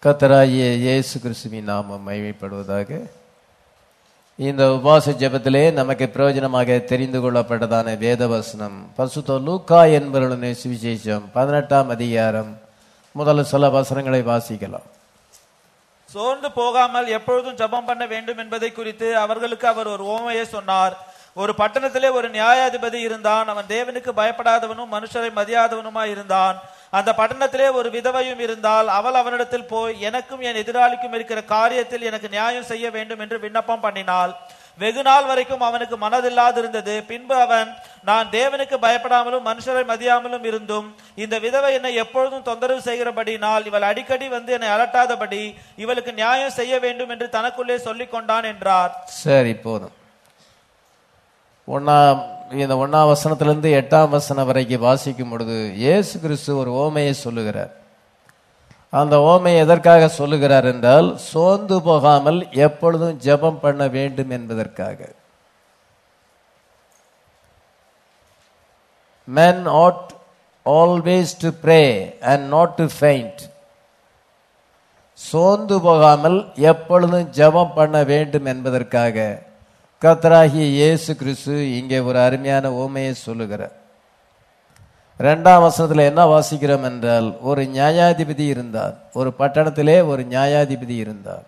கத்தராகிய இயேசு கிறிஸ்துவின் நாமம் மகிமைப்படுவதாக இந்த உபாச ஜெபத்திலே நமக்கு பிரயோஜனமாக தெரிந்து கொள்ளப்பட்டதான வேதவசனம் பசுத்தோ லூக்கா என்பவருடைய சுவிசேஷம் பதினெட்டாம் அதிகாரம் முதல்ல சில வசனங்களை வாசிக்கலாம் சோர்ந்து போகாமல் எப்பொழுதும் ஜெபம் பண்ண வேண்டும் என்பதை குறித்து அவர்களுக்கு அவர் ஒரு ஓமையை சொன்னார் ஒரு பட்டணத்திலே ஒரு நியாயாதிபதி இருந்தான் அவன் தேவனுக்கு பயப்படாதவனும் மனுஷரை மதியாதவனுமாய் இருந்தான் அந்த பட்டணத்திலே ஒரு விதவையும் இருந்தால் அவள் அவனிடத்தில் போய் எனக்கும் என் எதிராளிக்கும் இருக்கிற காரியத்தில் எனக்கு நியாயம் செய்ய வேண்டும் என்று விண்ணப்பம் பண்ணினாள் வெகு நாள் வரைக்கும் அவனுக்கு மனதில்லாதிருந்தது பின்பு அவன் நான் தேவனுக்கு பயப்படாமலும் மனுஷரை மதியாமலும் இருந்தும் இந்த விதவை என்னை எப்பொழுதும் தொந்தரவு செய்கிறபடினால் இவள் அடிக்கடி வந்து என்னை அலட்டாதபடி இவளுக்கு நியாயம் செய்ய வேண்டும் என்று தனக்குள்ளே சொல்லிக் கொண்டான் என்றார் சரி போதும் ஒன்னாம் இந்த ஒன்னாம் வசனத்திலிருந்து எட்டாம் வசனம் வரைக்கும் வாசிக்கும் பொழுது இயேசு கிறிஸ்து ஒரு ஓமையை சொல்லுகிறார் அந்த ஓமையை எதற்காக சொல்லுகிறார் என்றால் சோர்ந்து போகாமல் எப்பொழுதும் ஜெபம் பண்ண வேண்டும் என்பதற்காக men ought always to pray and not to faint சோர்ந்து போகாமல் எப்பொழுதும் ஜெபம் பண்ண வேண்டும் என்பதற்காக கத்தராகிய இயேசு கிறிஸ்து இங்கே ஒரு அருமையான ஓமையை சொல்லுகிறார் இரண்டாம் வசனத்தில் என்ன வாசிக்கிறோம் என்றால் ஒரு நியாயாதிபதி இருந்தார் ஒரு பட்டணத்திலே ஒரு நியாயாதிபதி இருந்தார்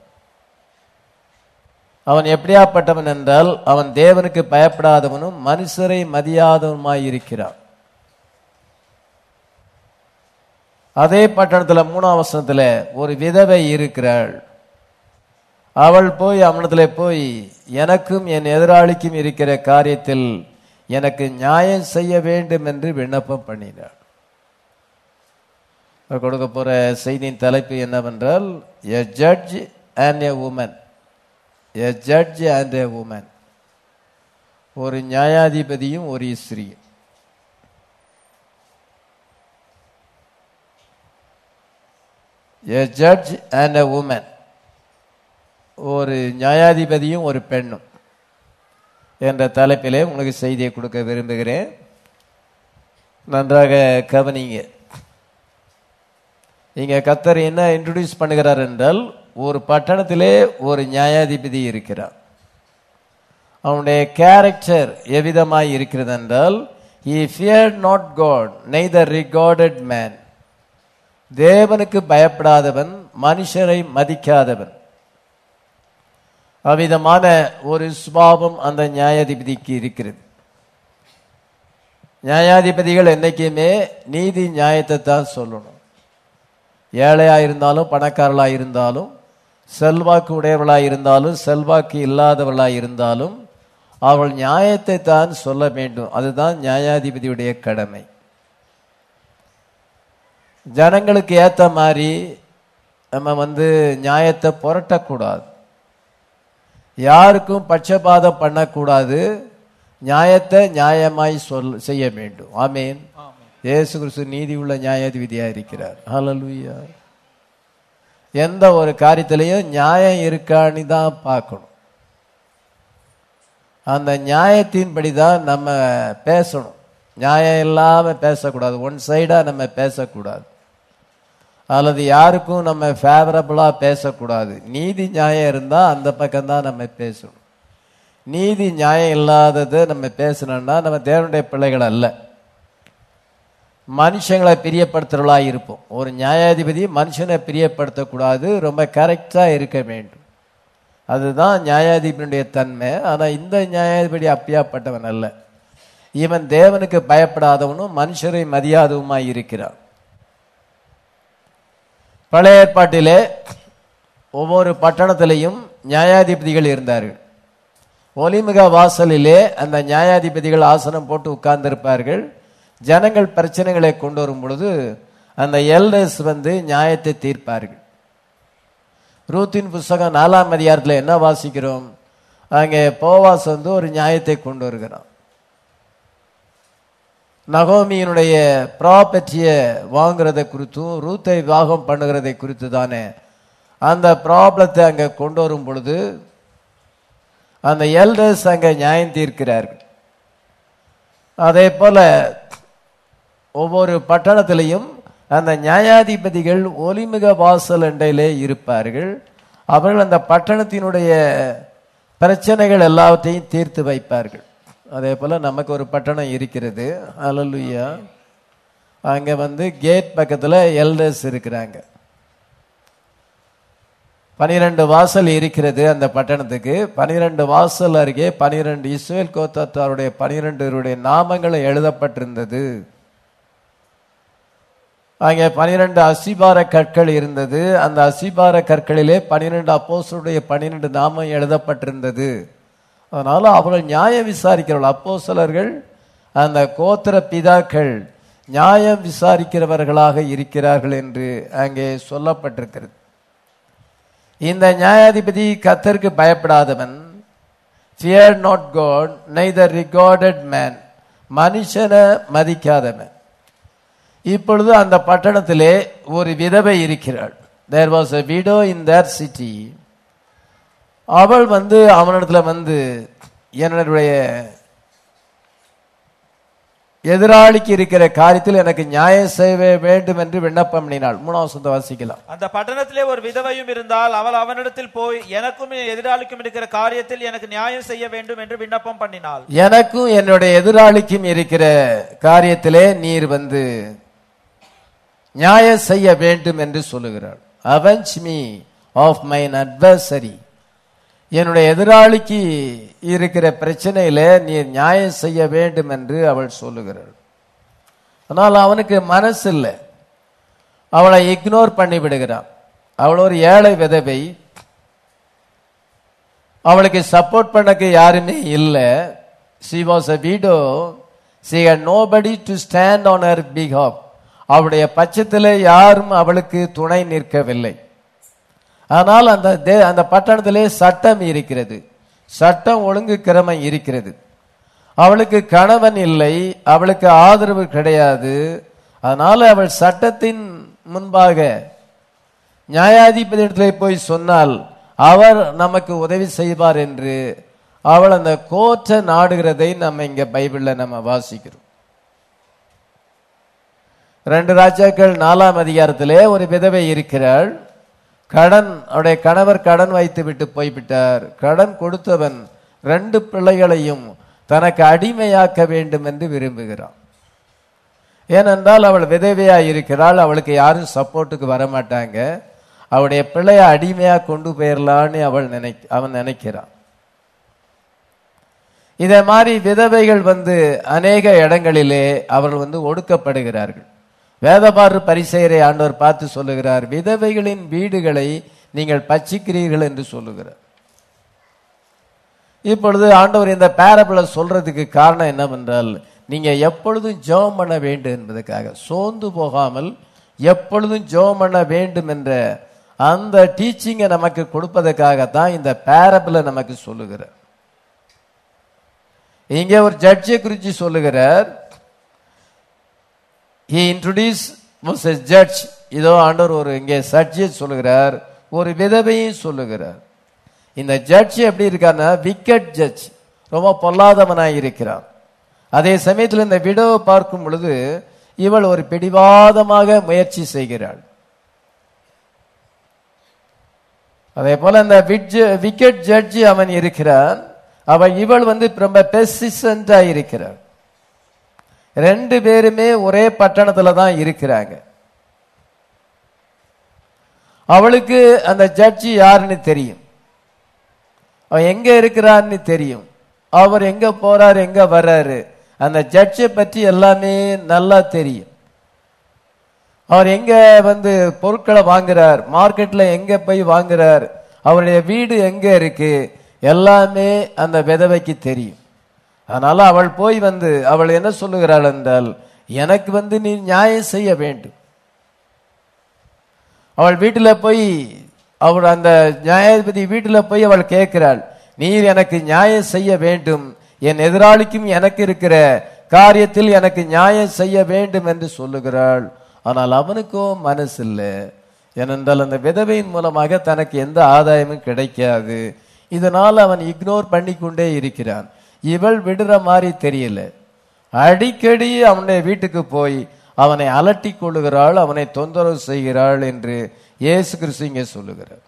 அவன் எப்படியாப்பட்டவன் என்றால் அவன் தேவனுக்கு பயப்படாதவனும் மனுஷரை மதியாதவனுமாய் இருக்கிறான் அதே பட்டணத்தில் மூணாம் வசனத்துல ஒரு விதவை இருக்கிறாள் அவள் போய் அவனிடத்துல போய் எனக்கும் என் எதிராளிக்கும் இருக்கிற காரியத்தில் எனக்கு நியாயம் செய்ய வேண்டும் என்று விண்ணப்பம் பண்ணினாள் இப்ப கொடுக்க போற செய்தியின் தலைப்பு என்னவென்றால் a judge and a woman a judge and a woman ஒரு நியாயாதிபதியும் ஒரு ஸ்திரீயும் a judge and a woman ஒரு நியாயாதிபதியும் ஒரு பெண்ணும் என்ற தலைப்பிலே உங்களுக்கு செய்தியை கொடுக்க விரும்புகிறேன் நன்றாக கவனிங்க இங்க கத்தர் என்ன இன்ட்ரடியூஸ் பண்ணுகிறார் என்றால் ஒரு பட்டணத்திலே ஒரு நியாயாதிபதி இருக்கிறார் அவனுடைய கேரக்டர் எவ்விதமாய் இருக்கிறது என்றால் he feared not god neither regarded man தேவனுக்கு பயப்படாதவன் மனுஷரை மதிக்காதவன் அவ்விதமான ஒரு சுபாவம் அந்த நியாயாதிபதிக்கு இருக்கிறது நியாயாதிபதிகள் என்னைக்குமே நீதி நியாயத்தை தான் சொல்லணும் ஏழையா இருந்தாலும் பணக்காரர்களா இருந்தாலும் செல்வாக்கு உடையவர்களா இருந்தாலும் செல்வாக்கு இல்லாதவர்களா இருந்தாலும் அவள் நியாயத்தை தான் சொல்ல வேண்டும் அதுதான் நியாயாதிபதியுடைய கடமை ஜனங்களுக்கு ஏத்த மாதிரி நம்ம வந்து நியாயத்தை புரட்டக்கூடாது யாருக்கும் பட்சபாதம் பண்ணக்கூடாது நியாயத்தை நியாயமாய் சொல் செய்ய வேண்டும் ஆமேன் இயேசு கிறிஸ்து நீதி உள்ள நியாயாதிபதியா இருக்கிறார் ஹalleluya எந்த ஒரு காரியத்திலையும் நியாயம் இருக்கான்னு தான் பார்க்கணும் அந்த நியாயத்தின்படி தான் நம்ம பேசணும் நியாயம் இல்லாம பேசக்கூடாது ஒன் சைடா நம்ம பேசக்கூடாது அல்லது யாருக்கும் நம்ம ஃபேவரபிளா பேசக்கூடாது நீதி நியாயம் இருந்தா அந்த பக்கம் தான் நம்ம பேசணும் நீதி நியாயம் இல்லாததை நம்ம பேசணும்னா நம்ம தேவனுடைய பிள்ளைகள் அல்ல மனுஷங்களை பிரியப்படுத்துறவளா இருப்போம் ஒரு நியாயாதிபதி மனுஷனை பிரியப்படுத்தக்கூடாது ரொம்ப கரெக்டா இருக்க வேண்டும் அதுதான் நியாயாதிபதியுடைய தன்மை ஆனா இந்த நியாயாதிபதி அப்படியாப்பட்டவன் அல்ல இவன் தேவனுக்கு பயப்படாதவனும் மனுஷரை மதியாதவுமாய் இருக்கிறான் பழைய ஏற்பாட்டிலே ஒவ்வொரு பட்டணத்திலையும் நியாயாதிபதிகள் இருந்தார்கள் ஒலிமுக வாசலிலே அந்த நியாயாதிபதிகள் ஆசனம் போட்டு உட்கார்ந்திருப்பார்கள் ஜனங்கள் பிரச்சனைகளை கொண்டு வரும் பொழுது அந்த எல்டர்ஸ் வந்து நியாயத்தை தீர்ப்பார்கள் ரூத்தின் புஸ்தகம் நாலாம் அதிகாரத்தில் என்ன வாசிக்கிறோம் அங்கே போவாஸ் வந்து ஒரு நியாயத்தை கொண்டு வருகிறான் நகோமியினுடைய ப்ராப்பர்ட்டியை வாங்குறதை குறித்தும் ரூத்தை விவாகம் பண்ணுகிறதை குறித்து தானே அந்த ப்ராப்ளத்தை அங்கே கொண்டு வரும் பொழுது அந்த எல்டர்ஸ் அங்கே நியாயம் தீர்க்கிறார்கள் அதே போல ஒவ்வொரு பட்டணத்திலையும் அந்த நியாயாதிபதிகள் ஒலிமுக வாசல் அண்டையிலே இருப்பார்கள் அவர்கள் அந்த பட்டணத்தினுடைய பிரச்சனைகள் எல்லாவற்றையும் தீர்த்து வைப்பார்கள் அதே போல நமக்கு ஒரு பட்டணம் இருக்கிறது அலலுயா அங்க வந்து கேட் பக்கத்துல எல்டர்ஸ் இருக்கிறாங்க பனிரெண்டு வாசல் இருக்கிறது அந்த பட்டணத்துக்கு பனிரெண்டு வாசல் அருகே பனிரெண்டு இஸ்ரேல் கோத்தாருடைய பனிரெண்டுடைய நாமங்கள் எழுதப்பட்டிருந்தது அங்கே பனிரெண்டு அசிபார கற்கள் இருந்தது அந்த அசிபார கற்களிலே பனிரெண்டு அப்போஸ்தலருடைய பனிரெண்டு நாமம் எழுதப்பட்டிருந்தது அதனால அவர்கள் நியாயம் விசாரிக்கிறவர்கள் அப்போஸ்தலர்கள் அந்த கோத்திர பிதாக்கள் நியாயம் விசாரிக்கிறவர்களாக இருக்கிறார்கள் என்று அங்கே சொல்லப்பட்டிருக்கிறது இந்த நியாயாதிபதி கத்தருக்கு பயப்படாதவன் fear not God neither regarded man மனுஷனை மதிக்காதவன் இப்பொழுது அந்த பட்டணத்திலே ஒரு விதவை இருக்கிறாள் there was a widow in that city அவள் வந்து அவனிடத்துல வந்து என்னுடைய எதிராளிக்கு இருக்கிற காரியத்தில் எனக்கு நியாயம் செய்ய வேண்டும் என்று விண்ணப்பம் பண்ணினாள் மூணாவது சொந்த வாசிக்கலாம் அந்த பட்டணத்திலே ஒரு விதவையும் இருந்தால் அவள் அவனிடத்தில் போய் எனக்கும் என் எதிராளிக்கும் இருக்கிற காரியத்தில் எனக்கு நியாயம் செய்ய வேண்டும் என்று விண்ணப்பம் பண்ணினாள் எனக்கும் என்னுடைய எதிராளிக்கும் இருக்கிற காரியத்திலே நீர் வந்து நியாயம் செய்ய வேண்டும் என்று சொல்லுகிறாள் avenge me of mine adversary என்னுடைய எதிராளிக்கு இருக்கிற பிரச்சனையில நீர் நியாயம் செய்ய வேண்டும் என்று அவள் சொல்லுகிறாள் ஆனால் அவனுக்கு மனசு இல்லை அவளை இக்னோர் பண்ணி விடுகிறான் அவள் ஒரு ஏழை விதவை அவளுக்கு சப்போர்ட் பண்ணக்கு யாருமே இல்லை she was a widow she had nobody to stand on her behalf அவளுடைய பட்சத்தில் யாரும் அவளுக்கு துணை நிற்கவில்லை ஆனால் அந்த தே அந்த பட்டணத்திலே சட்டம் இருக்கிறது சட்டம் ஒழுங்கு கிரமம் இருக்கிறது அவளுக்கு கணவன் இல்லை அவளுக்கு ஆதரவு கிடையாது அதனால அவள் சட்டத்தின் முன்பாக நியாயாதிபதியிடத்திலே போய் சொன்னால் அவர் நமக்கு உதவி செய்வார் என்று அவள் அந்த கோற்றை நாடுகிறதை நம்ம இங்க பைபிள்ல நம்ம வாசிக்கிறோம் ரெண்டு ராஜாக்கள் நாலாம் அதிகாரத்திலே ஒரு விதவை இருக்கிறாள் கடன் அவருடைய கணவர் கடன் வைத்து விட்டு போய்விட்டார் கடன் கொடுத்தவன் ரெண்டு பிள்ளைகளையும் தனக்கு அடிமையாக்க வேண்டும் என்று விரும்புகிறான் ஏனென்றால் அவள் விதவையா இருக்கிறாள் அவளுக்கு யாரும் சப்போர்ட்டுக்கு வர மாட்டாங்க அவளுடைய பிள்ளைய அடிமையா கொண்டு போயிடலான்னு அவள் நினை அவன் நினைக்கிறான் இதே மாதிரி விதவைகள் வந்து அநேக இடங்களிலே அவர்கள் வந்து ஒடுக்கப்படுகிறார்கள் வேதபாறு பரிசெயரை ஆண்டவர் பார்த்து சொல்லுகிறார் விதவைகளின் வீடுகளை நீங்கள் பச்சிக்கிறீர்கள் என்று சொல்லுகிறார் இப்பொழுது ஆண்டவர் இந்த பேரபிள சொல்றதுக்கு காரணம் என்னவென்றால் நீங்க எப்பொழுதும் ஜெபம் பண்ண வேண்டும் என்பதற்காக சோர்ந்து போகாமல் எப்பொழுதும் ஜெபம் பண்ண வேண்டும் என்ற அந்த டீச்சிங்கை நமக்கு கொடுப்பதற்காகத்தான் இந்த பேரபிள நமக்கு சொல்லுகிறார் இங்கே ஒரு ஜட்ஜை குறித்து சொல்லுகிறார் he introduced was a judge இதோ ஆண்டவர் ஒரு இங்கே சட்ஜை சொல்லுகிறார் ஒரு விதவையும் சொல்லுகிறார் இந்த ஜட்ஜ் எப்படி இருக்காருன்னா விக்கெட் ஜட்ஜ் ரொம்ப பொல்லாதவனாய் இருக்கிறான் அதே சமயத்தில் இந்த விடவை பார்க்கும் பொழுது இவள் ஒரு பிடிவாதமாக முயற்சி செய்கிறாள் அதே போல இந்த விக்கெட் ஜட்ஜி அவன் இருக்கிறான் அவள் இவள் வந்து ரொம்ப பெசிசண்டா இருக்கிறாள் ரெண்டு பேருமே ஒரே பட்டணத்துல தான் இருக்கிறாங்க அவளுக்கு அந்த ஜட்ஜி யாருன்னு தெரியும் அவன் எங்க இருக்கிறான்னு தெரியும் அவர் எங்க போறாரு எங்க வர்றாரு அந்த ஜட்ஜை பற்றி எல்லாமே நல்லா தெரியும் அவர் எங்க வந்து பொருட்களை வாங்குறார் மார்க்கெட்ல எங்க போய் வாங்குறார் அவருடைய வீடு எங்க இருக்கு எல்லாமே அந்த விதவைக்கு தெரியும் அதனால அவள் போய் வந்து அவள் என்ன சொல்லுகிறாள் என்றால் எனக்கு வந்து நீ நியாயம் செய்ய வேண்டும் அவள் வீட்டில் போய் அவள் அந்த நியாயாதிபதி வீட்டில் போய் அவள் கேட்கிறாள் நீர் எனக்கு நியாயம் செய்ய வேண்டும் என் எதிராளிக்கும் எனக்கு இருக்கிற காரியத்தில் எனக்கு நியாயம் செய்ய வேண்டும் என்று சொல்லுகிறாள் ஆனால் அவனுக்கோ மனசு இல்லை ஏனென்றால் அந்த விதவையின் மூலமாக தனக்கு எந்த ஆதாயமும் கிடைக்காது இதனால் அவன் இக்னோர் பண்ணி கொண்டே இருக்கிறான் இவள் விடுற மாதிரி தெரியல அடிக்கடி அவனுடைய வீட்டுக்கு போய் அவனை அலட்டிக் கொள்ளுகிறாள் அவனை தொந்தரவு செய்கிறாள் என்று இயேசு கிறிஸ்து இங்கே சொல்லுகிறார்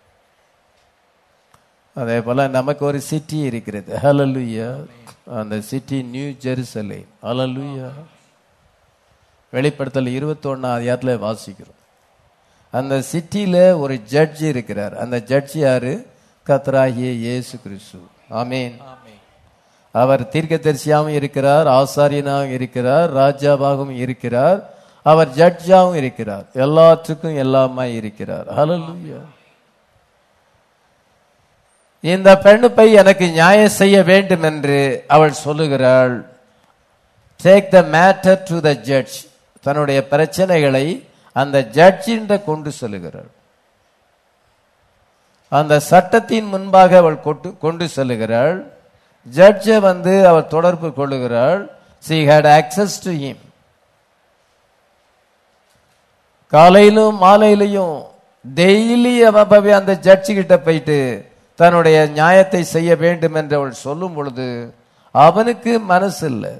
அதே போல நமக்கு ஒரு சிட்டி இருக்கிறது ஹalleluya அந்த சிட்டி நியூ ஜெருசலேம் ஹalleluya வெளிப்படுத்தல் இருபத்தொன்னா அதிகாரத்தில் வாசிக்கிறோம் அந்த சிட்டியில ஒரு ஜட்ஜ் இருக்கிறார் அந்த ஜட்ஜ் யாரு கத்தராகிய இயேசு கிறிஸ்து ஆமீன் அவர் தீர்க்கதரிசியாகவும் இருக்கிறார் ஆசாரியனாகவும் இருக்கிறார் ராஜாவாகவும் இருக்கிறார் அவர் ஜட்ஜாகவும் இருக்கிறார் எல்லாத்துக்கும் எல்லாமாய் இருக்கிறார் ஹalleluya இந்த பெண்ணுப்பை எனக்கு நியாயம் செய்ய வேண்டும் என்று அவள் சொல்லுகிறாள் take the matter to the judge தன்னுடைய பிரச்சனைகளை அந்த ஜட்ஜின்ற கொண்டு செல்லுகிறாள் அந்த சட்டத்தின் முன்பாக அவள் கொண்டு கொண்டு செல்லுகிறாள் ஜட்ஜை வந்து அவள் தொடர்பு கொள்ளுகிறாள் she had access to him காலையிலும் மாலையிலையும் டெய்லி அவன் போய் அந்த ஜட்ஜி கிட்ட போயிட்டு தன்னுடைய நியாயத்தை செய்ய வேண்டும் என்று அவள் சொல்லும் பொழுது அவனுக்கு மனசு இல்லை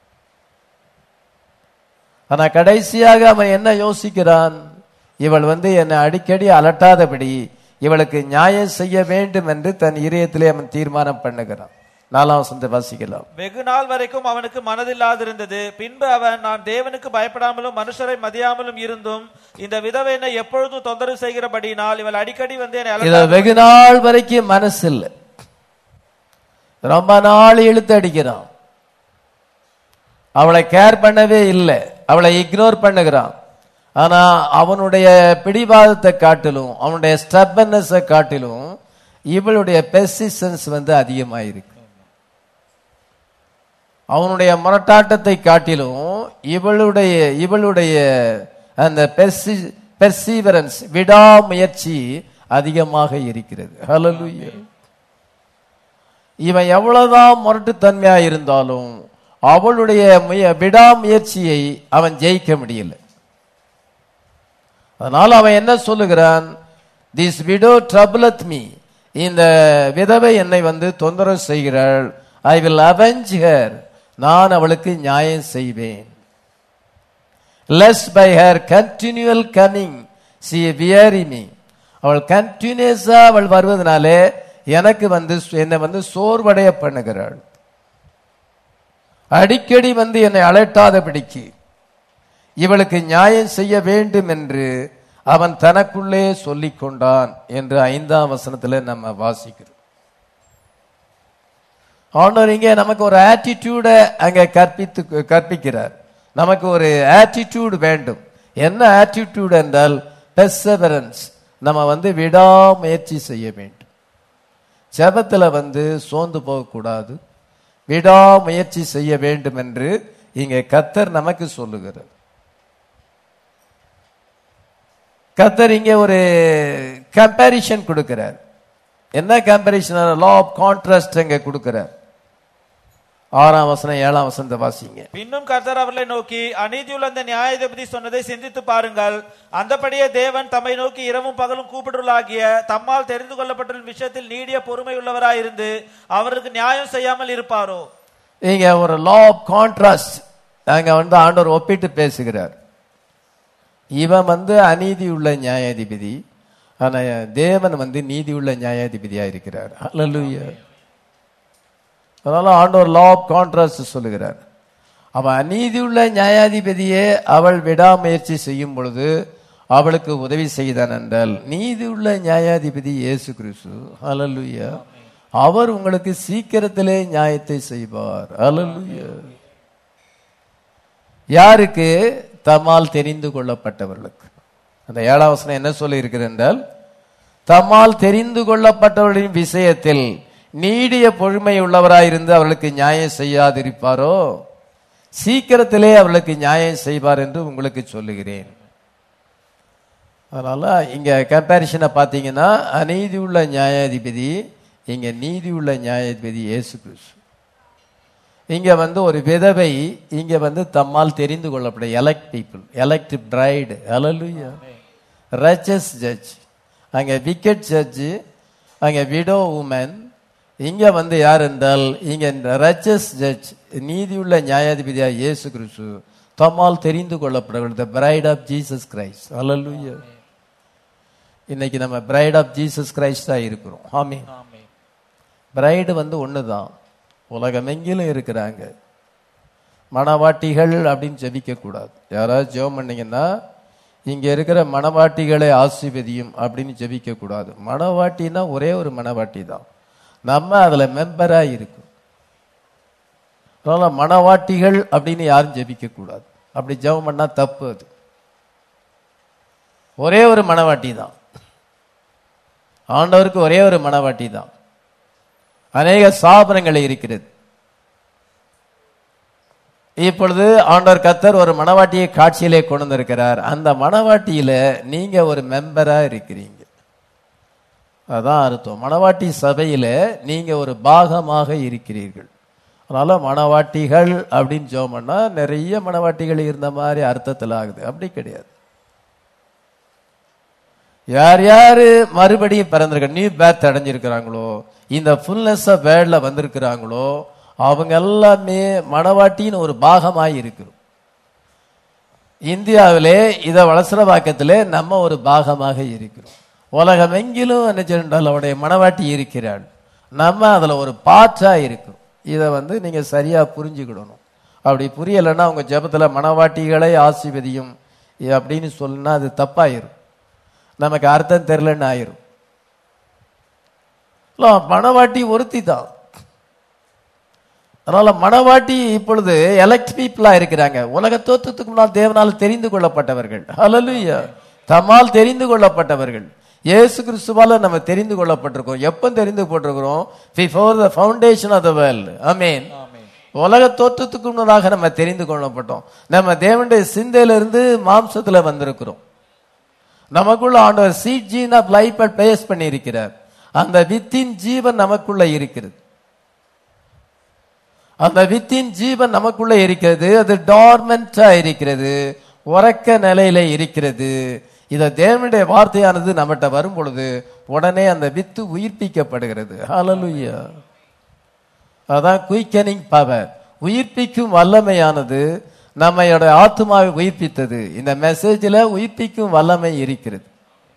ஆனா கடைசியாக அவன் என்ன யோசிக்கிறான் இவள் வந்து என்னை அடிக்கடி அலட்டாதபடி இவளுக்கு நியாயம் செய்ய வேண்டும் என்று தன் இதயத்திலே அவன் தீர்மானம் பண்ணுகிறான் நாலாம் வசனத்தை வாசிக்கலாம் வெகு நாள் வரைக்கும் அவனுக்கு மனதில்லாதிருந்தது பின்பு அவன் நான் தேவனுக்கு பயப்படாமலும் மனுஷரை மதியாமலும் இருந்தும் இந்த விதவை என்னை எப்பொழுதும் தொந்தரவு செய்கிறபடியினால் இவள் அடிக்கடி வந்து என்னை இத அலட்டாது. வெகு நாள் வரைக்கும் மனசு இல்லை ரொம்ப நாள் இழுத்து அடிக்கிறான் அவளை கேர் பண்ணவே இல்லை அவளை இக்னோர் பண்ணுகிறான் ஆனா அவனுடைய பிடிவாதத்தை காட்டிலும் அவனுடைய ஸ்டப்பனஸை காட்டிலும் இவளுடைய பெர்சிஸ்டன்ஸ் வந்து அதிகமாயிருக்கு அவனுடைய முரட்டாட்டத்தை காட்டிலும் இவளுடைய இவளுடைய அந்த பெர்சி பெர்சீவரன்ஸ் விடாமுயற்சி அதிகமாக இருக்கிறது ஹalleluya இவன் எவ்வளவுதான் முரட்டுத்தன்மையா இருந்தாலும் அவளுடைய முய- விடாமுயற்சியை அவன் ஜெயிக்க முடியல அதனால அவன் என்ன சொல்லுகிறான் திஸ் விடோ troubleth மீ இந்த விதவை என்னை வந்து தொந்தரவு செய்கிறாள் ஐ வில் avenge her நான் அவளுக்கு நியாயம் செய்வேன் lest by her continual coming she weary me அவள் கண்டினியூஸா அவள் வருவதனாலே எனக்கு வந்து என்னை வந்து சோர்வடைய பண்ணுகிறாள் அடிக்கடி வந்து என்னை அலட்டாதபடிக்கு இவளுக்கு நியாயம் செய்ய வேண்டும் என்று அவன் தனக்குள்ளே சொல்லிக் கொண்டான் என்று ஐந்தாம் வசனத்துல நம்ம வாசிக்கிறோம் ஆண்டவர் இங்கே நமக்கு ஒரு ஆட்டிடியூட அங்க கற்பித்து கற்பிக்கிறார் நமக்கு ஒரு ஆட்டிடியூட் வேண்டும் என்ன ஆட்டிடியூட் என்றால் பெர்சவரன்ஸ் நம்ம வந்து விடாமுயற்சி செய்ய வேண்டும் ஜெபத்துல வந்து சோர்ந்து போகக்கூடாது விடாமுயற்சி செய்ய வேண்டும் என்று இங்கே கத்தர் நமக்கு சொல்லுகிறார் கத்தர் இங்கே ஒரு கம்பேரிஷன் கொடுக்கிறார் என்ன கம்பேரிஷன் லா ஆஃப் கான்ட்ராஸ்ட் அங்க கொடுக்கிறார் ஆறாம் வசனம் ஏழாம் வசனத்தை வாசிங்க பின்னும் கர்த்தர் அவர்களை நோக்கி அநீதியுள்ள அந்த நியாயாதிபதி சொன்னதை சிந்தித்து பாருங்கள் அந்தபடியே தேவன் தம்மை நோக்கி இரவும் பகலும் கூப்பிடுவலாகிய தம்மால் தெரிந்து கொள்ளப்பட்ட விஷயத்தில் நீடிய பொறுமை உள்ளவராயிருந்து அவருக்கு நியாயம் செய்யாமல் இருப்பாரோ இங்க ஒரு லா ஆஃப் கான்ட்ராஸ்ட் அங்க வந்து ஆண்டவர் ஒப்பிட்டு பேசுகிறார் இவன் வந்து அநீதி உள்ள நியாயாதிபதி ஆனா தேவன் வந்து நீதி உள்ள நியாயாதிபதியா இருக்கிறார் அல்லேலூயா அதனால ஆண்டவர் லா ஆஃப் கான்ட்ராஸ்ட் சொல்லுகிறார் அவன் அநீதி உள்ள நியாயாதிபதியே அவள் விடாமுயற்சி செய்யும் பொழுது அவளுக்கு உதவி செய்தான் என்றால் நீதி உள்ள நியாயாதிபதி இயேசு கிறிஸ்து அல்லேலூயா அவர் உங்களுக்கு சீக்கிரத்திலே நியாயத்தை செய்வார் அல்லேலூயா யாருக்கு தம்மால் தெரிந்து கொள்ளப்பட்டவர்களுக்கு அந்த ஏழாம் வசனம் என்ன சொல்லி இருக்கிறது என்றால் தம்மால் தெரிந்து கொள்ளப்பட்டவர்களின் விஷயத்தில் நீடிய பொறுமை உள்ளவராயிருந்து அவர்களுக்கு நியாயம் செய்யாதிருப்பாரோ சீக்கிரத்திலே அவர்களுக்கு நியாயம் செய்வார் என்று உங்களுக்கு சொல்லுகிறேன் அதனால இங்க கம்பேரிஷனை பார்த்தீங்கன்னா அநீதி உள்ள நியாயாதிபதி இங்க நீதி உள்ள நியாயாதிபதி இயேசு கிறிஸ்து இங்க வந்து ஒரு விதவை இங்க வந்து தம்மால் தெரிந்து கொள்ளப்பட elect people elect bride hallelujah righteous judge அங்க விக்கெட் ஜட்ஜ் அங்க விடோ உமன் இங்க வந்து யார் என்றால் இங்க ரச்சஸ் ஜட்ஜ் நீதியுள்ள நியாயாதிபதியா இயேசு கிறிஸ்து தம்மால் தெரிந்து கொள்ளப்படுகிறது the bride of Jesus Christ hallelujah இன்னைக்கு நம்ம பிரைட் ஆஃப் ஜீசஸ் கிரைஸ்டா இருக்கிறோம் ஆமே ஆமென் பிரைடு வந்து ஒன்று தான் உலகமெங்கிலும் இருக்கிறாங்க மணவாட்டிகள் அப்படின்னு ஜெபிக்க கூடாது யாராவது ஜெபம் பண்ணீங்கன்னா இங்க இருக்கிற மணவாட்டிகளை ஆசீர்வதியும் அப்படின்னு ஜெபிக்க கூடாது மணவாட்டினா ஒரே ஒரு மணவாட்டி தான் நம்ம அதுல மெம்பரா இருக்கும் அதனால மணவாட்டிகள் அப்படின்னு யாரும் ஜெபிக்க கூடாது அப்படி ஜெபம் பண்ணா தப்பு அது ஒரே ஒரு மணவாட்டி தான் ஆண்டவருக்கு ஒரே ஒரு மணவாட்டி தான் அநேக ஸ்தாபனங்கள் இருக்கிறது இப்பொழுது ஆண்டவர் கத்தர் ஒரு மணவாட்டியை காட்சியிலே கொண்டு வந்திருக்கிறார் அந்த மணவாட்டியில நீங்க ஒரு மெம்பரா இருக்கிறீங்க அதான் அர்த்தம் மணவாட்டி சபையில நீங்க ஒரு பாகமாக இருக்கிறீர்கள் அதனால மணவாட்டிகள் அப்படின்னு ஜோம் பண்ணா நிறைய மணவாட்டிகள் இருந்த மாதிரி அர்த்தத்தில் ஆகுது அப்படி கிடையாது யார் யாரு மறுபடியும் பிறந்திருக்க நியூ பேர்த் அடைஞ்சிருக்கிறாங்களோ இந்த ஃபுல்னஸ் ஆஃப் வேர்ட்ல வந்திருக்கிறாங்களோ அவங்க எல்லாமே மணவாட்டின்னு ஒரு பாகமாய் இருக்கிறோம் இந்தியாவிலே இத வளசரவாக்கத்திலே நம்ம ஒரு பாகமாக இருக்கிறோம் உலகம் எங்கிலும் என்ன சொன்னால் அவருடைய மணவாட்டி இருக்கிறாள் நம்ம அதுல ஒரு பாற்றா இருக்கிறோம் இதை வந்து நீங்க சரியா புரிஞ்சுக்கிடணும் அப்படி புரியலைன்னா உங்க ஜெபத்துல மணவாட்டிகளை ஆசிர்வதியும் அப்படின்னு சொன்னா அது தப்பாயிரும் நமக்கு அர்த்தம் தெரியலன்னு ஆயிரும் இல்ல, மணவாட்டி ஒருத்தி தான் அதனால மணவாட்டி இப்பொழுது எலக்ட் பீப்புளா இருக்கிறாங்க உலக தோற்றத்துக்கு முன்னால் தேவனால் தெரிந்து கொள்ளப்பட்டவர்கள் ஹalleluya தம்மால் தெரிந்து கொள்ளப்பட்டவர்கள் இயேசு கிறிஸ்துவால நம்ம தெரிந்து கொள்ளப்பட்டிருக்கோம் எப்ப தெரிந்து போட்டிருக்கிறோம் before the foundation of the world amen amen உலக தோற்றத்துக்கு முன்னதாக நம்ம தெரிந்து கொள்ளப்பட்டோம் நம்ம தேவனுடைய சிந்தையிலிருந்து மாம்சத்துல வந்திருக்கிறோம் நமக்குள்ள ஆண்டவர் சீட் ஜீன் ஆஃப் லைஃப் பேஸ் பண்ணி இருக்கிறார் அந்த வித்தின் ஜீவன் நமக்குள்ள இருக்கிறது அந்த வித்தின் ஜீவன் நமக்குள்ள இருக்கிறது அது டார்மெண்டா இருக்கிறது உறக்க நிலையில இருக்கிறது இத தேவனுடைய வார்த்தையானது நம்மகிட்ட வரும் பொழுது உடனே அந்த வித்து உயிர்ப்பிக்கப்படுகிறது ஹalleluya அதான் குயிக்கனிங் பவர் உயிர்ப்பிக்கும் வல்லமையானது நம்மையோட ஆத்மாவை உயிர்ப்பித்தது இந்த மெசேஜில் உயிர்ப்பிக்கும் வல்லமை இருக்கிறது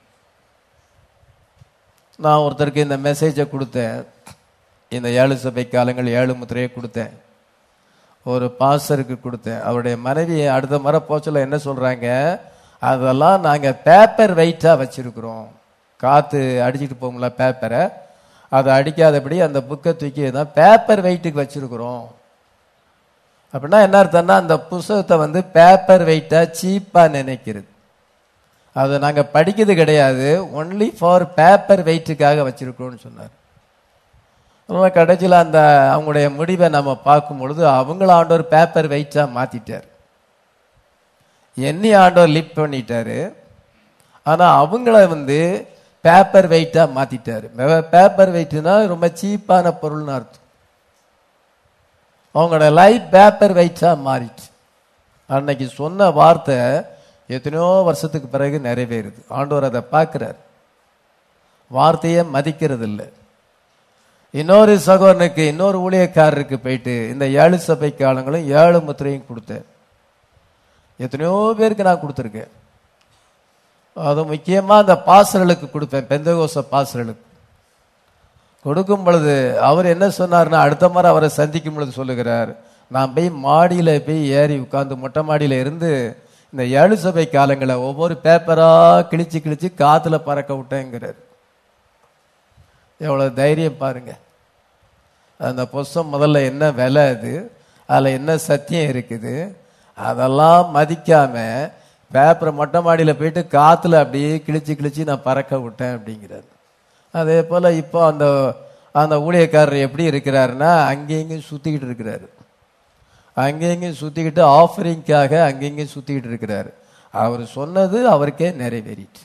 நான் ஒருத்தருக்கு இந்த மெசேஜை கொடுத்தேன் இந்த ஏழு சபை காலங்கள் ஏழு முத்திரையை கொடுத்தேன் ஒரு பாஸ்டருக்கு கொடுத்தேன் அவருடைய மனைவி அடுத்த முறை போச்சல என்ன சொல்றாங்க அதெல்லாம் நாங்க பேப்பர் வெயிட்டா வச்சிருக்கிறோம் காத்து அடிச்சிட்டு போகும்ல பேப்பரை அதை அடிக்காதபடி அந்த புக்கை தூக்கி தான் பேப்பர் வெயிட்டுக்கு வச்சிருக்கிறோம் அப்படின்னா என்ன அர்த்தம்னா அந்த புஸ்தகத்தை வந்து பேப்பர் வெயிட்டா சீப்பா நினைக்கிறது அதை நாங்க படிக்கிறது கிடையாது ஒன்லி ஃபார் பேப்பர் வெயிட்டுக்காக வச்சிருக்கிறோம்னு சொன்னார் அதனால கடைசியில் அந்த அவங்களுடைய முடிவை நம்ம பார்க்கும் பொழுது அவங்கள ஆண்டவர் பேப்பர் வெயிட்டா மாத்திட்டார் எண்ணி ஆண்டவர் லிப் பண்ணிட்டாரு ஆனா அவங்கள வந்து பேப்பர் வெயிட்டா மாத்திட்டாரு பேப்பர் வெயிட்னா ரொம்ப சீப்பான பொருள்னு அர்த்தம் அவங்களோட லைஃப் பேப்பர் வெயிட்டா மாறிச்சு அன்னைக்கு சொன்ன வார்த்தை எத்தனையோ வருஷத்துக்கு பிறகு நிறைவேறுது ஆண்டவர் அதை பார்க்கிறார் வார்த்தையை மதிக்கிறது இல்லை இன்னொரு சகோதரனுக்கு இன்னொரு ஊழியக்காரருக்கு போயிட்டு இந்த ஏழு சபை காலங்களும் ஏழு முத்திரையும் கொடுத்தேன் எத்தனையோ பேருக்கு நான் கொடுத்துருக்கேன் அது முக்கியமா அந்த பாசர்களுக்கு கொடுப்பேன் பெந்தகோச பாசர்களுக்கு கொடுக்கும் பொழுது அவர் என்ன சொன்னார்னா அடுத்த முறை அவரை சந்திக்கும் பொழுது சொல்லுகிறார் நான் போய் மாடியில போய் ஏறி உட்கார்ந்து மொட்டை மாடியில இருந்து இந்த ஏழு சபை காலங்களை ஒவ்வொரு பேப்பரா கிழிச்சு கிழிச்சு காத்துல பறக்க விட்டேங்கிறார் எவ்வளவு தைரியம் பாருங்க அந்த புஸ்தம் முதல்ல என்ன விலை அது அதுல என்ன சத்தியம் இருக்குது அதெல்லாம் மதிக்காம பேப்பரை மொட்டை மாடியில போயிட்டு காத்துல அப்படியே கிழிச்சு கிழிச்சு நான் பறக்க விட்டேன் அப்படிங்கிறார் அதே போல இப்போ அந்த அந்த ஊழியக்காரர் எப்படி இருக்கிறாருன்னா அங்கேயும் இங்கேயும் சுத்திக்கிட்டு இருக்கிறாரு அங்கேயும் இங்கேயும் சுத்திக்கிட்டு ஆஃபரிங்காக அங்கேயும் சுத்திக்கிட்டு இருக்கிறாரு அவர் சொன்னது அவருக்கே நிறைவேறிட்டு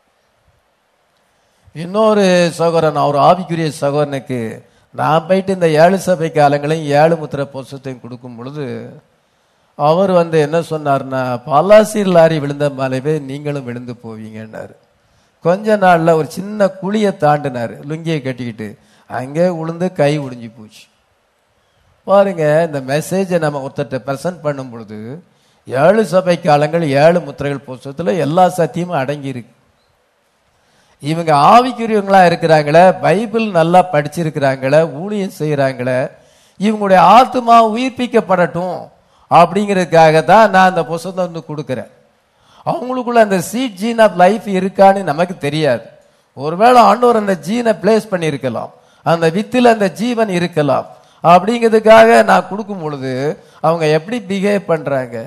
இன்னொரு சகோதரன் அவர் ஆவிக்குரிய சகோதரனுக்கு நான் போயிட்டு இந்த ஏழு சபை காலங்களையும் ஏழு முத்திரை பொசத்தையும் கொடுக்கும் பொழுது அவர் வந்து என்ன சொன்னார்னா பலாசீர் லாரி விழுந்த மலைவே நீங்களும் விழுந்து போவீங்கன்னாரு கொஞ்ச நாள்ல ஒரு சின்ன குழியை தாண்டினாரு லுங்கியை கட்டிக்கிட்டு அங்கே உளுந்து கை உடிஞ்சு போச்சு பாருங்க இந்த மெசேஜை நம்ம ஒருத்தர்கிட்ட ப்ரெசன்ட் பண்ணும் பொழுது ஏழு சபை காலங்கள் ஏழு முத்திரைகள் புஸ்தகத்தில் எல்லா சத்தியமும் அடங்கி இருக்கு இவங்க ஆவிக்குரியவங்களா இருக்கிறாங்களே பைபிள் நல்லா படிச்சிருக்கிறாங்களே ஊழியம் செய்யறாங்களே இவங்களுடைய ஆத்மா உயிர்ப்பிக்கப்படட்டும் அப்படிங்கிறதுக்காக தான் நான் அந்த புஸ்தகத்தை வந்து கொடுக்குறேன் அவங்களுக்குள்ள அந்த சீட் ஜீன் ஆஃப் லைஃப் இருக்கான்னு நமக்கு தெரியாது ஒருவேளை ஆண்டவர் அந்த ஜீனை பிளேஸ் பண்ணியிருக்கலாம் அந்த வித்தில் அந்த ஜீவன் இருக்கலாம் அப்படிங்கிறதுக்காக நான் கொடுக்கும் பொழுது அவங்க எப்படி பிஹேவ் பண்றாங்க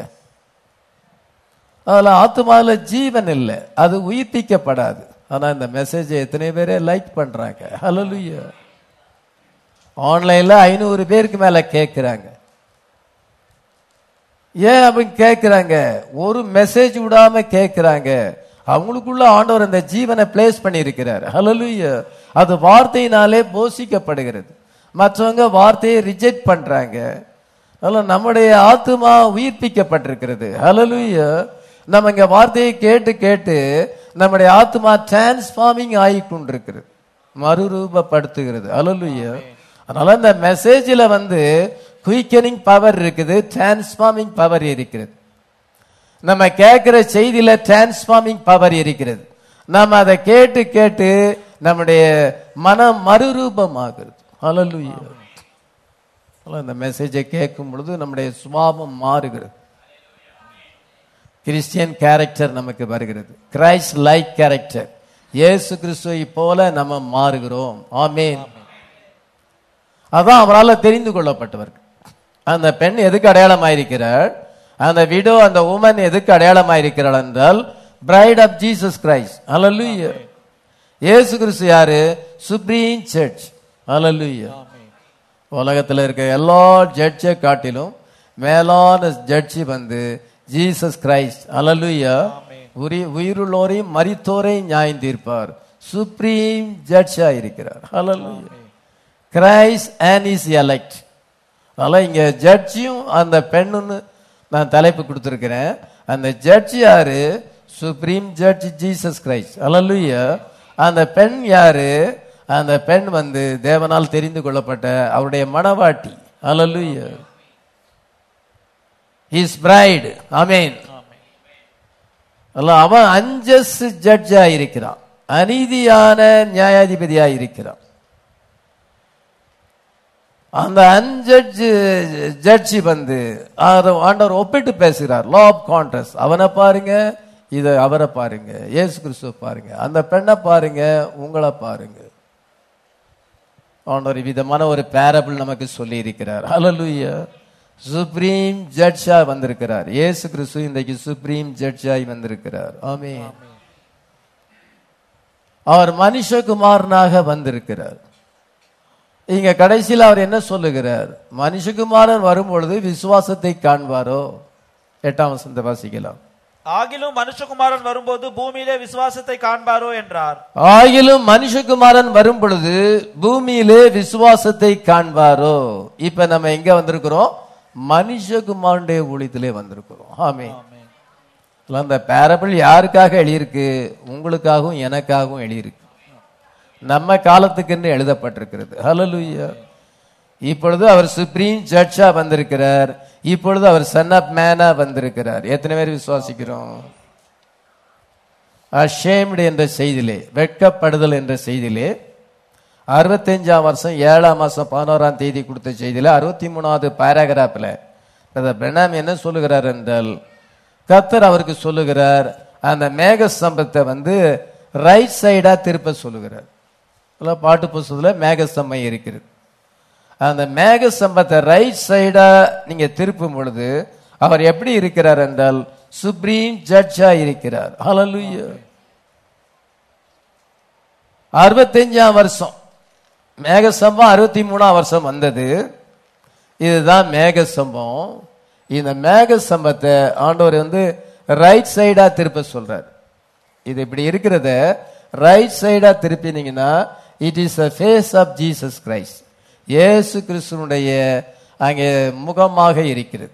அதுல ஆத்மால ஜீவன் இல்லை அது உயிர்ப்பிக்கப்படாது ஆனா இந்த மெசேஜை எத்தனை பேரே லைக் பண்றாங்க ஹalleluya ஆன்லைன்ல ஐநூறு பேருக்கு மேல கேட்கிறாங்க ஏன் அப்படின்னு கேட்கிறாங்க ஒரு மெசேஜ் விடாம கேட்கிறாங்க அவங்களுக்குள்ள ஆண்டவர் அந்த ஜீவனை பிளேஸ் பண்ணி இருக்கிறார் ஹalleluya அது வார்த்தையினாலே போஷிக்கப்படுகிறது மற்றவங்க வார்த்தையை ரிஜெக்ட் பண்றாங்க அதனால நம்முடைய ஆத்மா உயிர்ப்பிக்கப்பட்டிருக்கிறது ஹalleluya நம்ம இங்க வார்த்தையை கேட்டு கேட்டு நம்முடைய ஆத்மா டிரான்ஸ்ஃபார்மிங் ஆகி கொண்டிருக்கிறது மறுரூபப்படுத்துகிறது ஹalleluya அதனால இந்த மெசேஜ்ல வந்து குயிக்கனிங் பவர் இருக்குது டிரான்ஸ்ஃபார்மிங் பவர் இருக்கிறது நம்ம கேட்கிற செய்தியில டிரான்ஸ்ஃபார்மிங் பவர் இருக்கிறது நம்ம அதை கேட்டு கேட்டு நம்முடைய மனம் மறுரூபமாகிறது ஹalleluya அதனால இந்த மெசேஜை கேட்கும் பொழுது நம்முடைய சுபாவம் மாறுகிறது கிறிஸ்டியன் கேரக்டர் நமக்கு வருகிறது கிரைஸ்ட் லைக் கேரக்டர் இயேசு கிறிஸ்துவை போல நம்ம மாறுகிறோம் ஆமென் அதான் அவரால் தெரிந்து கொள்ளப்பட்டவர்கள் அந்த பெண் எதுக்கு அடையாளமாயிருக்கிறாள் அந்த விடோ அந்த உமன் எதுக்கு அடையாளமாயிருக்கிறாள் என்றால் bride of Jesus Christ hallelujah இயேசு கிறிஸ்து யாரு சுப்ரீம் சர்ச் ஹalleluya உலகத்துல இருக்க எல்லா ஜட்ஜை காட்டிலும் மேலான ஜட்ஜி வந்து ஜீசஸ் கிரைஸ்ட் ஹalleluya உரி- உயிருள்ளோரையும் மரித்தோரையும் நியாயம் தீர்ப்பார் சுப்ரீம் ஜட்ஜா இருக்கிறார் hallelujah Christ and is elect அதனால இங்க ஜட்ஜியும் அந்த பெண்ணுன்னு நான் தலைப்பு கொடுத்துருக்கிறேன் அந்த ஜட்ஜ் யாரு supreme judge Jesus Christ hallelujah அந்த பெண் யாரு அந்த பெண் வந்து தேவனால் தெரிந்து கொள்ளப்பட்ட அவருடைய மணவாட்டி ஹalleluya ஹிஸ் பிரைடு ஆமென் அல்ல அவன் அஞ்சஸ் ஜட்ஜா இருக்கிறான் அநீதியான நியாயாதிபதியா இருக்கிறான் அந்த அஞ்சட்ஜ் ஜட்ஜி வந்து ஆர- ஆண்டவர் ஒப்பிட்டு பேசுகிறார் லா ஆஃப் கான்ட்ரஸ்ட் அவனை பாருங்க இத அவரை பாருங்க இயேசு கிறிஸ்துவ பாருங்க அந்த பெண்ணை பாருங்க உங்களை பாருங்க ஆண்டவர் விதமான ஒரு பேரபிள் நமக்கு சொல்லி இருக்கிறார் ஹalleluya சுப்ரீம் ஜட்ஜா வந்திருக்கிறார் இயேசு கிறிஸ்து இன்றைக்கு சுப்ரீம் ஜட்ஜாய் வந்திருக்கிறார் ஆமென் அவர் மனுஷகுமாரனாக வந்திருக்கிறார் இங்க கடைசியில் அவர் என்ன சொல்லுகிறார் மனுஷகுமாரன் வரும்பொழுது விசுவாசத்தை காண்பாரோ எட்டாம் வசந்த வாசிக்கலாம் ஆகிலும் மனுஷகுமாரன் வரும்போது பூமியிலே விசுவாசத்தை காண்பாரோ என்றார் ஆகிலும் மனுஷகுமாரன் வரும் பொழுது பூமியிலே விசுவாசத்தை காண்பாரோ இப்ப நம்ம எங்க வந்திருக்கிறோம் மனுஷகுமாரனுடைய ஊழியத்திலே வந்திருக்கிறோம் ஆமே அந்த பேரபிள் யாருக்காக எழுதியிருக்கு உங்களுக்காகவும் எனக்காகவும் எழுதியிருக்கு நம்ம காலத்துக்கென்று எழுதப்பட்டிருக்கிறது ஹalleluya இப்பொழுது அவர் சுப்ரீம் ஜட்ஜா வந்திருக்கிறார் இப்பொழுது அவர் சன் ஆஃப் மேனா வந்திருக்கிறார் எத்தனை பேர் விசுவாசிக்கிறோம் அஷேம்டு என்ற செய்தியிலே வெட்கப்படுதல் என்ற செய்தியிலே அறுபத்தஞ்சாம் வருஷம் ஏழாம் மாசம் பதினோராம் தேதி கொடுத்த செய்தியில அறுபத்தி மூணாவது பாராகிராஃபில் பிரணாம் என்ன சொல்லுகிறார் என்றால் கத்தர் அவருக்கு சொல்லுகிறார் அந்த மேக ஸ்தம்பத்தை வந்து ரைட் சைடா திருப்ப சொல்லுகிறார் இல்ல பாட்டு புஸ்தகத்துல மேக ஸ்தம்பம் இருக்கிறது அந்த மேக ஸ்தம்பத்தை ரைட் சைடா நீங்க திருப்பும் பொழுது அவர் எப்படி இருக்கிறார் என்றால் சுப்ரீம் ஜட்ஜா இருக்கிறார் ஹalleluya அறுபத்தஞ்சாம் வருஷம் மேகஸ்தம்பம் அறுபத்தி மூணாம் வருஷம் வந்தது இதுதான் மேகஸ்தம்பம் இந்த மேகஸ்தம்பத்தை ஆண்டவர் வந்து ரைட் சைடா திருப்ப சொல்றார் இது இப்படி இருக்கிறத ரைட் சைடா திருப்பினீங்கன்னா it is a face of Jesus Christ இயேசு கிறிஸ்துனுடைய அங்கே முகமாக இருக்கிறது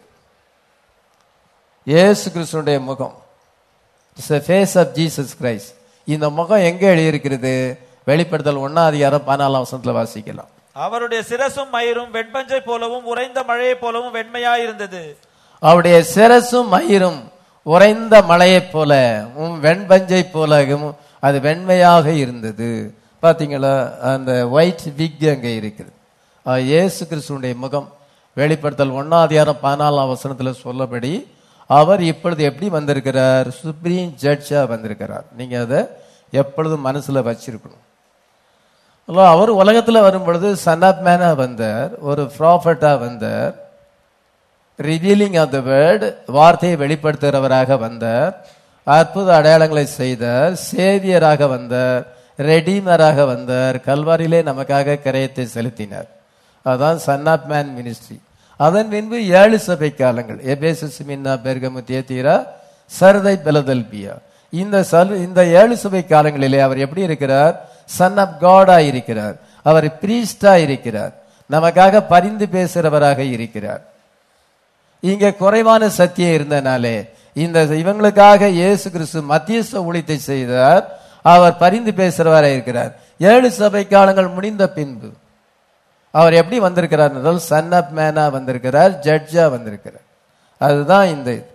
இயேசு கிறிஸ்துனுடைய முகம் it's a face of Jesus Christ இந்த முகம் எங்க எழுதியிருக்கிறது வெளிப்படுத்தல் ஒன்னாம் அதிகாரம் பதினாலாம் வசனத்துல வாசிக்கலாம் அவருடைய சிரசும் மயிரும் வெண்பஞ்சை போலவும் உறைந்த மழையை போலவும் வெண்மையாய் இருந்தது அவருடைய சிரசும் மயிரும் உறைந்த மலையைப் போல உம் வெண்பஞ்சை போல உம் அது வெண்மையாக இருந்தது பாத்தீங்களா அந்த ஒயிட் விக் அங்கே இருக்குது ஆஹ் இயேசு கிறிஸ்துடைய முகம் வெளிப்படுத்தல் ஒன்னாதிகாரம் பதினாலாம் வசனத்துல சொல்லபடி அவர் இப்பொழுது எப்படி வந்திருக்கிறார் சுப்ரீம் ஜட்ஜா வந்திருக்கிறார் நீங்க அதை எப்பொழுதும் மனசுல வச்சிருக்கணும் அல்ல, அவர் உலகத்துல வரும் பொழுது சன் ஆஃப் மேனா வந்தார் ஒரு ப்ராஃபட்டா வந்தார் ரிவீலிங் ஆஃப் த வேர்ட் வார்த்தையை வெளிப்படுத்துகிறவராக வந்தார் அற்புத அடையாளங்களை செய்தார் சேவியராக வந்தார் ரெடீமராக வந்தார் கல்வாரியிலே நமக்காக கிரயத்தை செலுத்தினார் அதான் சன் ஆஃப் மேன் மினிஸ்ட்ரி அதன் பின்பு ஏழு சபை காலங்கள் எபேசஸ் மின்னா பெர்கமு தேத்தீரா சர்தை பெலதல்பியா இந்த சல் இந்த ஏழு சபை காலங்களிலே அவர் எப்படி இருக்கிறார் சன் ஆஃப் காடா இருக்கிறார் அவர் பிரீஸ்டா இருக்கிறார் நமக்காக பரிந்து பேசுகிறவராக இருக்கிறார் இங்க குறைவான சத்தியம் இருந்தனாலே இந்த இவங்களுக்காக இயேசு கிறிஸ்து மத்தியஸ்த ஊழியத்தை செய்தார் அவர் பரிந்து பேசுறவரா இருக்கிறார் ஏழு சபை காலங்கள் முடிந்த பின்பு அவர் எப்படி வந்திருக்கிறார் என்றால் சன் ஆஃப் மேனா வந்திருக்கிறார் ஜட்ஜா வந்திருக்கிறார் அதுதான் இந்த இது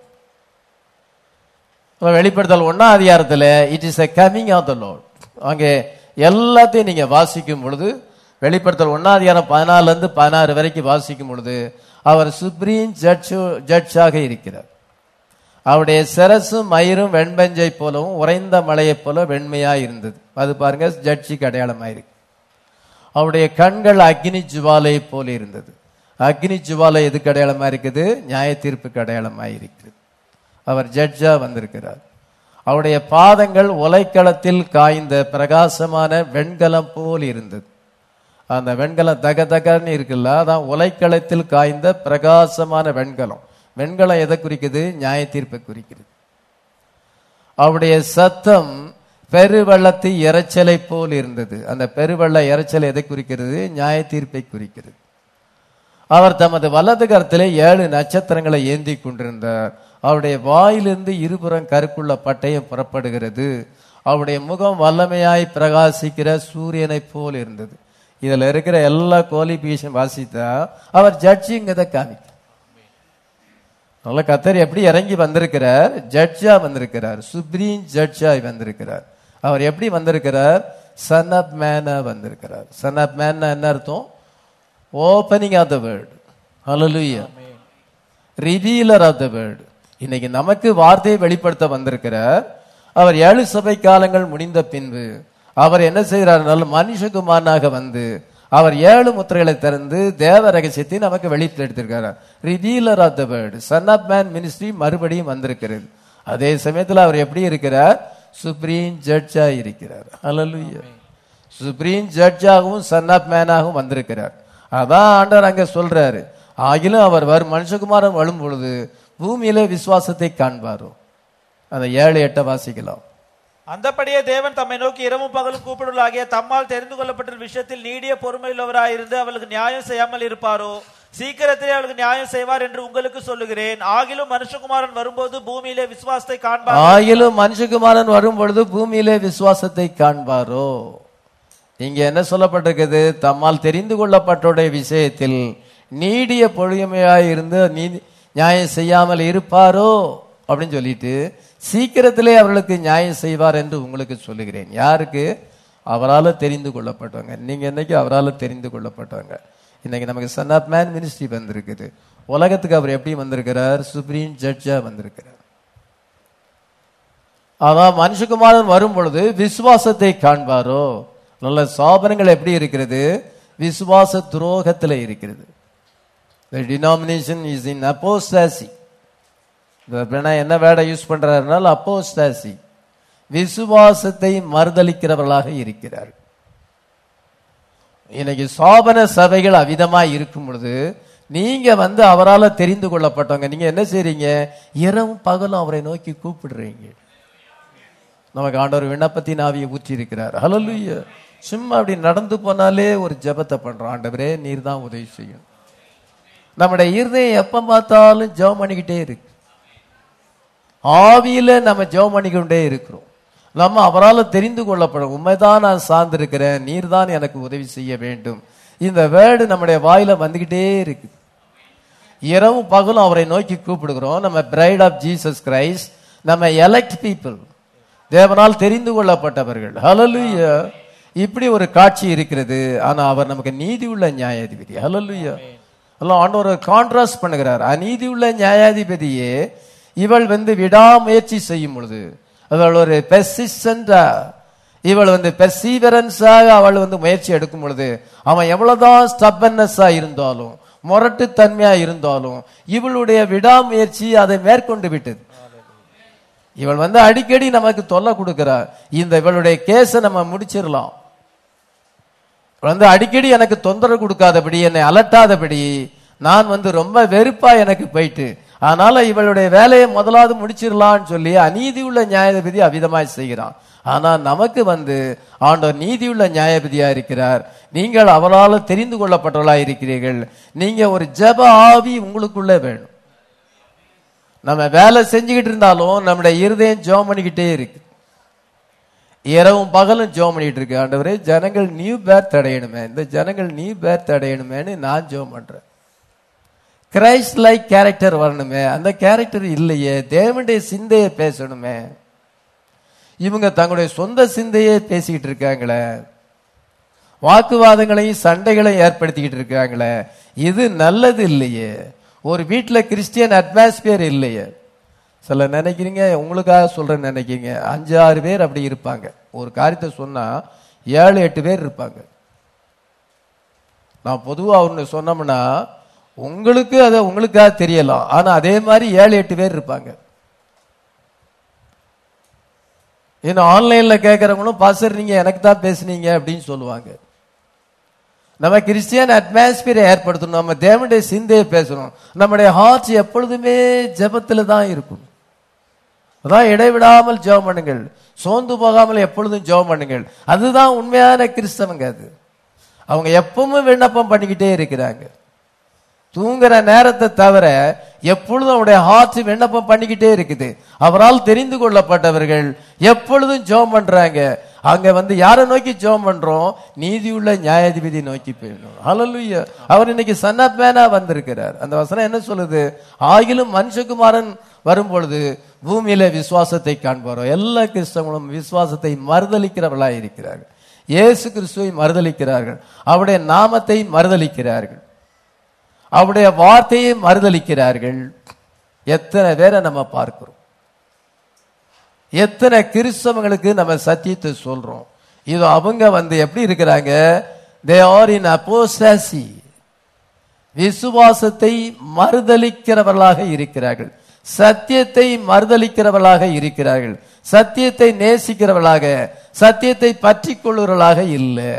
இப்ப வெளிப்படுத்தல் ஒன்னாம் அதிகாரத்துல it is a coming of the lord அங்கே எல்லாத்தையும் நீங்க வாசிக்கும் பொழுது வெளிப்படுத்தல் ஒன்னாம் அதிகாரம் பதினாலுல இருந்து பதினாறு வரைக்கும் வாசிக்கும் பொழுது அவர் சுப்ரீம் ஜட்ஜ் ஜட்ஜாக இருக்கிறார் அவருடைய சிரசும் மயிரும் வெண்பஞ்சை போலவும் உறைந்த மலையைப் போல வெண்மையா இருந்தது அது பாருங்க ஜட்ஜிக்கு அடையாளமாயிருக்கு அவருடைய கண்கள் அக்னி ஜுவாலை போல இருந்தது அக்னி ஜுவாலை எதுக்கு அடையாளமா இருக்குது நியாய தீர்ப்புக்கு அடையாளமா இருக்கிறது அவர் ஜட்ஜா வந்திருக்கிறார் அவருடைய பாதங்கள் உலைக்களத்தில் காய்ந்த பிரகாசமான வெண்கலம் போல் இருந்தது அந்த வெண்கலம் தக தகன்னு இருக்குல்ல அதான் உலைக்களத்தில் காய்ந்த பிரகாசமான வெண்கலம் வெண்கலம் எதை குறிக்குது நியாய தீர்ப்பை குறிக்கிறது அவருடைய சத்தம் பெருவெள்ளத்து இரைச்சலை போல் இருந்தது அந்த பெருவெள்ள இரைச்சல் எதை குறிக்கிறது நியாய தீர்ப்பை குறிக்கிறது அவர் தமது வலது கரத்திலே ஏழு நட்சத்திரங்களை ஏந்தி கொண்டிருந்தார் அவருடைய வாயிலிருந்து இருபுறம் கருக்குள்ள பட்டயம் புறப்படுகிறது அவருடைய முகம் வல்லமையாய் பிரகாசிக்கிற சூரியனைப் போல் இருந்தது இதுல இருக்கிற எல்லா குவாலிபிகேஷன் வாசித்தா அவர் ஜட்ஜிங்கிறத காமிக்க நல்ல கத்தர் எப்படி இறங்கி வந்திருக்கிறார் ஜட்ஜா வந்திருக்கிறார் சுப்ரீம் ஜட்ஜா வந்திருக்கிறார் அவர் எப்படி வந்திருக்கிறார் சன் ஆஃப் மேனா வந்திருக்கிறார் சன் ஆஃப் மேன் என்ன அர்த்தம் opening of the word hallelujah revealer of the word இன்னைக்கு நமக்கு வார்த்தையை வெளிப்படுத்த வந்திருக்கிறார் அவர் ஏழு சபை காலங்கள் முடிந்த பின்பு அவர் என்ன செய்கிறார் மனுஷகுமாரனாக வந்து அவர் ஏழு முத்திரைகளை திறந்து தேவ ரகசியத்தை நமக்கு வெளியிட்டு எடுத்திருக்கிறார் revealer of the word son of man ministry மறுபடியும் வந்திருக்கிறது அதே சமயத்தில் அவர் எப்படி இருக்கிறார் சுப்ரீம் ஜட்ஜா இருக்கிறார் ஹalleluya சுப்ரீம் ஜட்ஜாகவும் சன் ஆஃப் மேனாகவும் வந்திருக்கிறார் அதான் ஆண்டவர் அங்க சொல்றாரு ஆகிலும் அவர் வரும் மனுஷகுமாரன் வரும் பொழுது பூமியிலே விசுவாசத்தை காண்பாரோ அந்த ஏழு எட்ட வாசிக்கலாம் அந்தப்படியே தேவன் தம்மை நோக்கி இரவும் பகலும் கூப்பிடுவலாகிய தம்மால் தெரிந்து கொள்ளப்பட்ட விஷயத்தில் நீடிய பொறுமையுள்ளவராயிருந்து அவளுக்கு நியாயம் செய்யாமல் இருப்பாரோ சீக்கிரத்திலே அவளுக்கு நியாயம் செய்வார் என்று உங்களுக்கு சொல்லுகிறேன் ஆகிலும் மனுஷகுமாரன் வரும்போது பூமியிலே விசுவாசத்தை காண்பார் ஆகிலும் மனுஷகுமாரன் வரும் பொழுது பூமியிலே விசுவாசத்தை காண்பாரோ இங்க என்ன சொல்லப்பட்டிருக்குது தம்மால் தெரிந்து கொள்ளப்பட்டோடைய விஷயத்தில் நீடிய பொழிமையாய் இருந்து நீதி நியாயம் செய்யாமல் இருப்பாரோ அப்படின்னு சொல்லிட்டு சீக்கிரத்திலே அவர்களுக்கு நியாயம் செய்வார் என்று உங்களுக்கு சொல்லுகிறேன் யாருக்கு அவரால் தெரிந்து கொள்ளப்பட்டவங்க நீங்க இன்னைக்கு அவரால் தெரிந்து கொள்ளப்பட்டவங்க இன்னைக்கு நமக்கு சன் ஆஃப் மேன் மினிஸ்ட்ரி வந்திருக்குது உலகத்துக்கு அவர் எப்படி வந்திருக்கிறார் சுப்ரீம் ஜட்ஜா வந்திருக்கிறார் அதான் மனுஷகுமாரன் வரும் பொழுது விசுவாசத்தை காண்பாரோ நல்ல சாபனங்கள் எப்படி இருக்கிறது விசுவாச துரோகத்தில் இருக்கிறது the denomination is in apostasy அப்படின்னா என்ன வேர்டை யூஸ் பண்றாருனால் அப்போஸ்டாசி விசுவாசத்தை மறுதளிக்கிறவர்களாக இருக்கிறார் இன்னைக்கு சோபன சபைகள் அவிதமாய் இருக்கும் பொழுது நீங்க வந்து அவரால் தெரிந்து கொள்ளப்பட்டவங்க நீங்க என்ன செய்றீங்க இரவும் பகலும் அவரை நோக்கி கூப்பிடுறீங்க நமக்கு ஆண்டவர் விண்ணப்பத்தின் ஆவியை ஊற்றி இருக்கிறார் ஹalleluya சும்மா அப்படி நடந்து போனாலே ஒரு ஜெபத்தை பண்றோம் ஆண்டவரே நீர் தான் உதவி செய்யும் நம்முடைய இருதயம் எப்ப பார்த்தாலும் ஜெபம் பண்ணிக்கிட்டே இருக்கு ஆவியில நம்ம ஜெபம் பண்ணிக்கொண்டே இருக்கிறோம் நம்ம அவரால் தெரிந்து கொள்ளப்படும் உண்மைதான் நான் சார்ந்திருக்கிறேன் நீர் தான் எனக்கு உதவி செய்ய வேண்டும் இந்த வேர்டு நம்முடைய வாயில வந்துகிட்டே இருக்கு இரவும் பகலும் அவரை நோக்கி கூப்பிடுகிறோம் நம்ம பிரைட் ஆஃப் ஜீசஸ் கிரைஸ்ட் நம்ம எலெக்ட் பீப்புள் தேவனால் தெரிந்து கொள்ளப்பட்டவர்கள் ஹalleluya இப்படி ஒரு காட்சி இருக்கிறது ஆனா அவர் நமக்கு நீதி உள்ள நியாயாதிபதி ஹalleluya எல்லாம் ஆண்டவர் கான்ட்ராஸ்ட் பண்ணுகிறார் அநீதி உள்ள நியாயாதிபதியே இவள் வந்து விடாமுயற்சி செய்யும் பொழுது அவள் ஒரு பெர்சிஸ்டண்டா இவள் வந்து பெர்சீவரன்ஸாக அவள் வந்து முயற்சி எடுக்கும் பொழுது அவன் எவ்வளவுதான் ஸ்டப்பன்னஸா இருந்தாலும் முரட்டுத்தன்மையா இருந்தாலும் இவளுடைய விடாமுயற்சி அதை மேற்கொண்டு விட்டது இவள் வந்து அடிக்கடி நமக்கு தொல்லை கொடுக்கிறார் இந்த இவளுடைய கேஸை நம்ம முடிச்சிடலாம் இவள் வந்து அடிக்கடி எனக்கு தொந்தரவு கொடுக்காதபடி என்னை அலட்டாதபடி நான் வந்து ரொம்ப வெறுப்பா எனக்கு போயிட்டு அதனால இவளுடைய வேலையை முதலாவது முடிச்சிடலாம்னு சொல்லி அநீதி உள்ள நியாயாதிபதி அவிதமாய் செய்கிறான் ஆனா நமக்கு வந்து ஆண்டவர் நீதியுள்ள நியாயபதியா இருக்கிறார் நீங்கள் அவரால் தெரிந்து கொள்ளப்பட்டவர்களா இருக்கிறீர்கள் நீங்க ஒரு ஜெப ஆவி உங்களுக்குள்ளே வேணும் நம்ம வேலை செஞ்சுக்கிட்டு இருந்தாலும் நம்முடைய இருதயம் ஜோம் பண்ணிக்கிட்டே இருக்கு இரவும் பகலும் ஜோம் பண்ணிட்டு இருக்கு ஆண்டவரே ஜனங்கள் நியூ பேர்த் அடையணுமே இந்த ஜனங்கள் நியூ பேர்த் அடையணுமேன்னு நான் ஜோம் பண்றேன் கிரைஸ்ட் லைக் கேரக்டர் வரணுமே அந்த கேரக்டர் இல்லையே தேவனுடைய சிந்தையை பேசணுமே இவங்க தங்களுடைய சொந்த சிந்தையே பேசிக்கிட்டு இருக்காங்களே வாக்குவாதங்களையும் சண்டைகளையும் ஏற்படுத்திக்கிட்டு இருக்காங்களே இது நல்லது இல்லையே ஒரு வீட்டில் கிறிஸ்டியன் அட்மாஸ்பியர் இல்லையே சில நினைக்கிறீங்க உங்களுக்காக சொல்றேன்னு நினைக்கிறீங்க அஞ்சு ஆறு பேர் அப்படி இருப்பாங்க ஒரு காரியத்தை சொன்னா ஏழு எட்டு பேர் இருப்பாங்க நான் பொதுவாக ஒன்று சொன்னோம்னா உங்களுக்கு அதை உங்களுக்காக தெரியலாம் ஆனா அதே மாதிரி ஏழு எட்டு பேர் இருப்பாங்க இன்னும் ஆன்லைன்ல கேட்கறவங்களும் பாஸ்டர் நீங்க எனக்கு தான் பேசுனீங்க அப்படின்னு சொல்லுவாங்க நம்ம கிறிஸ்டியன் அட்மாஸ்பியரை ஏற்படுத்தணும் நம்ம தேவனுடைய சிந்தையை பேசணும் நம்முடைய ஹார்ட் எப்பொழுதுமே ஜெபத்துல தான் இருக்கும் அதான் இடைவிடாமல் ஜெபம் பண்ணுங்கள் சோர்ந்து போகாமல் எப்பொழுதும் ஜெபம் பண்ணுங்கள் அதுதான் உண்மையான கிறிஸ்தவங்க அது அவங்க எப்பவும் விண்ணப்பம் பண்ணிக்கிட்டே இருக்கிறாங்க தூங்குற நேரத்தை தவிர எப்பொழுதும் அவருடைய ஹார்ட் விண்ணப்பம் பண்ணிக்கிட்டே இருக்குது அவரால் தெரிந்து கொள்ளப்பட்டவர்கள் எப்பொழுதும் ஜெபம் பண்றாங்க அங்க வந்து யாரை நோக்கி ஜெபம் பண்றோம் நீதியுள்ள நியாயாதிபதி நோக்கி போயிடணும் ஹalleluya அவர் இன்னைக்கு சன் ஆஃப் மேனா வந்திருக்கிறார் அந்த வசனம் என்ன சொல்லுது ஆகிலும் மனுஷகுமாரன் வரும் பொழுது பூமியில விசுவாசத்தை காண்பாரோ எல்லா கிறிஸ்தவங்களும் விசுவாசத்தை மறுதலிக்கிறவர்களாய் இருக்கிறார்கள் இயேசு கிறிஸ்துவை மறுதலிக்கிறார்கள் அவருடைய நாமத்தை மறுதலிக்கிறார்கள் அவருடைய வார்த்தையை மறுதலிக்கிறார்கள் எத்தனை பேரை நம்ம பார்க்கிறோம் எத்தனை கிறிஸ்தவங்களுக்கு நம்ம சத்தியத்தை சொல்றோம் இது அவங்க வந்து எப்படி இருக்கிறாங்க தே ஆர் இன் அப்போசாசி விசுவாசத்தை மறுதலிக்கிறவர்களாக இருக்கிறார்கள் சத்தியத்தை மறுதலிக்கிறவர்களாக இருக்கிறார்கள் சத்தியத்தை நேசிக்கிறவர்களாக சத்தியத்தை பற்றி கொள்ளுறவர்களாக இல்லை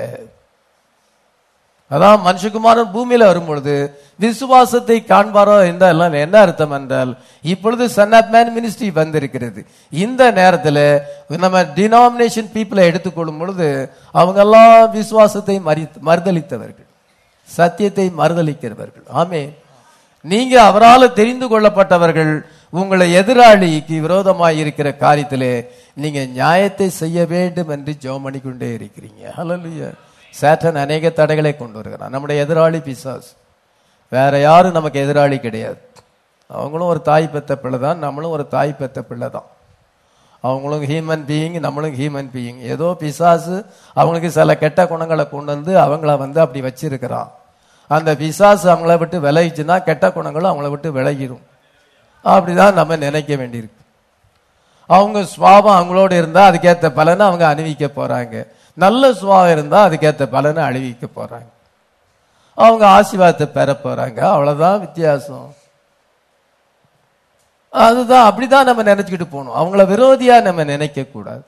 அதான் மனுஷகுமாரன் பூமியில வரும்பொழுது விசுவாசத்தை காண்பாரோ என்றால் என்ன அர்த்தம் என்றால் இப்பொழுது சன் ஆஃப் மேன் மினிஸ்ட்ரி வந்திருக்கிறது இந்த நேரத்தில் நம்ம டினாமினேஷன் பீப்புளை எடுத்துக்கொள்ளும் பொழுது அவங்க எல்லாம் விசுவாசத்தை மறி மறுதளித்தவர்கள் சத்தியத்தை மறுதளிக்கிறவர்கள் ஆமே நீங்க அவரால் தெரிந்து கொள்ளப்பட்டவர்கள் உங்களை எதிராளிக்கு விரோதமாய் இருக்கிற காரியத்திலே நீங்க நியாயத்தை செய்ய வேண்டும் என்று ஜெபம் பண்ணிக்கொண்டே இருக்கிறீங்க ஹalleluya சேட்டன் அநேக தடைகளை கொண்டு வருகிறான் நம்முடைய எதிராளி பிசாஸ் வேற யாரும் நமக்கு எதிராளி கிடையாது அவங்களும் ஒரு தாய் பெத்த பிள்ளை தான் நம்மளும் ஒரு தாய் பெத்த பிள்ளை தான் அவங்களும் ஹியூமன் பீயிங் நம்மளும் ஹியூமன் பீயிங் ஏதோ பிசாசு அவங்களுக்கு சில கெட்ட குணங்களை கொண்டு வந்து அவங்கள வந்து அப்படி வச்சிருக்கிறான் அந்த பிசாசு அவங்கள விட்டு விலகிச்சுன்னா கெட்ட குணங்களும் அவங்கள விட்டு விலகிடும் அப்படிதான் நம்ம நினைக்க வேண்டியிருக்கு அவங்க சுவாபம் அவங்களோட இருந்தா அதுக்கேற்ற பலனை அவங்க அணிவிக்க போறாங்க நல்ல சுவாபம் இருந்தா அதுக்கேற்ற பலனை அணிவிக்க போறாங்க அவங்க ஆசீர்வாதத்தை பெற போறாங்க அவ்வளவுதான் வித்தியாசம் அதுதான் அப்படிதான் நம்ம நினைச்சுக்கிட்டு போகணும் அவங்கள விரோதியா நம்ம நினைக்க கூடாது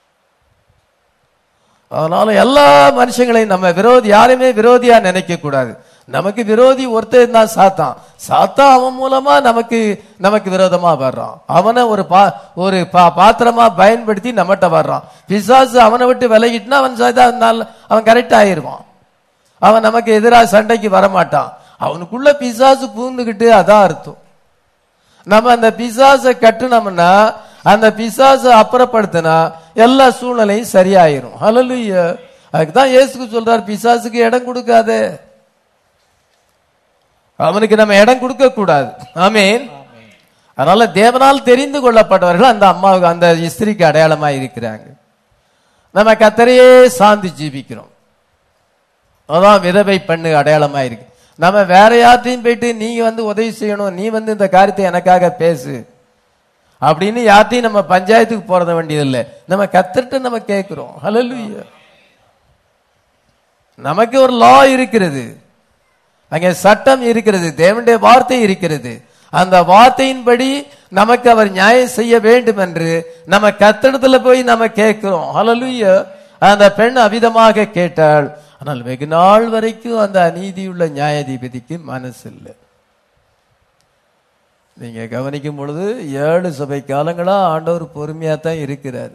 அதனால எல்லா மனுஷங்களையும் நம்ம விரோதி யாருமே விரோதியா நினைக்க கூடாது நமக்கு விரோதி ஒருத்தர் தான் சாத்தான் சாத்தான் அவன் மூலமா நமக்கு நமக்கு விரோதமா வர்றான் அவனை ஒரு பா ஒரு பா- பாத்திரமா பயன்படுத்தி நம்மகிட்ட வர்றான் பிசாசு அவனை விட்டு விலகிட்டுனா அவன் சதா- நல்ல- அவன் கரெக்ட் ஆயிருவான் அவன் நமக்கு எதிராக சண்டைக்கு வரமாட்டான் அவனுக்குள்ள பிசாசு பூந்துக்கிட்டு அதான் அர்த்தம் நம்ம அந்த பிசாசை கட்டுனோம்னா அந்த பிசாசை அப்புறப்படுத்தினா எல்லா சூழ்நிலையும் சரியாயிரும் ஹalleluya அதுக்கு தான் இயேசுக்கு சொல்றார் பிசாசுக்கு இடம் கொடுக்காதே அவனுக்கு நம்ம இடம் கொடுக்க கூடாது ஆமீன் அதனால தேவனால் தெரிந்து கொள்ளப்பட்டவர்கள் அந்த அம்மாவுக்கு அந்த ஸ்திரிக்கு அடையாளமா இருக்கிறாங்க நம்ம கத்தரையே சார்ந்து ஜீவிக்கிறோம் அதான் விதவை பெண்ணு அடையாளமா இருக்கு நம்ம வேற யார்ட்டையும் போயிட்டு நீ வந்து உதவி செய்யணும் நீ வந்து இந்த காரியத்தை எனக்காக பேசு அப்படின்னு யார்ட்டையும் நம்ம பஞ்சாயத்துக்கு போறத வேண்டியதில்லை நம்ம கத்துட்டு நம்ம கேட்கிறோம் ஹalleluya நமக்கு ஒரு லா இருக்கிறது அங்கே சட்டம் இருக்கிறது தேவனுடைய வார்த்தை இருக்கிறது அந்த வார்த்தையின்படி நமக்கு அவர் நியாயம் செய்ய வேண்டும் என்று நம்ம கத்திடத்துல போய் நம்ம கேட்கிறோம் ஹalleluya அந்த பெண் அவிதமாக கேட்டாள் ஆனால் வெகு நாள் வரைக்கும் அந்த அநீதியுள்ள நியாயாதிபதிக்கு மனசு இல்லை நீங்க கவனிக்கும் பொழுது ஏழு சபை காலங்களா ஆண்டவர் பொறுமையா தான் இருக்கிறார்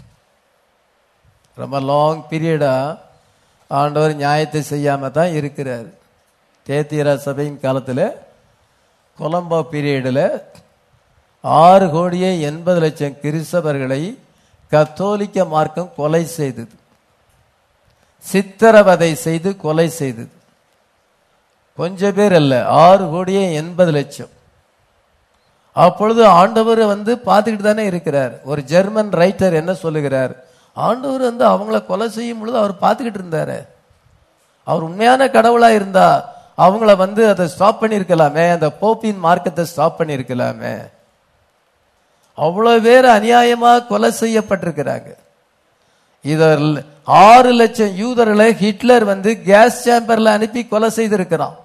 ரொம்ப லாங் பீரியடா ஆண்டவர் நியாயத்தை செய்யாம தான் இருக்கிறார் தேத்தியரா சபையின் காலத்துல கொலம்போ பீரியடில் ஆறு கோடியே எண்பது லட்சம் கிறிஸ்தவர்களை கத்தோலிக்க மார்க்கம் கொலை செய்தது சித்திரவதை செய்து கொலை செய்தது கொஞ்ச பேர் அல்ல ஆறு கோடியே எண்பது லட்சம் அப்பொழுது ஆண்டவர் வந்து பார்த்துக்கிட்டு தானே இருக்கிறார் ஒரு ஜெர்மன் ரைட்டர் என்ன சொல்லுகிறார் ஆண்டவர் வந்து அவங்கள கொலை செய்யும் பொழுது அவர் பார்த்துக்கிட்டு இருந்தாரு அவர் உண்மையான கடவுளா இருந்தா அவங்கள வந்து அதை ஸ்டாப் பண்ணியிருக்கலாமே அந்த போப்பின் மார்க்கத்தை ஸ்டாப் பண்ணியிருக்கலாமே அவ்வளவு பேர் அநியாயமா கொலை செய்யப்பட்டிருக்கிறாங்க இதில் ஆறு லட்சம் யூதர்களை ஹிட்லர் வந்து கேஸ் சேம்பர்ல அனுப்பி கொலை செய்திருக்கிறான்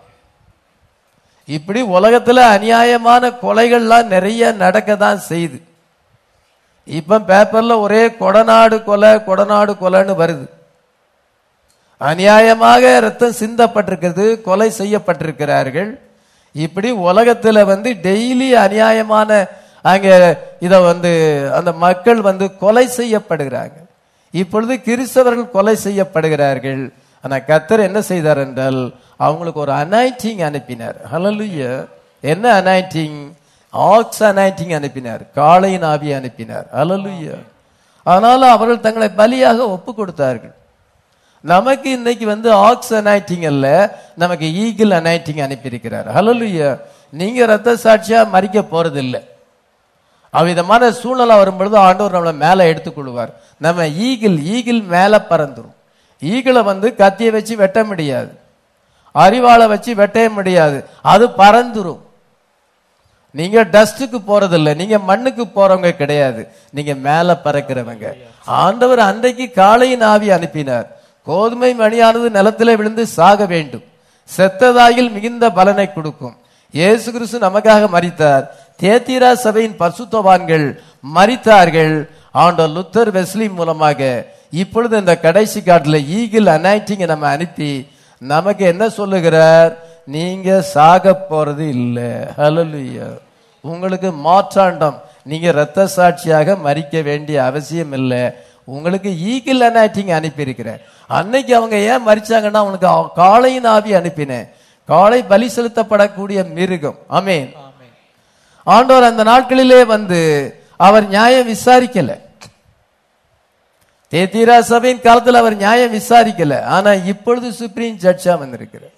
இப்படி உலகத்துல அநியாயமான கொலைகள்லாம் நிறைய நடக்க தான் செய்யுது இப்ப பேப்பர்ல ஒரே கொடநாடு கொலை கொடநாடு கொலைன்னு வருது அநியாயமாக ரத்தம் சிந்தப்பட்டிருக்கிறது கொலை செய்யப்பட்டிருக்கிறார்கள் இப்படி உலகத்துல வந்து டெய்லி அநியாயமான அங்க இத வந்து அந்த மக்கள் வந்து கொலை செய்யப்படுகிறாங்க இப்பொழுது கிறிஸ்தவர்கள் கொலை செய்யப்படுகிறார்கள் ஆனா கத்தர் என்ன செய்தார் என்றால் அவங்களுக்கு ஒரு அனாயிட்டிங் அனுப்பினார் ஹalleluya என்ன அனாயிட்டிங் ஆக்ஸ் அனாயிட்டிங் அனுப்பினார் காளையின் ஆவி அனுப்பினார் ஹalleluya அதனால அவர்கள் தங்களை பலியாக ஒப்பு கொடுத்தார்கள் நமக்கு இன்னைக்கு வந்து ஆக்ஸ் அனாயிட்டிங் அல்ல நமக்கு ஈகிள் அனாயிட்டிங் அனுப்பியிருக்கிறார் ஹalleluya நீங்க ரத்த சாட்சியா மறிக்க போறதில்லை அவ்விதமான சூழ்நிலை வரும்பொழுது ஆண்டவர் நம்மளை மேலே எடுத்துக்கொள்வார் நம்ம ஈகிள் ஈகிள் மேலே பறந்துரும் ஈகிளை வந்து கத்தியை வச்சு வெட்ட முடியாது அறிவாளை வச்சு வெட்டவே முடியாது அது பறந்துரும் நீங்க டஸ்டுக்கு போறதில்ல நீங்க மண்ணுக்கு போறவங்க கிடையாது நீங்க மேல பறக்கிறவங்க ஆண்டவர் அன்றைக்கு காளையின் ஆவி அனுப்பினார் கோதுமை மணியானது நிலத்திலே விழுந்து சாக வேண்டும் செத்ததாயில் மிகுந்த பலனை கொடுக்கும் இயேசு கிறிஸ்து நமக்காக மரித்தார் தேத்திரா சபையின் பரிசுத்தவான்கள் மரித்தார்கள் ஆண்டவர் லுத்தர் வெஸ்லி மூலமாக இப்பொழுது இந்த கடைசி காட்டுல ஈகிள் அனாயிட்டிங்க நம்ம அனுப்பி நமக்கு என்ன சொல்லுகிறார் நீங்க சாக போறது இல்லை ஹalleluya உங்களுக்கு மாற்றாண்டம் நீங்க இரத்த சாட்சியாக மறிக்க வேண்டிய அவசியம் இல்லை உங்களுக்கு ஈகிள் அனாயிட்டிங் அனுப்பியிருக்கிறேன் அன்னைக்கு அவங்க ஏன் மறிச்சாங்கன்னா அவனுக்கு காளையின் ஆவி அனுப்பினேன் காளை பலி செலுத்தப்படக்கூடிய மிருகம் ஆமேன் ஆண்டவர் அந்த நாட்களிலே வந்து அவர் நியாயம் விசாரிக்கல தேத்தீரா சபையின் காலத்தில் அவர் நியாயம் விசாரிக்கல ஆனா இப்பொழுது சுப்ரீம் ஜட்ஜா வந்திருக்கிறார்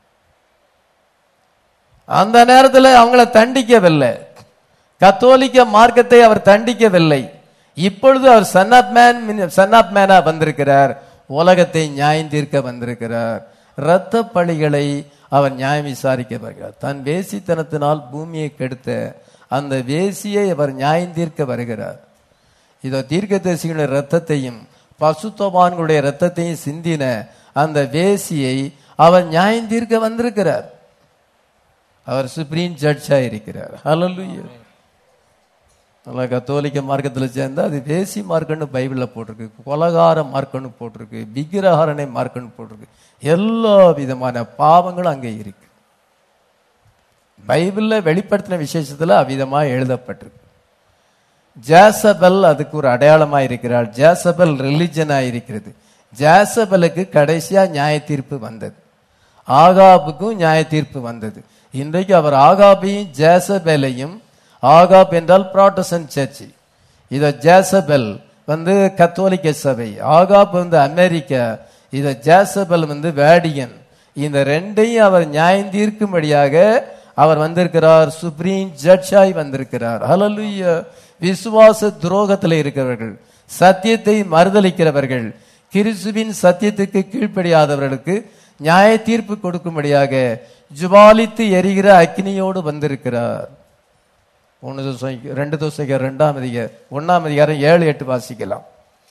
அந்த நேரத்தில் அவங்கள தண்டிக்கவில்லை கத்தோலிக்க மார்க்கத்தை அவர் தண்டிக்கவில்லை இப்பொழுது அவர் son of man son of மேனா வந்திருக்கிறார் உலகத்தை நியாயம் தீர்க்க வந்திருக்கிறார் இரத்த பழிகளை அவர் நியாயம் விசாரிக்க வருகிறார் தன் வேசித்தனத்தினால் பூமியை கெடுத்த அந்த வேசியை அவர் நியாயம் தீர்க்க வருகிறார் இதோ தீர்க்கதரிசிகளுடைய ரத்தத்தையும் பசுத்தவான்களுடைய ரத்தத்தையும் சிந்தின அந்த வேசியை அவர் நியாயம் தீர்க்க வந்திருக்கிறார் அவர் சுப்ரீம் ஜட்ஜா இருக்கிறார் ஹalleluya நல்லா கத்தோலிக்க மார்க்கத்தில் சேர்ந்தா அது வேசி மார்க்கன்னு பைபிளில் போட்டிருக்கு கொலகார மார்க்கன்னு போட்டிருக்கு விக்கிரஹாரணை மார்க்கன்னு போட்டிருக்கு எல்லா விதமான பாவங்களும் அங்கே இருக்கு பைபிளில் வெளிப்படுத்தின விசேஷத்தில் அவ்விதமா எழுதப்பட்டிருக்கு ஜாசபல் அதுக்கு ஒரு அடையாளமா இருக்கிறார் ஜாசபல் ரிலிஜனா இருக்கிறது ஜாசபலுக்கு கடைசியா நியாய தீர்ப்பு வந்தது ஆகாபுக்கும் நியாய தீர்ப்பு வந்தது இன்றைக்கு அவர் ஆகாபையும் ஜேசபெலையும் ஆகாப் என்றால் ப்ராட்டசன்ட் சர்ச் இத ஜேசபெல் வந்து கத்தோலிக்க சபை ஆகாப் வந்து அமெரிக்கா இத ஜேசபெல் வந்து வேடியன் இந்த ரெண்டையும் அவர் நியாயம் தீர்க்கும்படியாக அவர் வந்திருக்கிறார் சுப்ரீம் ஜட்ஜாய் வந்திருக்கிறார் ஹalleluya விசுவாச துரோகத்தில் இருக்கிறவர்கள் சத்தியத்தை மறுதலிக்கிறவர்கள் கிறிஸ்துவின் சத்தியத்துக்கு கீழ்ப்படியாதவர்களுக்கு நியாய தீர்ப்பு கொடுக்கும்படியாக ஜுவாலித்து எரிகிற அக்னியோடு வந்திருக்கிறார் ஒன்று தோசை ரெண்டு தோசைக்கு ரெண்டாம் அதிக ஒன்னாம் அதிகாரம் ஏழு எட்டு வாசிக்கலாம்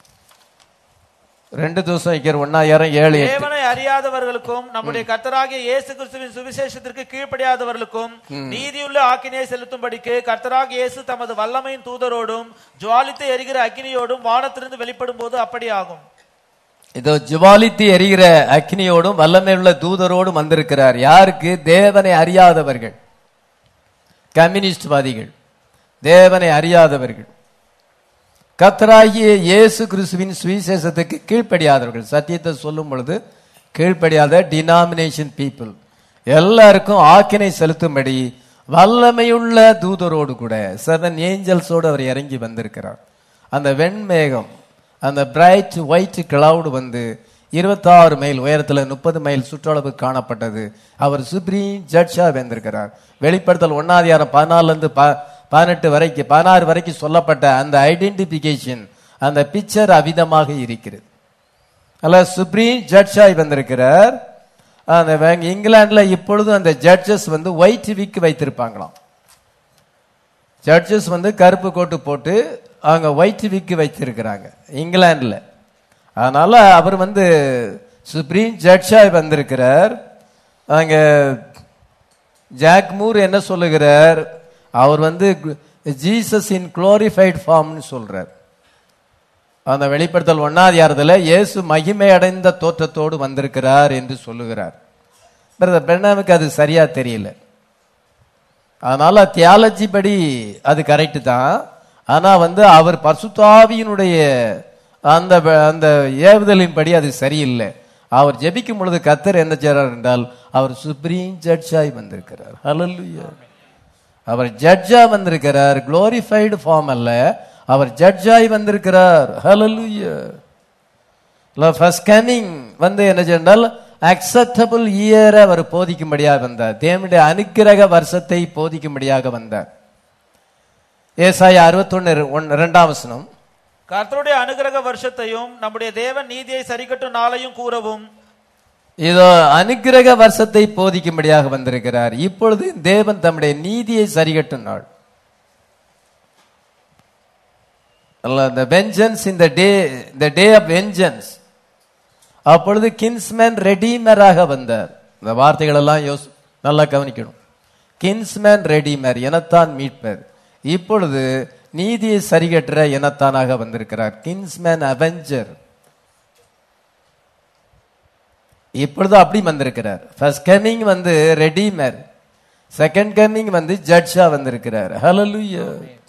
ரெண்டு தோசை வைக்கிற ஒன்னாயிரம் ஏழு எட்டு தேவனை அறியாதவர்களுக்கும் நம்முடைய கர்த்தராகிய இயேசு கிறிஸ்துவின் சுவிசேஷத்திற்கு கீழ்ப்படியாதவர்களுக்கும் நீதியுள்ள ஆக்கினையை செலுத்தும்படிக்கு கர்த்தராகிய இயேசு தமது வல்லமையின் தூதரோடும் ஜுவாலித்து எரிகிற அக்கினியோடும் வானத்திலிருந்து வெளிப்படும் போது அப்படி ஆகும் இதோ ஜுவாலித்து எரிகிற அக்னியோடும் வல்லமையுள்ள தூதரோடும் வந்திருக்கிறார் யாருக்கு தேவனை அறியாதவர்கள் கம்யூனிஸ்ட்வாதிகள் தேவனை அறியாதவர்கள் கத்தராகிய இயேசு கிறிஸ்துவின் சுவிசேஷத்துக்கு கீழ்ப்படியாதவர்கள் சத்தியத்தை சொல்லும் பொழுது கீழ்ப்படியாத டினாமினேஷன் பீப்புள் எல்லாருக்கும் ஆக்கினை செலுத்தும்படி வல்லமையுள்ள தூதரோடு கூட செவன் ஏஞ்சல்ஸோடு அவர் இறங்கி வந்திருக்கிறார் அந்த வெண்மேகம் அந்த பிரைட் ஒயிட் கிளவுட் வந்து இருபத்தாறு மைல் உயரத்தில் முப்பது மைல் சுற்றளவு காணப்பட்டது அவர் சுப்ரீம் ஜட்ஜா வந்திருக்கிறார் வெளிப்படுத்தல் ஒன்னாதிகாரம் பதினாலுல இருந்து ப- பதினெட்டு வரைக்கும் பதினாறு வரைக்கும் சொல்லப்பட்ட அந்த ஐடென்டிபிகேஷன் அந்த பிக்சர் அவிதமாக இருக்கிறது அல்ல சுப்ரீம் ஜட்ஜாய் வந்திருக்கிறார் அந்த வேங்க- இங்கிலாந்துல இப்பொழுதும் அந்த ஜட்ஜஸ் வந்து ஒயிட் விக் வைத்திருப்பாங்களாம் ஜட்ஜஸ் வந்து கருப்பு கோட்டு போட்டு அவங்க ஒயிட் விக்கு வைத்திருக்கிறாங்க இங்கிலாந்துல அதனால அவர் வந்து சுப்ரீம் ஜட்ஜாய் வந்திருக்கிறார் அங்க ஜாக் மூர் என்ன சொல்லுகிறார் அவர் வந்து ஜீசஸ் இன் குளோரிஃபைட் ஃபார்ம்னு சொல்றார் அந்த வெளிப்படுத்தல் ஒன்னாதிகாரத்தில் இயேசு மகிமை அடைந்த தோற்றத்தோடு வந்திருக்கிறார் என்று சொல்லுகிறார் பிரதர் பெர்னாமுக்கு அது சரியா தெரியல அதனால தியாலஜி படி அது கரெக்ட் தான் ஆனா வந்து அவர் பரிசுத்தாவியினுடைய அந்த வ- அந்த ஏவுதலின்படி அது சரியில்லை அவர் ஜெபிக்கும் பொழுது கத்தர் என்ன செய்றார் என்றால் அவர் சுப்ரீம் ஜட்ஜாய் வந்திருக்கிறார் ஹalleluya அவர் ஜட்ஜா வந்திருக்கிறார் குளோரிஃபைடு ஃபார்ம் அல்ல அவர் ஜட்ஜாய் வந்திருக்கிறார் ஹalleluya ஃபர்ஸ்ட் கமிங் வந்து என்ன சொன்னால் அக்செப்டபிள் இயரை அவர் போதிக்கும்படியாக வந்தார் தேவனுடைய அனுக்கிரக வருஷத்தை போதிக்கும்படியாக வந்தார் ஏசாயா அறுபத்தொன்னு ஒன் ரெண்டாம் வசனம் கர்த்தருடைய அனுகிரக வருஷத்தையும் நம்முடைய தேவன் நீதியை சரிக்கட்டும் நாளையும் கூறவும் இதோ அனுக்கிரக வருஷத்தை போதிக்கும்படியாக வந்திருக்கிறார் இப்பொழுது தேவன் தம்முடைய நீதியை சரிகட்டும் நாள் the vengeance in the day the day of vengeance அப்பொழுது கின்ஸ்மேன் ரெடீமராக வந்தார் இந்த வார்த்தைகள் எல்லாம் யோஸ் நல்லா கவனிக்கணும் கின்ஸ்மேன் ரெடீமர் எனத்தான் மீட்பர் இப்பொழுது நீதியை சரிகற்ற எனத்தானாக வந்திருக்கிறார் கின்ஸ்மேன் அவெஞ்சர் இப்பொழுது அப்படி வந்திருக்கிறார் ஃபர்ஸ்ட் கமிங் வந்து ரெடீமர் செகண்ட் கமிங் வந்து ஜட்ஜா வந்திருக்கிறார் ஹalleluya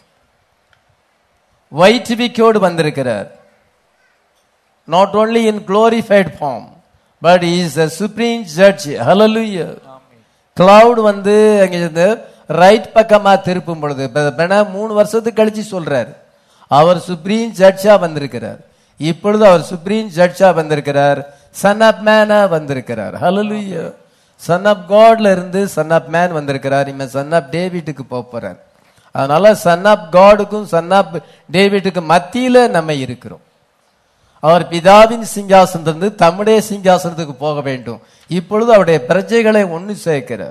ஒயிட் விக்கோடு வந்திருக்கிறார் not only in glorified form but is a supreme judge hallelujah cloud வந்து அங்க இருந்து ரைட் பக்கமா திருப்பும் பொழுது இப்ப பெனா மூணு வருஷத்துக்கு கழிச்சு சொல்றார் அவர் சுப்ரீம் ஜட்ஜா வந்திருக்கிறார் இப்பொழுது அவர் சுப்ரீம் ஜட்ஜா வந்திருக்கிறார் சன் ஆப் மேனா வந்திருக்கிறார் ஹalleluya சன் ஆப் காட்ல இருந்து சன் ஆப் மேன் வந்திருக்கிறார் இவன் சன் ஆப் டேவிட்டுக்கு போக போறார் அதனால சன் ஆப் காடுக்கும் சன் ஆப் டேவிட்டுக்கு மத்தியில நம்ம இருக்கிறோம் அவர் பிதாவின் சிங்காசனத்திலிருந்து தம்முடைய சிங்காசனத்துக்கு போக வேண்டும் இப்பொழுது அவருடைய பிரஜைகளை ஒன்று சேர்க்கிறார்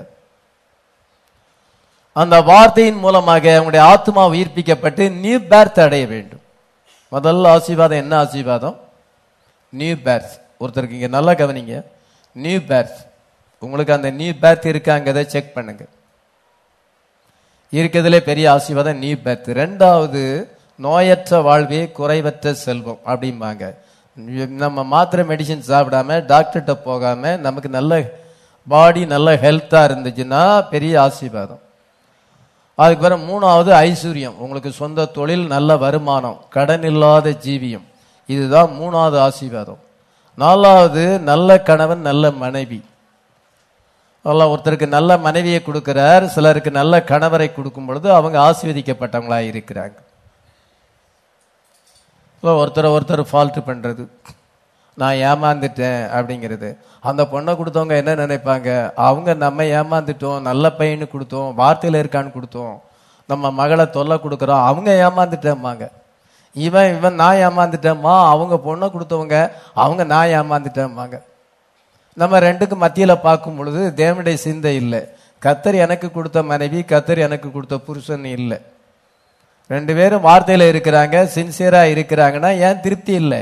அந்த வார்த்தையின் மூலமாக அவங்களுடைய ஆத்மா உயிர்ப்பிக்கப்பட்டு நியூ பேர்த் அடைய வேண்டும் முதல்ல ஆசீர்வாதம் என்ன ஆசீர்வாதம் நியூ பேர்த் ஒருத்தருக்கு இங்க நல்லா கவனிங்க நியூ பேர்த் உங்களுக்கு அந்த நியூ பேர்த் இருக்காங்கிறத செக் பண்ணுங்க இருக்கிறதுலே பெரிய ஆசீர்வாதம் நியூ பேர்த் ரெண்டாவது நோயற்ற வாழ்வே குறைவற்ற செல்வம் அப்படிம்பாங்க நம்ம மாத்திரை மெடிசின் சாப்பிடாம டாக்டர்கிட்ட போகாம நமக்கு நல்ல பாடி நல்ல ஹெல்த்தா இருந்துச்சுன்னா பெரிய ஆசீர்வாதம் அதுக்கு பிறகு மூணாவது ஐஸ்வர்யம் உங்களுக்கு சொந்த தொழில் நல்ல வருமானம் கடன் இல்லாத ஜீவியம் இதுதான் மூணாவது ஆசீர்வாதம் நாலாவது நல்ல கணவன் நல்ல மனைவி அல்லாஹ் ஒருத்தருக்கு நல்ல மனைவியை கொடுக்கிறார் சிலருக்கு நல்ல கணவரை கொடுக்கும் பொழுது அவங்க ஆசீர்வதிக்கப்பட்டவங்களா இருக்கிறாங்க இப்போ ஒருத்தரை ஒருத்தர் ஃபால்ட் பண்றது நான் ஏமாந்துட்டேன் அப்படிங்கிறது அந்த பொண்ணை கொடுத்தவங்க என்ன நினைப்பாங்க அவங்க நம்ம ஏமாந்துட்டோம் நல்ல பையனு கொடுத்தோம் வார்த்தையில இருக்கான்னு கொடுத்தோம் நம்ம மகளை தொல்லை கொடுக்குறோம் அவங்க ஏமாந்துட்டேம்மாங்க இவன் இவன் நான் ஏமாந்துட்டேம்மா அவங்க பொண்ணை கொடுத்தவங்க அவங்க நான் ஏமாந்துட்டேம்மாங்க நம்ம ரெண்டுக்கு மத்தியில பார்க்கும் பொழுது தேவனுடைய சிந்தை இல்லை கத்தர் எனக்கு கொடுத்த மனைவி கத்தர் எனக்கு கொடுத்த புருஷன் இல்லை ரெண்டு பேரும் வார்த்தையில இருக்கிறாங்க சின்சியரா இருக்கிறாங்கன்னா ஏன் திருப்தி இல்லை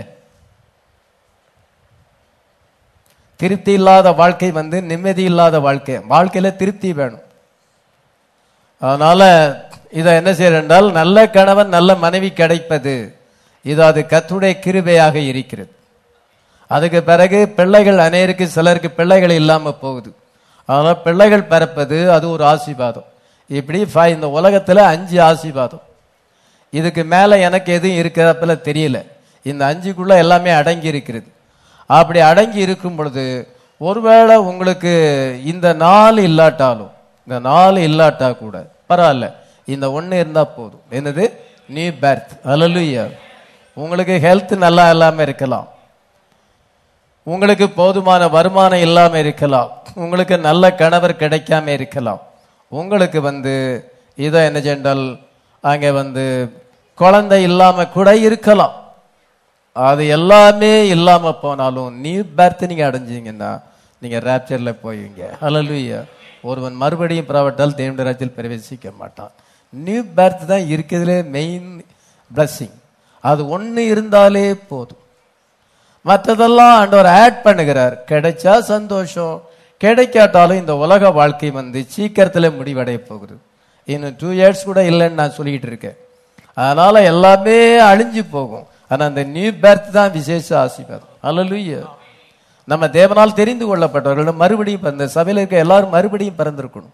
திருப்தி இல்லாத வாழ்க்கை வந்து நிம்மதி இல்லாத வாழ்க்கை வாழ்க்கையில திருப்தி வேணும் அதனால இதை என்ன செய்யற என்றால் நல்ல கணவன் நல்ல மனைவி கிடைப்பது இது அது கத்துடைய கிருபையாக இருக்கிறது அதுக்கு பிறகு பிள்ளைகள் அநேருக்கு சிலருக்கு பிள்ளைகள் இல்லாம போகுது அதனால பிள்ளைகள் பிறப்பது அது ஒரு ஆசீர்வாதம் இப்படி ஃபை- இந்த உலகத்துல அஞ்சு ஆசீர்வாதம் இதுக்கு மேல எனக்கு எதுவும் இருக்கிறப்பல தெரியல இந்த அஞ்சுக்குள்ள எல்லாமே அடங்கி இருக்கிறது அப்படி அடங்கி இருக்கும் பொழுது ஒருவேளை உங்களுக்கு இந்த நாள் இல்லாட்டாலும் இந்த நாள் இல்லாட்டா கூட பரவாயில்ல இந்த ஒண்ணு இருந்தா போதும் என்னது நியூ பேர்த் அலலுயா உங்களுக்கு ஹெல்த் நல்லா இல்லாம இருக்கலாம் உங்களுக்கு போதுமான வருமானம் இல்லாம இருக்கலாம் உங்களுக்கு நல்ல கணவர் கிடைக்காம இருக்கலாம் உங்களுக்கு வந்து இதை என்ன சென்றால் அங்க வந்து குழந்தை இல்லாம கூட இருக்கலாம் அது எல்லாமே இல்லாம போனாலும் நியூ பேர்த் நீங்க அடைஞ்சீங்கன்னா நீங்க ரேப்சர்ல போவீங்க ஹalleluya ஒருவன் மறுபடியும் பிராவட்டால் தேவனுடைய ராஜ்யத்தில் பிரவேசிக்க மாட்டான் நியூ பேர்த் தான் இருக்கிறதுலே மெயின் blessing அது ஒண்ணு இருந்தாலே போதும் மற்றதெல்லாம் ஆண்டவர் ஆட் பண்ணுகிறார் கிடைச்சா சந்தோஷம் கிடைக்காட்டாலும் இந்த உலக வாழ்க்கை வந்து சீக்கிரத்துல முடிவடைய போகுது இன்னும் டூ இயர்ஸ் கூட இல்லைன்னு நான் சொல்லிட்டு இருக்கேன் அதனால எல்லாமே அழிஞ்சு போகும் ஆனா அந்த நியூ பேர்த் தான் விசேஷ ஆசீர்வாதம் அல்லலுயா நம்ம தேவனால் தெரிந்து கொள்ளப்பட்டவர்கள் மறுபடியும் பிறந்த சபையில இருக்க எல்லாரும் மறுபடியும் பிறந்திருக்கணும்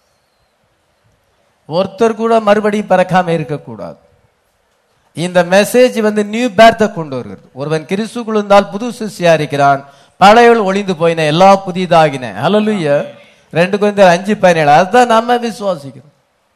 ஒருத்தர் கூட மறுபடியும் பிறக்காம இருக்கக்கூடாது இந்த மெசேஜ் வந்து நியூ பேர்த்தை கொண்டு வருகிறது ஒருவன் கிறிஸ்துக்குள் இருந்தால் புது சிஷ்யா இருக்கிறான் பழையவள் ஒளிந்து போயின எல்லாம் புதிதாகின ஹalleluya ரெண்டு கொஞ்சம் அஞ்சு பதினேழு அதுதான் நம்ம விசுவாசிக்கிறோம்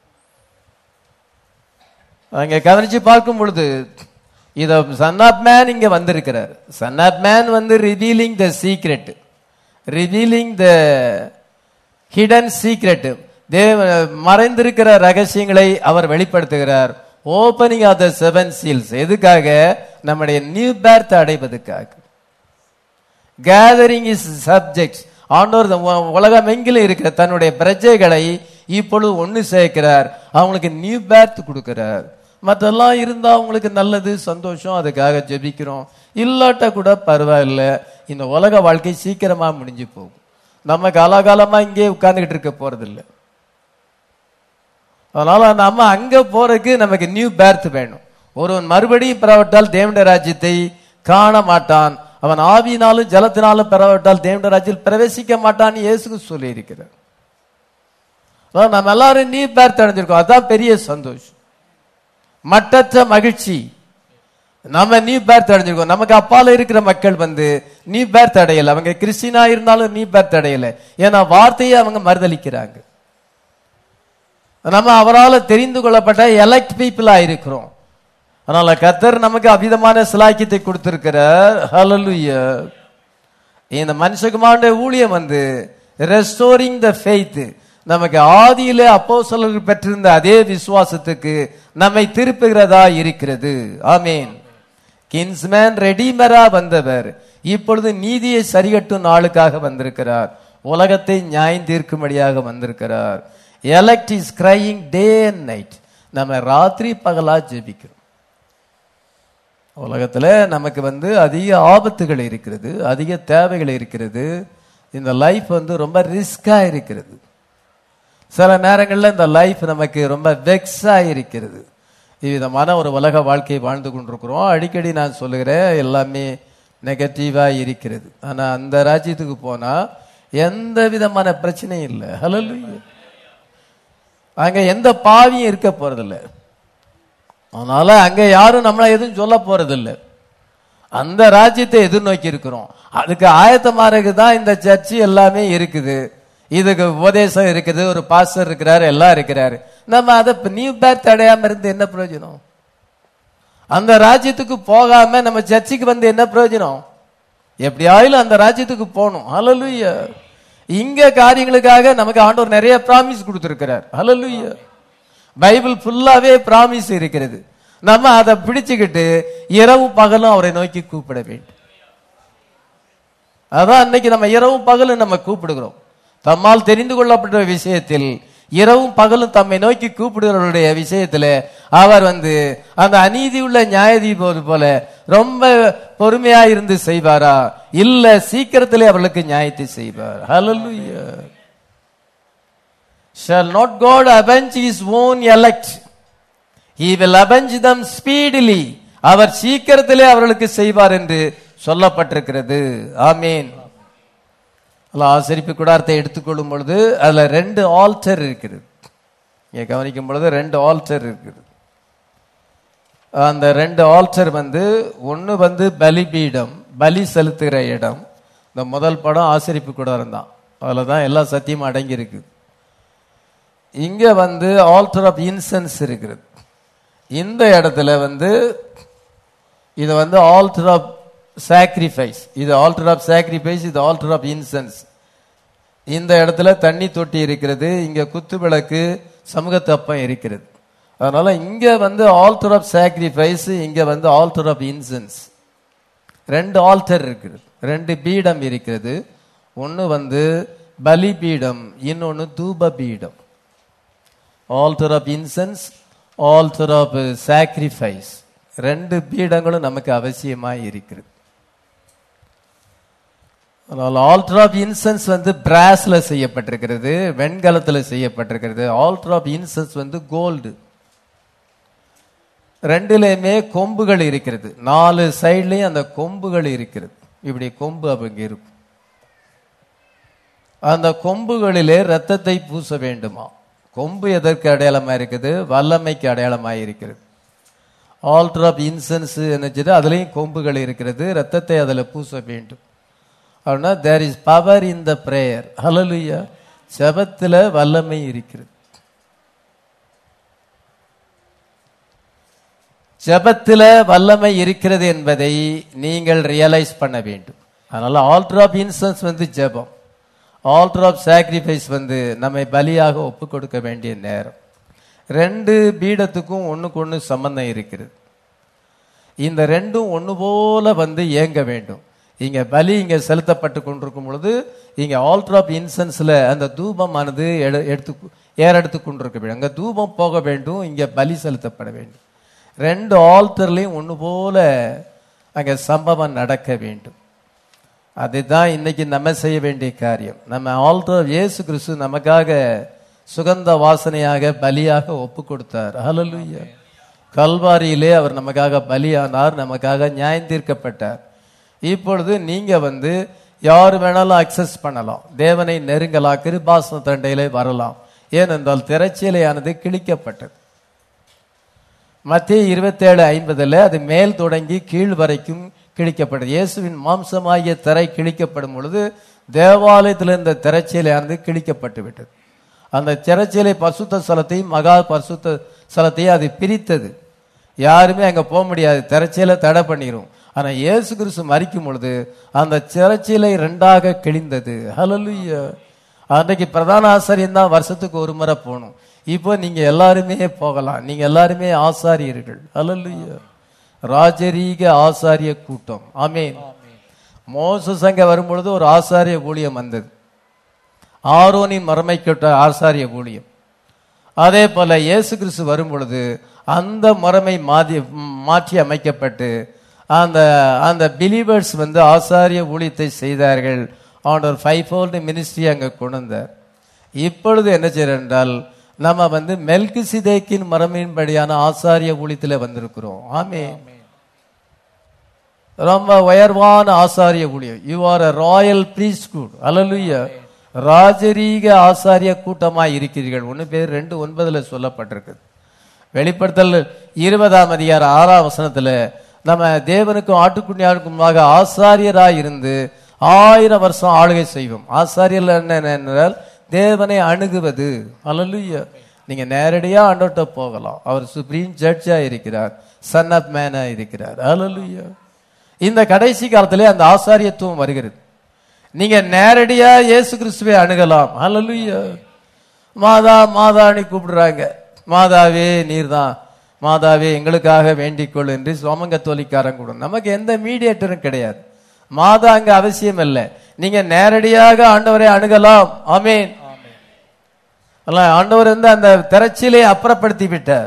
அங்க கவனிச்சு பார்க்கும் பொழுது இத சன் ஆப் மேன் இங்க வந்திருக்கிறார் சன் ஆப் மேன் வந்து revealing the secret revealing the hidden secret தேவ மறைந்திருக்கிற ரகசியங்களை அவர் வெளிப்படுத்துகிறார் opening of the seven seals எதுக்காக நம்முடைய நியூ பேர்த் அடைவதற்காக கேதரிங் இஸ் சப்ஜெக்ட்ஸ் ஆண்டோர் இந்த உ- உலகம் எங்கிலும் இருக்கிற தன்னுடைய பிரஜைகளை இப்பொழுது ஒன்று சேர்க்கிறார் அவங்களுக்கு நியூ பேர்த் கொடுக்கிறார் மற்றெல்லாம் இருந்தா அவங்களுக்கு நல்லது சந்தோஷம் அதுக்காக ஜெபிக்கிறோம் இல்லாட்ட கூட பரவாயில்ல இந்த உலக வாழ்க்கை சீக்கிரமா முடிஞ்சு போகும் நம்ம காலாகாலமா இங்கே உட்கார்ந்துகிட்டு இருக்க போறதில்ல அதனால நம்ம அங்க போறதுக்கு நமக்கு நியூ பேர்த் வேணும் ஒருவன் மறுபடியும் பெறவிட்டால் தேவனுடைய ராஜ்யத்தை காண மாட்டான் அவன் ஆவியினாலும் ஜலத்தினாலும் பெறவிட்டால் தேவனுடைய ராஜ்யத்தில் பிரவேசிக்க மாட்டான் இயேசு சொல்லி இருக்கிறார் நம்ம எல்லாரும் நியூ பேர்த் அடைஞ்சிருக்கோம் அதான் பெரிய சந்தோஷம் மட்டற்ற மகிழ்ச்சி நம்ம நியூ பேர்த் அடைஞ்சிருக்கோம் நமக்கு அப்பால இருக்கிற மக்கள் வந்து நியூ பேர்த் அடையல அவங்க கிறிஸ்டினா இருந்தாலும் நியூ பேர்த் அடையல ஏன்னா வார்த்தையை அவங்க மறுதளிக்கிறாங்க நம்ம அவரால் தெரிந்து கொள்ளப்பட்ட எலக்ட் பீப்புளா இருக்கிறோம் அதனால கத்தர் நமக்கு அபிதமான சிலாக்கியத்தை கொடுத்திருக்கிறார் ஹalleluya இந்த மனுஷகுமாருடைய ஊழியம் வந்து ரெஸ்டோரிங் த ஃபெய்த் நமக்கு ஆதியிலே அப்போஸ்தலர்கள் பெற்றிருந்த அதே விசுவாசத்துக்கு நம்மை திருப்புகிறதா இருக்கிறது ஆமீன் கின்ஸ்மேன் ரெடிமரா வந்தவர் இப்பொழுது நீதியை சரிகட்டும் நாளுக்காக வந்திருக்கிறார் உலகத்தை நியாயம் தீர்க்கும்படியாக வந்திருக்கிறார் elect is crying day and night நம்ம ராத்திரி பகலா ஜெபிக்கிறோம் உலகத்துல நமக்கு வந்து அதிக ஆபத்துகள் இருக்கிறது அதிக தேவைகள் இருக்கிறது இந்த லைஃப் வந்து ரொம்ப ரிஸ்கா இருக்கிறது சில நேரங்கள்ல இந்த லைஃப் நமக்கு ரொம்ப வெக்ஸா இருக்கிறது இவ்விதமான ஒரு உலக வாழ்க்கையை வாழ்ந்து கொண்டிருக்கிறோம் அடிக்கடி நான் சொல்லுகிறேன் எல்லாமே நெகட்டிவா இருக்கிறது ஆனா அந்த ராஜ்யத்துக்கு போனா எந்த விதமான பிரச்சனையும் இல்லை ஹalleluya அங்க எந்த பாவியும் இருக்க போறதில்லை அதனால அங்க யாரும் நம்மள எதுவும் சொல்ல போறதில்ல அந்த ராஜ்யத்தை எதிர்நோக்கி இருக்கிறோம் அதுக்கு ஆயத்தமாறதுக்கு தான் இந்த சர்ச்சு எல்லாமே இருக்குது இதுக்கு உபதேசம் இருக்குது ஒரு பாஸ்டர் இருக்கிறாரு எல்லாம் இருக்கிறாரு நம்ம அதை நியூ பேர்த் அடையாம இருந்து என்ன பிரயோஜனம் அந்த ராஜ்யத்துக்கு போகாம நம்ம சர்ச்சுக்கு வந்து என்ன பிரயோஜனம் எப்படியாயிலும் அந்த ராஜ்யத்துக்கு போகணும் ஹalleluya இங்க காரியங்களுக்காக நமக்கு ஆண்டவர் நிறைய பிராமிஸ் கொடுத்திருக்கிறார் ஹalleluya பைபிள் ஃபுல்லாவே பிராமிஸ் இருக்கிறது நம்ம அதை பிடிச்சுக்கிட்டு இரவு பகலும் அவரை நோக்கி கூப்பிட வேண்டும் அதான் அன்னைக்கு நம்ம இரவும் பகலும் நம்ம கூப்பிடுகிறோம் தம்மால் தெரிந்து கொள்ளப்பட்ட விஷயத்தில் இரவும் பகலும் தம்மை நோக்கி கூப்பிடுகிறவருடைய விஷயத்துல அவர் வந்து அந்த அநீதி உள்ள நியாயதீபம் போல ரொம்ப பொறுமையா இருந்து செய்வாரா இல்ல சீக்கிரத்திலே அவர்களுக்கு நியாயத்தை செய்வார் ஹalleluya shall not god avenge his own elect he will avenge them speedily அவர் சீக்கிரத்திலே அவர்களுக்கு செய்வார் என்று சொல்லப்பட்டிருக்கிறது ஆமீன் அல்ல ஆசரிப்பு கூடாரத்தை எடுத்துக்கொள்ளும் பொழுது அதுல ரெண்டு ஆல்டர் இருக்குது இங்க கவனிக்கும் பொழுது ரெண்டு ஆல்டர் இருக்குது அந்த ரெண்டு ஆல்டர் வந்து ஒன்னு வந்து பலிபீடம் பலி செலுத்துகிற இடம் இந்த முதல் படம் ஆசரிப்பு கூடாரம் தான் அதுல தான் எல்லா சத்தியமும் அடங்கி இருக்கு இங்க வந்து ஆல்டர் ஆஃப் இன்சென்ஸ் இருக்கிறது இந்த இடத்துல வந்து இது வந்து ஆல்டர் ஆஃப் சாக்ரிஃபைஸ் இது ஆல்டர் ஆஃப் சாக்ரிஃபைஸ் இது ஆல்டர் ஆஃப் இன்சென்ஸ் இந்த இடத்துல தண்ணி தொட்டி இருக்கிறது இங்க குத்து விளக்கு சமூகத்தப்பம் இருக்கிறது அதனால இங்க வந்து ஆல்டர் ஆஃப் சாக்ரிஃபைஸ் இங்க வந்து ஆல்டர் ஆஃப் இன்சென்ஸ் ரெண்டு ஆல்டர் இருக்குது ரெண்டு பீடம் இருக்கிறது ஒன்னு வந்து பலி பீடம் இன்னொன்னு தூப பீடம் altar of incense altar of sacrifice ரெண்டு பீடங்களும் நமக்கு அவசியமாய் இருக்கிறது அதனால் ஆல்டர் ஆஃப் இன்சென்ஸ் வந்து பிராஸ்ல செய்யப்பட்டிருக்கிறது வெண்கலத்துல செய்யப்பட்டிருக்கிறது ஆல்டர் ஆஃப் இன்சென்ஸ் வந்து கோல்டு ரெண்டுலையுமே கொம்புகள் இருக்கிறது நாலு சைட்லயும் அந்த கொம்புகள் இருக்கிறது இப்படி கொம்பு அவங்க இருக்கும் அந்த கொம்புகளிலே ரத்தத்தை பூச வேண்டுமா கொம்பு எதற்கு அடையாளமா இருக்குது வல்லமைக்கு அடையாளமா இருக்கிறது ஆல்டர் ஆஃப் இன்சென்ஸ் என்னச்சது அதுலயும் கொம்புகள் இருக்கிறது ரத்தத்தை அதுல பூச வேண்டும் அப்படின்னா there is power in the prayer hallelujah ஜபத்துல வல்லமை இருக்கிறது ஜபத்துல வல்லமை இருக்கிறது என்பதை நீங்கள் ரியலைஸ் பண்ண வேண்டும் அதனால ஆல்டர் ஆஃப் இன்சென்ஸ் வந்து ஜெபம் ஆல்டர் ஆஃப் சாக்ரிஃபைஸ் வந்து நம்மை பலியாக ஒப்பு கொடுக்க வேண்டிய நேரம் ரெண்டு பீடத்துக்கும் ஒண்ணுக்கு ஒண்ணு சம்பந்தம் இருக்கிறது இந்த ரெண்டும் ஒண்ணு போல வந்து இயங்க வேண்டும் இங்க பலி இங்க செலுத்தப்பட்டு கொண்டிருக்கும் பொழுது இங்க ஆல்டர் ஆஃப் இன்சென்ஸ்ல அந்த தூபமானது எடு- எடுத்து ஏறெடுத்து கொண்டிருக்க வேண்டும் அங்க தூபம் போக வேண்டும் இங்க பலி செலுத்தப்பட வேண்டும் ரெண்டு ஆல்டர்லயும் ஒண்ணு போல அங்க சம்பவம் நடக்க வேண்டும் அதுதான் இன்னைக்கு நம்ம செய்ய வேண்டிய காரியம் நம்ம ஆல்டர் இயேசு கிறிஸ்து நமக்காக சுகந்த வாசனையாக பலியாக ஒப்பு கொடுத்தார் ஹalleluya கல்வாரியிலே அவர் நமக்காக பலியானார் நமக்காக நியாயம் தீர்க்கப்பட்டார் இப்பொழுது நீங்க வந்து யார் வேணாலும் அக்சஸ் பண்ணலாம் தேவனை நெருங்கலாம் கிருபாசன தண்டையிலே வரலாம் ஏனென்றால் திரைச்சீலையானது கிழிக்கப்பட்டது மத்திய இருபத்தேழு ஐம்பதுல அது மேல் தொடங்கி கீழ் வரைக்கும் கிழிக்கப்பட்டது இயேசுவின் மாம்சமாகிய திரை கிழிக்கப்படும் பொழுது தேவாலயத்தில் இருந்த திரைச்சீலையானது கிழிக்கப்பட்டு விட்டது அந்த திரைச்சீலை பசுத்த ஸ்தலத்தையும் மகா பரிசுத்த ஸ்தலத்தையும் அது பிரித்தது யாருமே அங்க போக முடியாது திரைச்சீலை தடை பண்ணிரும் ஆனா இயேசு கிறிஸ்து மறிக்கும் பொழுது அந்த திரைச்சீலை ரெண்டாக கிழிந்தது ஹalleluya அன்றைக்கு பிரதான ஆசாரியன் தான் வருஷத்துக்கு ஒரு முறை போகணும் இப்போ நீங்க எல்லாருமே போகலாம் நீங்க எல்லாருமே ஆசாரியர்கள் ஹalleluya ராஜரீக ஆசாரிய கூட்டம் ஆமென் மோசஸ் அங்க வரும்பொழுது ஒரு ஆசாரிய ஊழியம் வந்தது ஆரோனின் மரமைக்கிட்ட ஆசாரிய ஊழியம் அதே போல இயேசு கிறிஸ்து வரும் பொழுது அந்த முறைமை மாதி மாற்றி அமைக்கப்பட்டு அந்த அந்த பிலீவர்ஸ் வந்து ஆசாரிய ஊழியத்தை செய்தார்கள் ஆண்டவர் ஃபைவ் ஃபோல்டு மினிஸ்ட்ரி அங்க கொண்டு வந்தார் இப்பொழுது என்ன செய்யறோம் என்றால் நம்ம வந்து மெல்கி சிதேக்கின் மரமையின்படியான ஆசாரிய ஊழியத்தில் வந்திருக்கிறோம் ஆமே ரொம்ப உயர்வான ஆசாரிய ஊழியம் you are a royal priesthood hallelujah ராஜரீக ஆசாரிய கூட்டமாய் இருக்கிறீர்கள் ஒன்னு பேர் ரெண்டு ஒன்பதுல சொல்லப்பட்டிருக்கு வெளிப்படுத்தல் இருபதாம் அதிகாரம் ஆறாம் வசனத்துல நம்ம தேவனுக்கும் ஆட்டுக்குண்டியாருக்குமாக ஆசாரியராய் இருந்து ஆயிரம் வருஷம் ஆளுகை செய்வோம் ஆசாரியர் என்ன என்றால் தேவனை அணுகுவது அலலுயா நீங்க நேரடியா ஆண்டோட்ட போகலாம் அவர் சுப்ரீம் ஜட்ஜா இருக்கிறார் சன் ஆஃப் மேனா இருக்கிறார் அலலுயா இந்த கடைசி காலத்திலே அந்த ஆசாரியத்துவம் வருகிறது நீங்க நேரடியா இயேசு கிறிஸ்துவை அணுகலாம் ஹalleluya மாதா மாதான்னு கூப்பிடுறாங்க மாதாவே நீர்தான் மாதாவே எங்களுக்காக வேண்டிக்கொள் என்று சோமங்கத்தோலிக்காரன் கூட நமக்கு எந்த மீடியேட்டரும் கிடையாது மாதா அங்க அவசியம் இல்லை நீங்க நேரடியாக ஆண்டவரை அணுகலாம் ஆமென் அல்ல ஆண்டவர் வந்து அந்த திரைச்சிலை அப்புறப்படுத்தி விட்டார்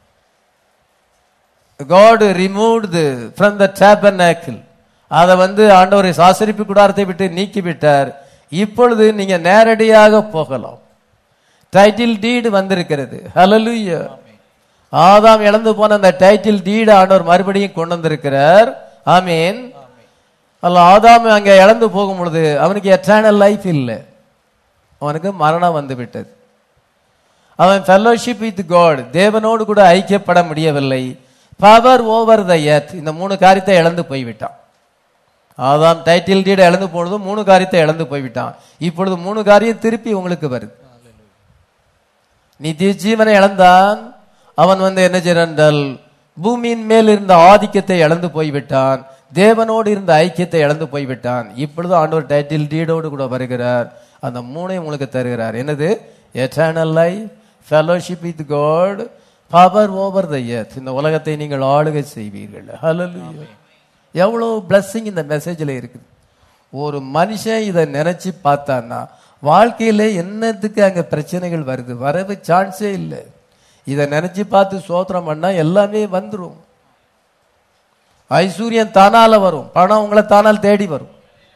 God removed the from the tabernacle அதை வந்து ஆண்டவரை சாசரிப்பு கூடாரத்தை விட்டு நீக்கி விட்டார் இப்பொழுது நீங்க நேரடியாக போகலாம் டைட்டில் டீடு வந்திருக்கிறது ஹalleluya ஆதாம் இழந்து போன அந்த டைட்டில் டீடு ஆண்டவர் மறுபடியும் கொண்டு வந்திருக்கிறார் ஆமீன் அல்ல ஆதாம் அங்க இழந்து போகும் பொழுது அவனுக்கு எட்டர்னல் லைஃப் இல்லை அவனுக்கு மரணம் வந்து விட்டது அவன் ஃபெல்லோஷிப் வித் காட் தேவனோடு கூட ஐக்கியப்பட முடியவில்லை பவர் ஓவர் த எர்த் இந்த மூணு காரியத்தை இழந்து போய்விட்டான் ஆதாம் டைட்டில் டீட் இழந்து போனது மூணு காரியத்தை இழந்து போய்விட்டான் இப்பொழுது மூணு காரியம் திருப்பி உங்களுக்கு வருது நித்திய ஜீவனை இழந்தான் அவன் வந்து என்ன செய்றான் பூமியின் மேல் இருந்த ஆதிக்கத்தை இழந்து போய்விட்டான் தேவனோடு இருந்த ஐக்கியத்தை இழந்து போய்விட்டான் இப்பொழுது ஆண்டவர் டைட்டில் டீடோடு கூட வருகிறார் அந்த மூணையும் உங்களுக்கு தருகிறார் என்னது eternal life fellowship with God power over the earth இந்த உலகத்தை நீங்கள் ஆளுகை செய்வீர்கள் ஹalleluya எவ்வளோ blessing இந்த மெசேஜில் இருக்குது ஒரு மனுஷன் இதை நினைச்சு பார்த்தான்னா வாழ்க்கையில என்னத்துக்கு அங்க பிரச்சனைகள் வருது வரவு சான்ஸே இல்லை இதை நினைச்சு பார்த்து சோத்திரம் பண்ணா எல்லாமே வந்துரும் ஐஸ்வர்யம் தானால வரும் பணம் உங்களை தானால் தேடி வரும்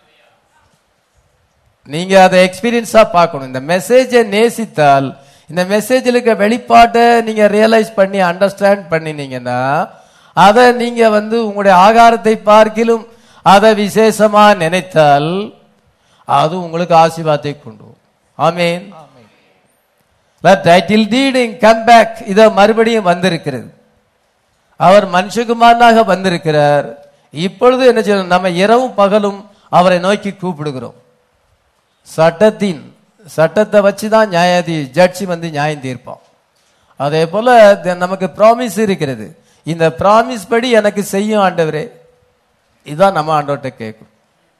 நீங்க அதை எக்ஸ்பீரியன்ஸா பார்க்கணும் இந்த மெசேஜை நேசித்தால் இந்த மெசேஜில் இருக்க வெளிப்பாட்டை நீங்க ரியலைஸ் பண்ணி அண்டர்ஸ்டாண்ட் பண்ணினீங்கன்னா அதை நீங்க வந்து உங்களுடைய ஆகாரத்தை பார்க்கிலும் அதை விசேஷமா நினைத்தால் அது உங்களுக்கு ஆசீர்வாதத்தை கொண்டு வரும். ஆமென் டைட்டில் டீடிங் கம் பேக் இத மறுபடியும் வந்திருக்கிறது அவர் மனுஷகுமாரனாக வந்திருக்கிறார் இப்பொழுது என்ன செய்யணும் நம்ம இரவும் பகலும் அவரை நோக்கி கூப்பிடுகிறோம் சட்டத்தின் சட்டத்தை வச்சு தான் நியாயாதி ஜட்ஜி வந்து நியாயம் தீர்ப்பான் அதே போல த- நமக்கு ப்ராமிஸ் இருக்கிறது இந்த ப்ராமிஸ் படி எனக்கு செய்யும் ஆண்டவரே இதான் நம்ம ஆண்டவர்கிட்ட கேட்கும்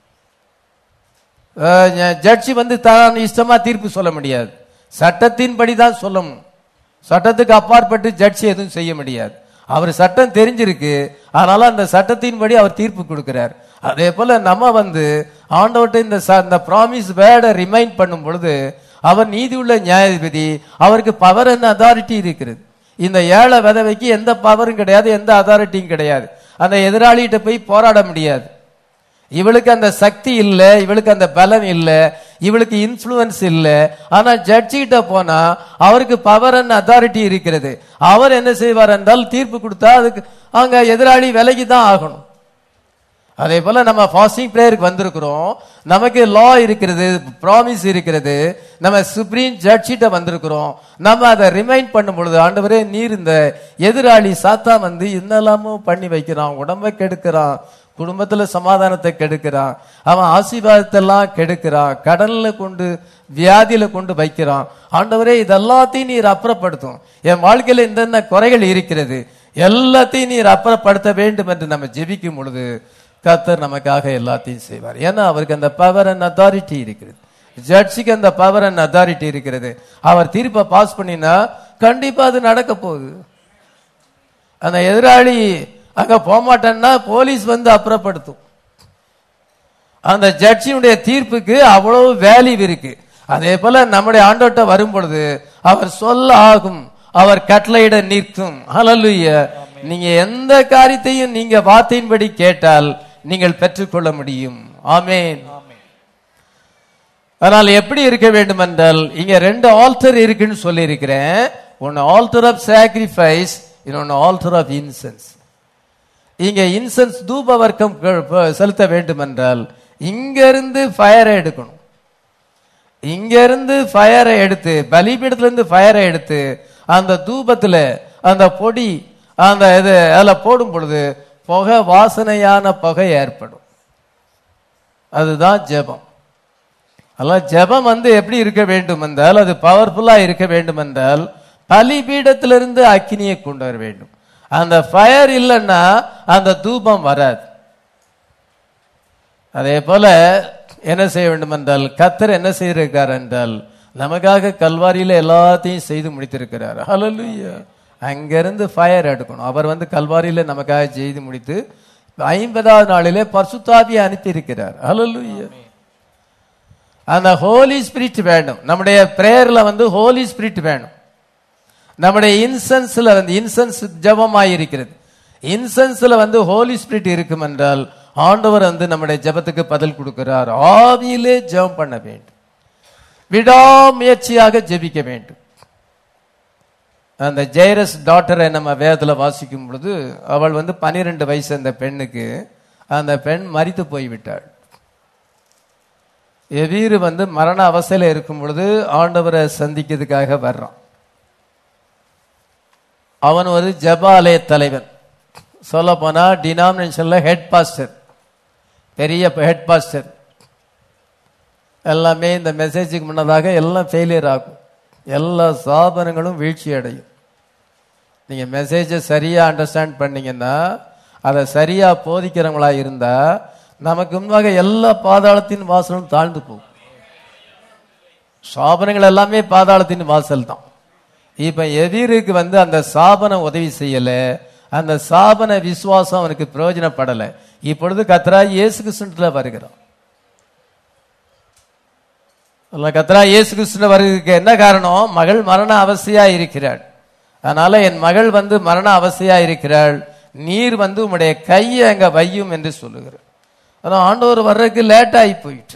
ஜட்ஜி வந்து தான் இஷ்டமா தீர்ப்பு சொல்ல முடியாது சட்டத்தின்படி தான் சொல்லணும் சட்டத்துக்கு அப்பாற்பட்டு ஜட்ஜி எதுவும் செய்ய முடியாது அவர் சட்டம் தெரிஞ்சிருக்கு அதனால அந்த சட்டத்தின்படி அவர் தீர்ப்பு கொடுக்கிறார் அதே போல நம்ம வந்து ஆண்டவர்கிட்ட இந்த ச- இந்த ப்ராமிஸ் வேர்டை ரிமைண்ட் பண்ணும் பொழுது அவர் நீதி உள்ள நியாயாதிபதி அவருக்கு பவர் அண்ட் அதாரிட்டி இருக்கிறது இந்த ஏழை விதவைக்கு எந்த பவரும் கிடையாது எந்த அதாரிட்டியும் கிடையாது அந்த எதிராளிகிட்ட போய் போராட முடியாது இவளுக்கு அந்த சக்தி இல்ல இவளுக்கு அந்த பலம் இல்ல இவளுக்கு இன்ஃப்ளூயன்ஸ் இல்ல ஆனா ஜட்ஜி கிட்ட போனா அவருக்கு பவர் அண்ட் அத்தாரிட்டி இருக்கிறது அவர் என்ன செய்வார் என்றால் தீர்ப்பு கொடுத்தா அதுக்கு அங்க எதிராளி விலகி தான் ஆகணும் அதே போல நம்ம ஃபாஸ்டிங் பிரேயருக்கு வந்திருக்கிறோம் நமக்கு லா இருக்கிறது ப்ராமிஸ் இருக்கிறது நம்ம சுப்ரீம் ஜட்ஜிட்ட வந்திருக்கிறோம் நம்ம அதை ரிமைண்ட் பண்ணும் பொழுது ஆண்டவரே நீர் இந்த எதிராளி சாத்தா வந்து என்னெல்லாமோ பண்ணி வைக்கிறான் உடம்ப கெடுக்கிறான் குடும்பத்துல சமாதானத்தை கெடுக்கிறான் அவன் ஆசீர்வாதத்தெல்லாம் கெடுக்கிறான் கடல்ல கொண்டு வியாதியில கொண்டு வைக்கிறான் ஆண்டவரே இதெல்லாத்தையும் நீர் அப்புறப்படுத்தும் என் வாழ்க்கையில என்னென்ன குறைகள் இருக்கிறது எல்லாத்தையும் நீர் அப்புறப்படுத்த வேண்டும் என்று நம்ம ஜெபிக்கும் பொழுது கர்த்தர் நமக்காக எல்லாத்தையும் செய்வார் ஏன்னா அவருக்கு அந்த பவர் அண்ட் அத்தாரிட்டி இருக்கிறது ஜட்ஜிக்கு அந்த பவர் அண்ட் அத்தாரிட்டி இருக்கிறது அவர் தீர்ப்பை பாஸ் பண்ணினா கண்டிப்பா அது நடக்க போகுது அந்த எதிராளி அங்க போமாட்டேன்னா போலீஸ் வந்து அப்புறப்படுத்தும் அந்த ஜட்ஜினுடைய தீர்ப்புக்கு அவ்வளவு வேல்யூ இருக்கு அதே போல நம்முடைய ஆண்டோட்ட வரும் பொழுது அவர் சொல்ல ஆகும் அவர் கட்டளையிட நிற்கும் ஹalleluya நீங்க எந்த காரியத்தையும் நீங்க வார்த்தையின்படி கேட்டால் நீங்கள் பெற்றுக்கொள்ள முடியும் ஆமென் ஆனால் எப்படி இருக்க வேண்டும் என்றால் இங்க ரெண்டு ஆல்டர் இருக்குன்னு சொல்லி இருக்கிறேன் ஒன்னு ஆல்டர் ஆஃப் சாக்ரிஃபைஸ் இன்னொன்னு ஆல்டர் ஆஃப் இன்சென்ஸ் இங்க இன்சென்ஸ் தூப வர்க்கம் க- ப- செலுத்த வேண்டும் என்றால் இங்க இருந்து ஃபயரை எடுக்கணும் இங்க இருந்து ஃபயரை எடுத்து பலிபீடத்துல இருந்து ஃபயரை எடுத்து அந்த தூபத்துல அந்த பொடி அந்த இது அதுல போடும் பொழுது புகை வாசனையான புகை ஏற்படும் அதுதான் ஜெபம் அதெல்லாம் ஜெபம் வந்து எப்படி இருக்க வேண்டும் என்றால் அது பவர்ஃபுல்லா இருக்க வேண்டும் என்றால் பலிபீடத்திலிருந்து அக்கினியை கொண்டு வர வேண்டும் அந்த ஃபயர் இல்லைன்னா அந்த தூபம் வராது அதே போல என்ன செய்ய வேண்டும் என்றால் கத்தர் என்ன செய்திருக்கார் என்றால் நமக்காக கல்வாரியில எல்லாத்தையும் செய்து முடித்திருக்கிறார் ஹalleluya அங்கிருந்து ஃபயர் எடுக்கணும் அவர் வந்து கல்வாரியில நமக்காக செய்து முடித்து ஐம்பதாவது நாளிலே பரிசுத்தாவியை அனுப்பி இருக்கிறார் ஹalleluya அந்த ஹோலி ஸ்பிரிட் வேணும் நம்முடைய பிரேயர்ல வந்து ஹோலி ஸ்பிரிட் வேணும் நம்முடைய இன்சென்ஸ்ல வந்து இன்சென்ஸ் ஜபமாயிருக்கிறது இன்சென்ஸ்ல வந்து ஹோலி ஸ்பிரிட் இருக்கும் என்றால் ஆண்டவர் வந்து நம்முடைய ஜெபத்துக்கு பதில் கொடுக்கிறார் ஆவியிலே ஜெபம் பண்ண வேண்டும் விடாமுயற்சியாக ஜெபிக்க வேண்டும் அந்த ஜெயரஸ் டாட்டரை நம்ம வேதத்துல வாசிக்கும் பொழுது அவள் வந்து பனிரெண்டு வயசு அந்த பெண்ணுக்கு அந்த பெண் மரித்து போய்விட்டாள் எவீரு வந்து மரண அவஸ்தையில இருக்கும் பொழுது ஆண்டவரை சந்திக்கிறதுக்காக வர்றான் அவன் ஒரு ஜபாலய தலைவன் சொல்ல போனா டினாமினேஷன்ல ஹெட் பாஸ்டர் பெரிய ஹெட் பாஸ்டர் எல்லாமே இந்த மெசேஜுக்கு முன்னதாக எல்லாம் ஃபெயிலியர் ஆகும் எல்லா சாபனங்களும் வீழ்ச்சி அடையும் நீங்க மெசேஜை சரியா அண்டர்ஸ்டாண்ட் பண்ணீங்கன்னா அதை சரியா போதிக்கிறவங்களா இருந்தா நமக்கு முன்பாக எல்லா பாதாளத்தின் வாசலும் தாழ்ந்து போகும் சாபனங்கள் எல்லாமே பாதாளத்தின் வாசல் தான் இப்ப எதிருக்கு வந்து அந்த சாபனம் உதவி செய்யல அந்த சாபன விசுவாசம் அவனுக்கு பிரயோஜனப்படல இப்பொழுது கத்ரா இயேசு கிருஷ்ணத்துல வருகிறான் அல்ல, கத்ரா இயேசு கிருஷ்ண வருகிறதுக்கு என்ன காரணம் மகள் மரண அவசியா இருக்கிறாள் அதனால என் மகள் வந்து மரண அவசியா இருக்கிறாள் நீர் வந்து உம்முடைய கையை அங்க வையும் என்று சொல்லுகிறார் அதான் ஆண்டவர் வர்றதுக்கு லேட் ஆகி போயிட்டு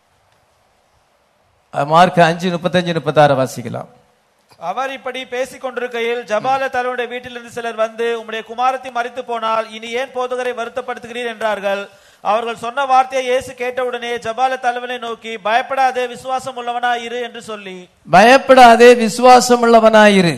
மார்க் அஞ்சு முப்பத்தஞ்சு முப்பத்தாறு வாசிக்கலாம் அவர் இப்படி பேசிக் கொண்டிருக்கையில் ஜபால தலைவனுடைய வீட்டிலிருந்து சிலர் வந்து உம்முடைய குமாரத்தை மறித்து போனால் இனி ஏன் போதகரை வருத்தப்படுத்துகிறீர் என்றார்கள் அவர்கள் சொன்ன வார்த்தையை இயேசு கேட்டவுடனே ஜபால தலைவனை நோக்கி பயப்படாதே விசுவாசம் உள்ளவனா இரு என்று சொல்லி பயப்படாதே விசுவாசம் உள்ளவனாயிரு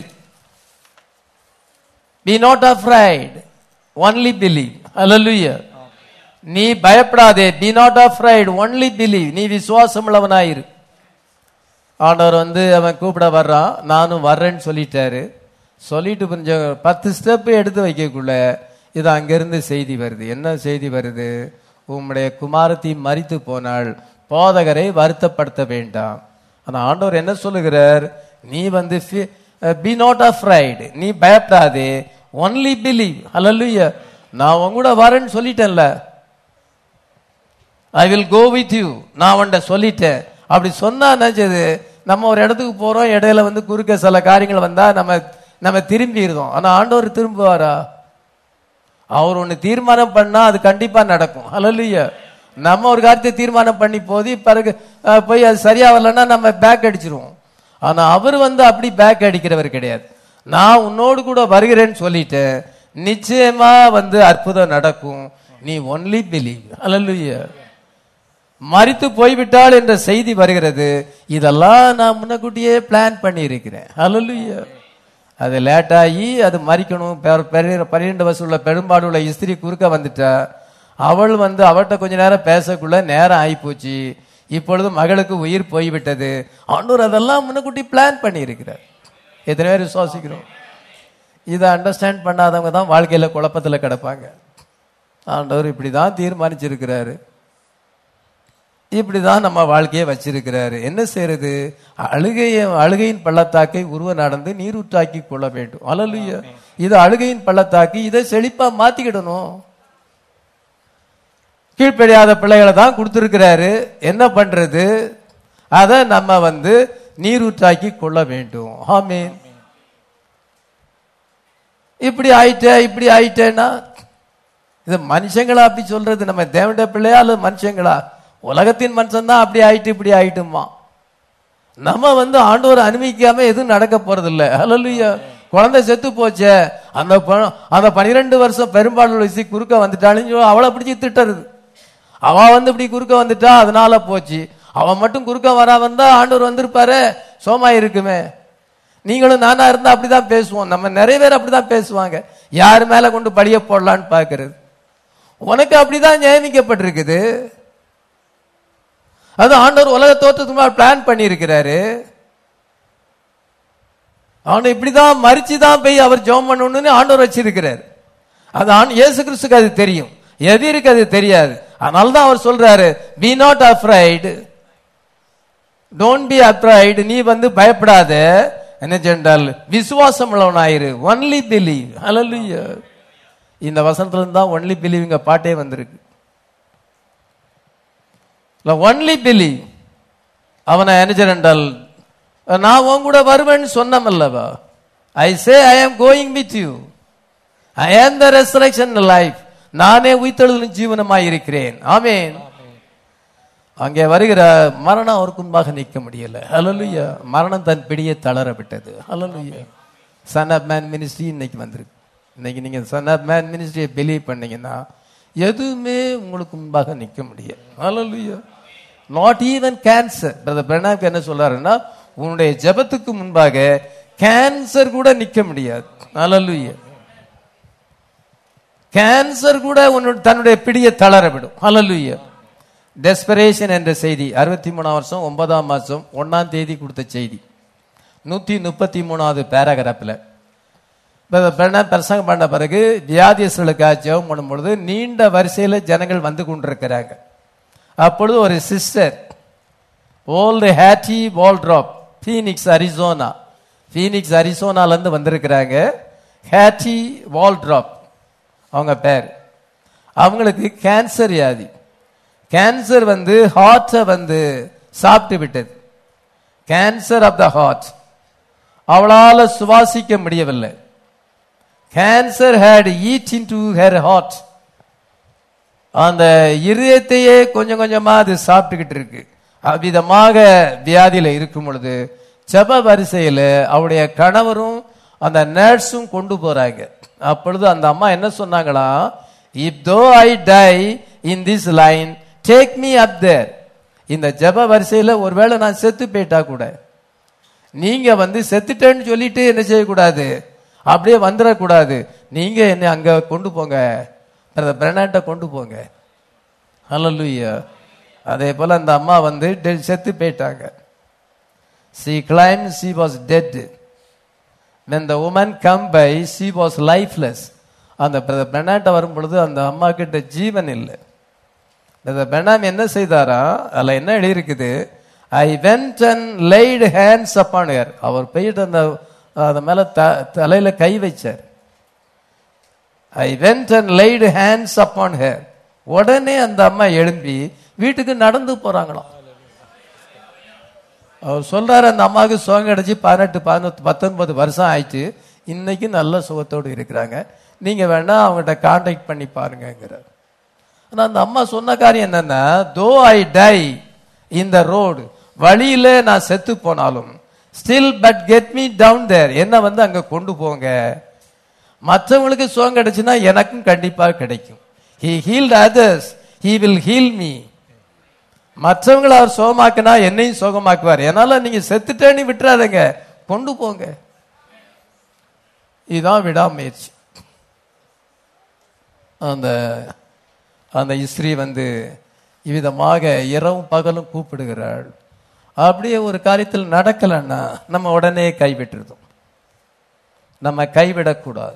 be not afraid only believe hallelujah நீ பயப்படாதே be not afraid only believe நீ விசுவாசம் உள்ளவனாயிரு ஆண்டவர் வந்து அவன் கூப்பிட வர்றான் நானும் வர்றேன்னு சொல்லிட்டாரு சொல்லிட்டு கொஞ்சம் பத்து ஸ்டெப் எடுத்து வைக்கக்குள்ள இது அங்கிருந்து செய்தி வருது என்ன செய்தி வருது உம்முடைய குமாரத்தி மரித்து போனாள் போதகரை வருத்தப்படுத்த வேண்டாம் ஆனா ஆண்டவர் என்ன சொல்லுகிறார் நீ வந்து பி நாட் afraid நீ பயப்படாதே ஒன்லி பிலீவ் ஹalleluya நான் உன் கூட வரேன்னு சொல்லிட்டேன்ல I will go with you நான் அவன்கிட்ட சொல்லிட்டேன் அப்படி சொன்னா நினைச்சது நம்ம ஒரு இடத்துக்கு போறோம் இடையில வந்து குறுக்க சில காரியங்கள் வந்தா நம்ம நம்ம திரும்பிடுறோம் ஆனா ஆண்டவர் திரும்புவாரா அவர் ஒண்ணு தீர்மானம் பண்ணா அது கண்டிப்பா நடக்கும் ஹalleluya நம்ம ஒரு காரியத்தை தீர்மானம் பண்ணி போதி பிறகு அஹ், போய் அது சரியா வரலன்னா நம்ம பேக் அடிச்சிருவோம் ஆனா அவர் வந்து அப்படி பேக் அடிக்கிறவர் கிடையாது நான் உன்னோடு கூட வருகிறேன்னு சொல்லிட்டேன் நிச்சயமா வந்து அற்புதம் நடக்கும் நீ ஒன்லி பிலீவ் ஹalleluya மறித்து போய்விட்டாள் என்ற செய்தி வருகிறது இதெல்லாம் நான் முன்னக்கூட்டியே பிளான் பண்ணி இருக்கிறேன் ஹalleluya அது லேட் ஆகி அது மறிக்கணும் பெ- பெரிய- பன்னிரண்டு வருஷம் உள்ள பெரும்பாடு உள்ள இஸ்திரி குறுக்க வந்துட்டா அவள் வந்து அவள்கிட்ட கொஞ்ச நேரம் பேசக்குள்ள நேரம் ஆயிப்போச்சு இப்பொழுது மகளுக்கு உயிர் போய்விட்டது ஆண்டவர் அதெல்லாம் முன்னக்கூட்டி பிளான் பண்ணி இருக்கிறார் எத்தனை பேர் விசுவாசிக்கிறோம் இதை அண்டர்ஸ்டாண்ட் பண்ணாதவங்க தான் வாழ்க்கையில குழப்பத்துல கிடப்பாங்க ஆண்டவர் இப்படிதான் தீர்மானிச்சிருக்கிறாரு இப்படிதான் நம்ம வாழ்க்கையை வச்சிருக்கிறாரு என்ன செய்யறது அழுகைய அழுகையின் பள்ளத்தாக்கை உருவ நடந்து நீரூற்றாக்கி கொள்ள வேண்டும் அலலுய இது அழுகையின் பள்ளத்தாக்கி இதை செழிப்பா மாத்திக்கிடணும் கீழ்ப்படியாத பிள்ளைகளை தான் கொடுத்திருக்கிறாரு என்ன பண்றது அதை நம்ம வந்து நீரூற்றாக்கி கொள்ள வேண்டும் ஆமீன் இப்படி ஆயிட்டே இப்படி ஆயிட்டேன்னா இது மனுஷங்களா அப்படி சொல்றது நம்ம தேவண்ட பிள்ளையா அல்லது மனுஷங்களா உலகத்தின் மனுஷன் தான் அப்படி ஆயிட்டு இப்படி ஆயிட்டுமா நம்ம வந்து ஆண்டவர் அனுமதிக்காம எதுவும் நடக்க போறது இல்ல ஹalleluya குழந்தை செத்து போச்சே அந்த ப- அந்த பனிரெண்டு வருஷம் பெரும்பாலும் வயசு குறுக்க வந்துட்டாலும் சொல்லி அவளை பிடிச்சி திட்டுறது அவ வந்து இப்படி குறுக்க வந்துட்டா அதனால போச்சு அவன் மட்டும் குறுக்க வராம இருந்தா ஆண்டவர் வந்திருப்பாரு சோமா இருக்குமே நீங்களும் நானா இருந்தா அப்படிதான் பேசுவோம் நம்ம நிறைய பேர் அப்படிதான் பேசுவாங்க யார் மேல கொண்டு பழிய போடலான்னு பாக்குறது உனக்கு அப்படிதான் நியமிக்கப்பட்டிருக்குது அது ஆண்டவர் உலக தோற்றத்துக்கு முன்னாடி பிளான் பண்ணி இருக்கிறாரு அவனை இப்படிதான் மறிச்சுதான் போய் அவர் ஜெபம் பண்ணணும்னு ஆண்டவர் வச்சிருக்கிறார் அது ஆண் இயேசு கிறிஸ்துக்கு அது தெரியும் எதிருக்கு அது தெரியாது அதனால தான் அவர் சொல்றாரு be not afraid don't be afraid நீ வந்து பயப்படாத என்ன சென்றால் விசுவாசம் உள்ளவனாயிரு ஒன்லி பிலீவ் ஹalleluya இந்த வசனத்துல இருந்து தான் ஒன்லி பிலீவ்ங்க பாட்டே வந்திருக்கு ஒன்லி பிலீவ் அவனை என்ன என்றால் நான் உன் கூட வருவேன்னு சொன்னமல்லவா ஐ சே ஐ am going with you I ஆம் த ரெசரக்ஷன் லைஃப் நானே உயிர்த்தெழுதலும் ஜீவனமாய் இருக்கிறேன் ஆமென் அங்கே வருகிற மரணம் அவருக்கு முன்பாக நிற்க முடியல ஹalleluya மரணம் தன் பிடியை தளர விட்டது hallelujah son of man ministry இன்னைக்கு வந்திருக்கு இன்னைக்கு நீங்க சன் ஆஃப் மேன் மினிஸ்ட்ரியை பிலீவ் பண்ணீங்கன்னா எதுவுமே உங்களுக்கு முன்பாக நிற்க முடியாது hallelujah not even cancer brother பிரணாக்கு என்ன சொல்றாருன்னா உன்னுடைய ஜெபத்துக்கு முன்பாக கேன்சர் கூட நிற்க முடியாது ஹalleluya கேன்சர் கூட உன்னோட தன்னுடைய பிடியை தளர விடும் ஹalleluya டெஸ்பரேஷன் என்ற செய்தி அறுபத்தி மூணாம் வருஷம் ஒன்பதாம் மாசம் ஒன்னாம் தேதி கொடுத்த செய்தி நூத்தி முப்பத்தி மூணாவது பேராகிராஃபில் பிரசங்கம் பண்ண பிறகு வியாதியஸ்களுக்காக ஜெபம் பண்ணும் பொழுது நீண்ட வரிசையில ஜனங்கள் வந்து கொண்டிருக்கிறாங்க அப்பொழுது ஒரு sister old Hattie Waldrop Phoenix Arizona Phoenix அரிசோனால இருந்து வந்திருக்கிறாங்க ஹேட்டி வால்ட்ராப் அவங்க பேர் அவங்களுக்கு கேன்சர் வியாதி கேன்சர் வந்து ஹார்ட்டை வந்து சாப்பிட்டு விட்டது கேன்சர் ஆஃப் த ஹார்ட் அவளால சுவாசிக்க முடியவில்லை cancer had eat in to her heart அந்த இருதயத்தையே கொஞ்சம் கொஞ்சமா அது சாப்பிட்டுக்கிட்டு இருக்கு அவ்விதமாக வியாதியில இருக்கும் பொழுது ஜெப வரிசையில அவருடைய கணவரும் அந்த நர்ஸும் கொண்டு போறாங்க அப்பொழுது அந்த அம்மா என்ன சொன்னாங்களா if tho I die in this line take me up there இந்த ஜெப வரிசையில ஒருவேளை நான் செத்து போயிட்டா கூட நீங்க வந்து செத்துட்டேன்னு சொல்லிட்டு என்ன செய்யக்கூடாது அப்படியே வந்துடக்கூடாது நீங்க என்னை அங்க கொண்டு போங்க பிரணாட்ட கொண்டு போங்க ஹalleluya அதே போல அந்த அம்மா வந்து டெ- செத்து போயிட்டாங்க she claim she was dead when the woman come by she was lifeless அந்த பெனாட்ட வரும் பொழுது அந்த அம்மா கிட்ட ஜீவன் இல்லை இந்த பெனாம் என்ன செய்தாரா அதுல என்ன எழுதியிருக்குது I went and laid hands upon her அவர் போயிட்டு அந்த அது மேல த- தலையில கை வச்சார் I went and laid hands upon her உடனே அந்த அம்மா எழும்பி வீட்டுக்கு நடந்து போறாங்களாம் அவர் சொல்றாரு அந்த அம்மாவுக்கு சுகம் கிடைச்சி பதினெட்டு பதினொத்து பத்தொன்பது வருஷம் ஆயிடுச்சு இன்னைக்கு நல்ல சுகத்தோடு இருக்கிறாங்க நீங்க வேணா அவங்ககிட்ட கான்டாக்ட் பண்ணி பாருங்கிறார் ஆனா அந்த அம்மா சொன்ன காரியம் என்னன்னா தோ ஐ டை இந்த ரோடு வழியில நான் செத்து போனாலும் still but get me down there என்ன வந்து அங்க கொண்டு போங்க மற்றவங்களுக்கு சுகம் கிடைச்சுன்னா எனக்கும் கண்டிப்பா கிடைக்கும் he healed others he will heal me மற்றவங்களை அவர் சுகமாக்குனா என்னையும் சுகமாக்குவார் என்னால நீங்க செத்துட்டேன்னு விட்டுறாதீங்க கொண்டு போங்க இதுதான் விடாமுயற்சி அந்த அந்த இஸ்ரீ வந்து இவ்விதமாக இரவும் பகலும் கூப்பிடுகிறாள் அப்படியே ஒரு காரியத்தில் நடக்கலைன்னா நம்ம உடனே கைவிட்டுருதோம் நம்ம கைவிடக்கூடாது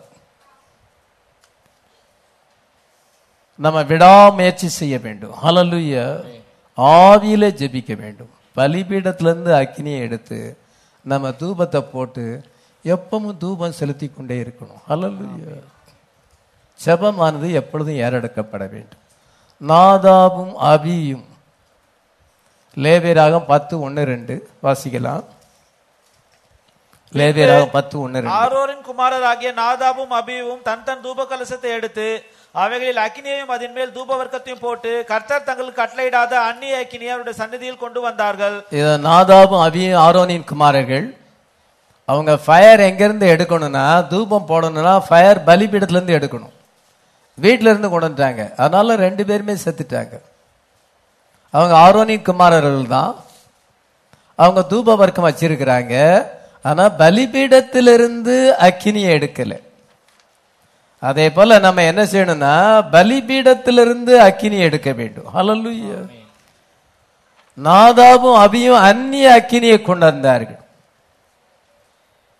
நம்ம விடாமுயற்சி செய்ய வேண்டும் ஹalleluya ஆவியில ஜெபிக்க வேண்டும் பலிபீடத்திலிருந்து அக்கினியை எடுத்து நம்ம தூபத்தை போட்டு எப்பவும் தூபம் செலுத்தி கொண்டே இருக்கணும் ஹalleluya ஜெபமானது எப்பொழுதும் ஏறெடுக்கப்பட வேண்டும் நாதாபும் அபியும் லேவியராகம் பத்து ஒன்று ரெண்டு வாசிக்கலாம் லேவியராகம் பத்து ஒன்று ரெண்டு ஆரோரின் குமாரராகிய நாதாபும் அபியும் தன் தன் தூப கலசத்தை எடுத்து அவைகளில் அக்கினியையும் அதன் மேல் தூப வர்க்கத்தையும் போட்டு கர்த்தர் தங்களுக்கு கட்டளையிடாத அந்நிய அக்கினியை அவருடைய சந்நிதியில் கொண்டு வந்தார்கள் இத நாதாபும் அபியும் ஆரோனின் குமாரர்கள் அவங்க ஃபயர் எங்கிருந்து எடுக்கணும்னா தூபம் போடணும்னா ஃபயர் பலிபீடத்துல இருந்து எடுக்கணும் வீட்ல இருந்து கொண்டு வந்துட்டாங்க அதனால ரெண்டு பேருமே செத்துட்டாங்க அவங்க ஆரோனின் குமாரர்கள் தான் அவங்க தூப வர்க்கம் வச்சிருக்கிறாங்க ஆனா பலிபீடத்திலிருந்து அக்கினியை எடுக்கல அதே போல நம்ம என்ன செய்யணும்னா பலிபீடத்திலிருந்து அக்கினி எடுக்க வேண்டும் ஹalleluya நாதாபும் அபியும் அந்நிய அக்கினியை கொண்டு வந்தார்கள்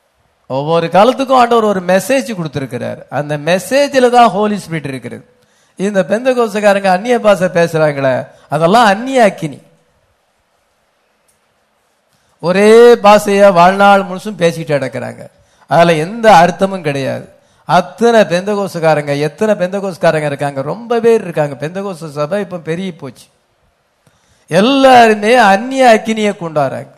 ஒவ்வொரு காலத்துக்கும் ஆண்டவர் ஒரு மெசேஜ் கொடுத்திருக்கிறார் அந்த மெசேஜில் தான் ஹோலி ஸ்பிரிட் இருக்கிறது இந்த பெந்த கோசக்காரங்க அந்நிய பாஷை பேசுறாங்களே அதெல்லாம் அந்நிய அக்கினி ஒரே பாஷைய வாழ்நாள் முழுசும் பேசிட்டு நடக்கிறாங்க அதுல எந்த அர்த்தமும் கிடையாது அத்தனை பெந்தகோசுக்காரங்க எத்தனை பெந்தகோசுக்காரங்க இருக்காங்க ரொம்ப பேர் இருக்காங்க பெந்தகோச சபை இப்ப பெருகி போச்சு எல்லாருமே அந்நிய அக்கினியை கொண்டாடுறாங்க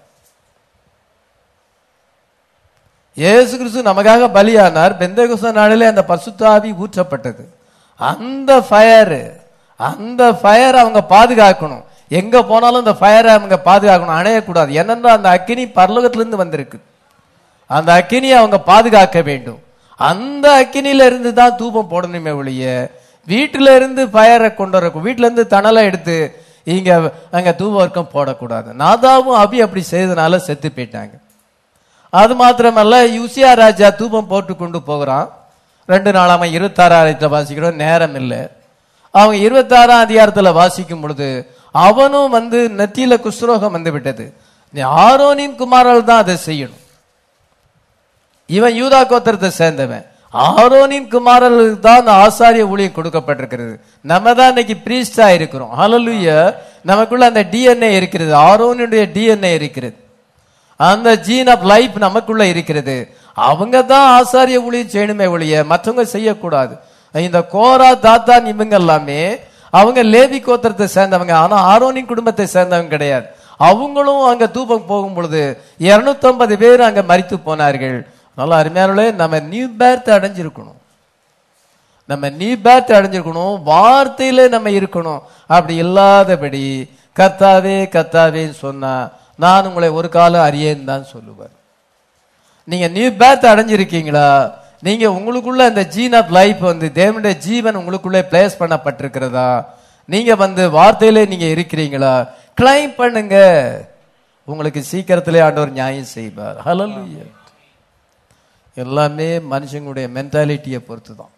இயேசு கிறிஸ்து நமக்காக பலியானார் பெந்தகோச நாளிலே அந்த பசுத்தாவி ஊற்றப்பட்டது அந்த ஃபயர் அந்த ஃபயர் அவங்க பாதுகாக்கணும் எங்க போனாலும் அந்த ஃபயரை அவங்க பாதுகாக்கணும் அணையக்கூடாது ஏனென்றால் அந்த அக்கினி பரலோகத்திலிருந்து வந்திருக்கு அந்த அக்கினியை அவங்க பாதுகாக்க வேண்டும் அந்த அக்கினியில இருந்து தான் தூபம் போடணுமே ஒழிய வீட்டில இருந்து ஃபயரை கொண்டு வர வீட்டுல இருந்து தணலை எடுத்து இங்க அங்க தூபம் போடக்கூடாது நாதாவும் அபி அப்படி செய்தனால செத்து போயிட்டாங்க அது மாத்திரமல்ல யுசியா ராஜா தூபம் போட்டு கொண்டு போகிறான் ரெண்டு நாளாம இருபத்தாறாயிரத்துல வாசிக்கிறோம் நேரம் இல்லை அவங்க இருபத்தாறாம் அதிகாரத்துல வாசிக்கும் பொழுது அவனும் வந்து நெத்தியில குஷ்ரோகம் வந்து விட்டது நீ ஆரோனின் குமாரால் தான் அதை செய்யணும் இவன் யூதா கோத்திரத்தை சேர்ந்தவன் ஆரோனின் குமாரர்களுக்கு தான் அந்த ஆசாரிய ஊழியம் கொடுக்கப்பட்டிருக்கிறது நம்ம தான் இன்னைக்கு பிரீஸ்டா இருக்கிறோம் ஹalleluya நமக்குள்ள அந்த டிஎன்ஏ இருக்கிறது ஆரோனுடைய டிஎன்ஏ இருக்கிறது அந்த ஜீன் ஆஃப் லைஃப் நமக்குள்ள இருக்கிறது அவங்க தான் ஆசாரிய ஊழியம் செய்யணுமே ஒழிய மற்றவங்க செய்யக்கூடாது இந்த கோரா தாத்தான் இவங்க எல்லாமே அவங்க லேவி கோத்திரத்தை சேர்ந்தவங்க ஆனா ஆரோனின் குடும்பத்தை சேர்ந்தவங்க கிடையாது அவங்களும் அங்க தூபம் போகும் பொழுது 250 பேர் அங்க மரித்து போனார்கள் நல்லா அருமையானே நம்ம நியூ பேர்த் அடைஞ்சிருக்கணும் நம்ம நியூ பேர்த் அடைஞ்சிருக்கணும் வார்த்தையில நம்ம இருக்கணும் அப்படி இல்லாதபடி கத்தாவே கத்தாவேன்னு சொன்னா நான் உங்களை ஒரு காலம் அறியேன்னு தான் சொல்லுவார் நீங்க நியூ பேர்த் அடைஞ்சிருக்கீங்களா நீங்க உங்களுக்குள்ள அந்த ஜீன் ஆஃப் லைஃப் வந்து தேவனுடைய ஜீவன் உங்களுக்குள்ளே பிளேஸ் பண்ணப்பட்டிருக்கிறதா நீங்க வந்து வார்த்தையிலே நீங்க இருக்கிறீங்களா கிளைம் பண்ணுங்க உங்களுக்கு சீக்கிரத்திலே ஆண்டவர் நியாயம் செய்வார் ஹalleluya எல்லாமே மனுஷங்களுடைய மென்டாலிட்டியை பொறுத்து தான்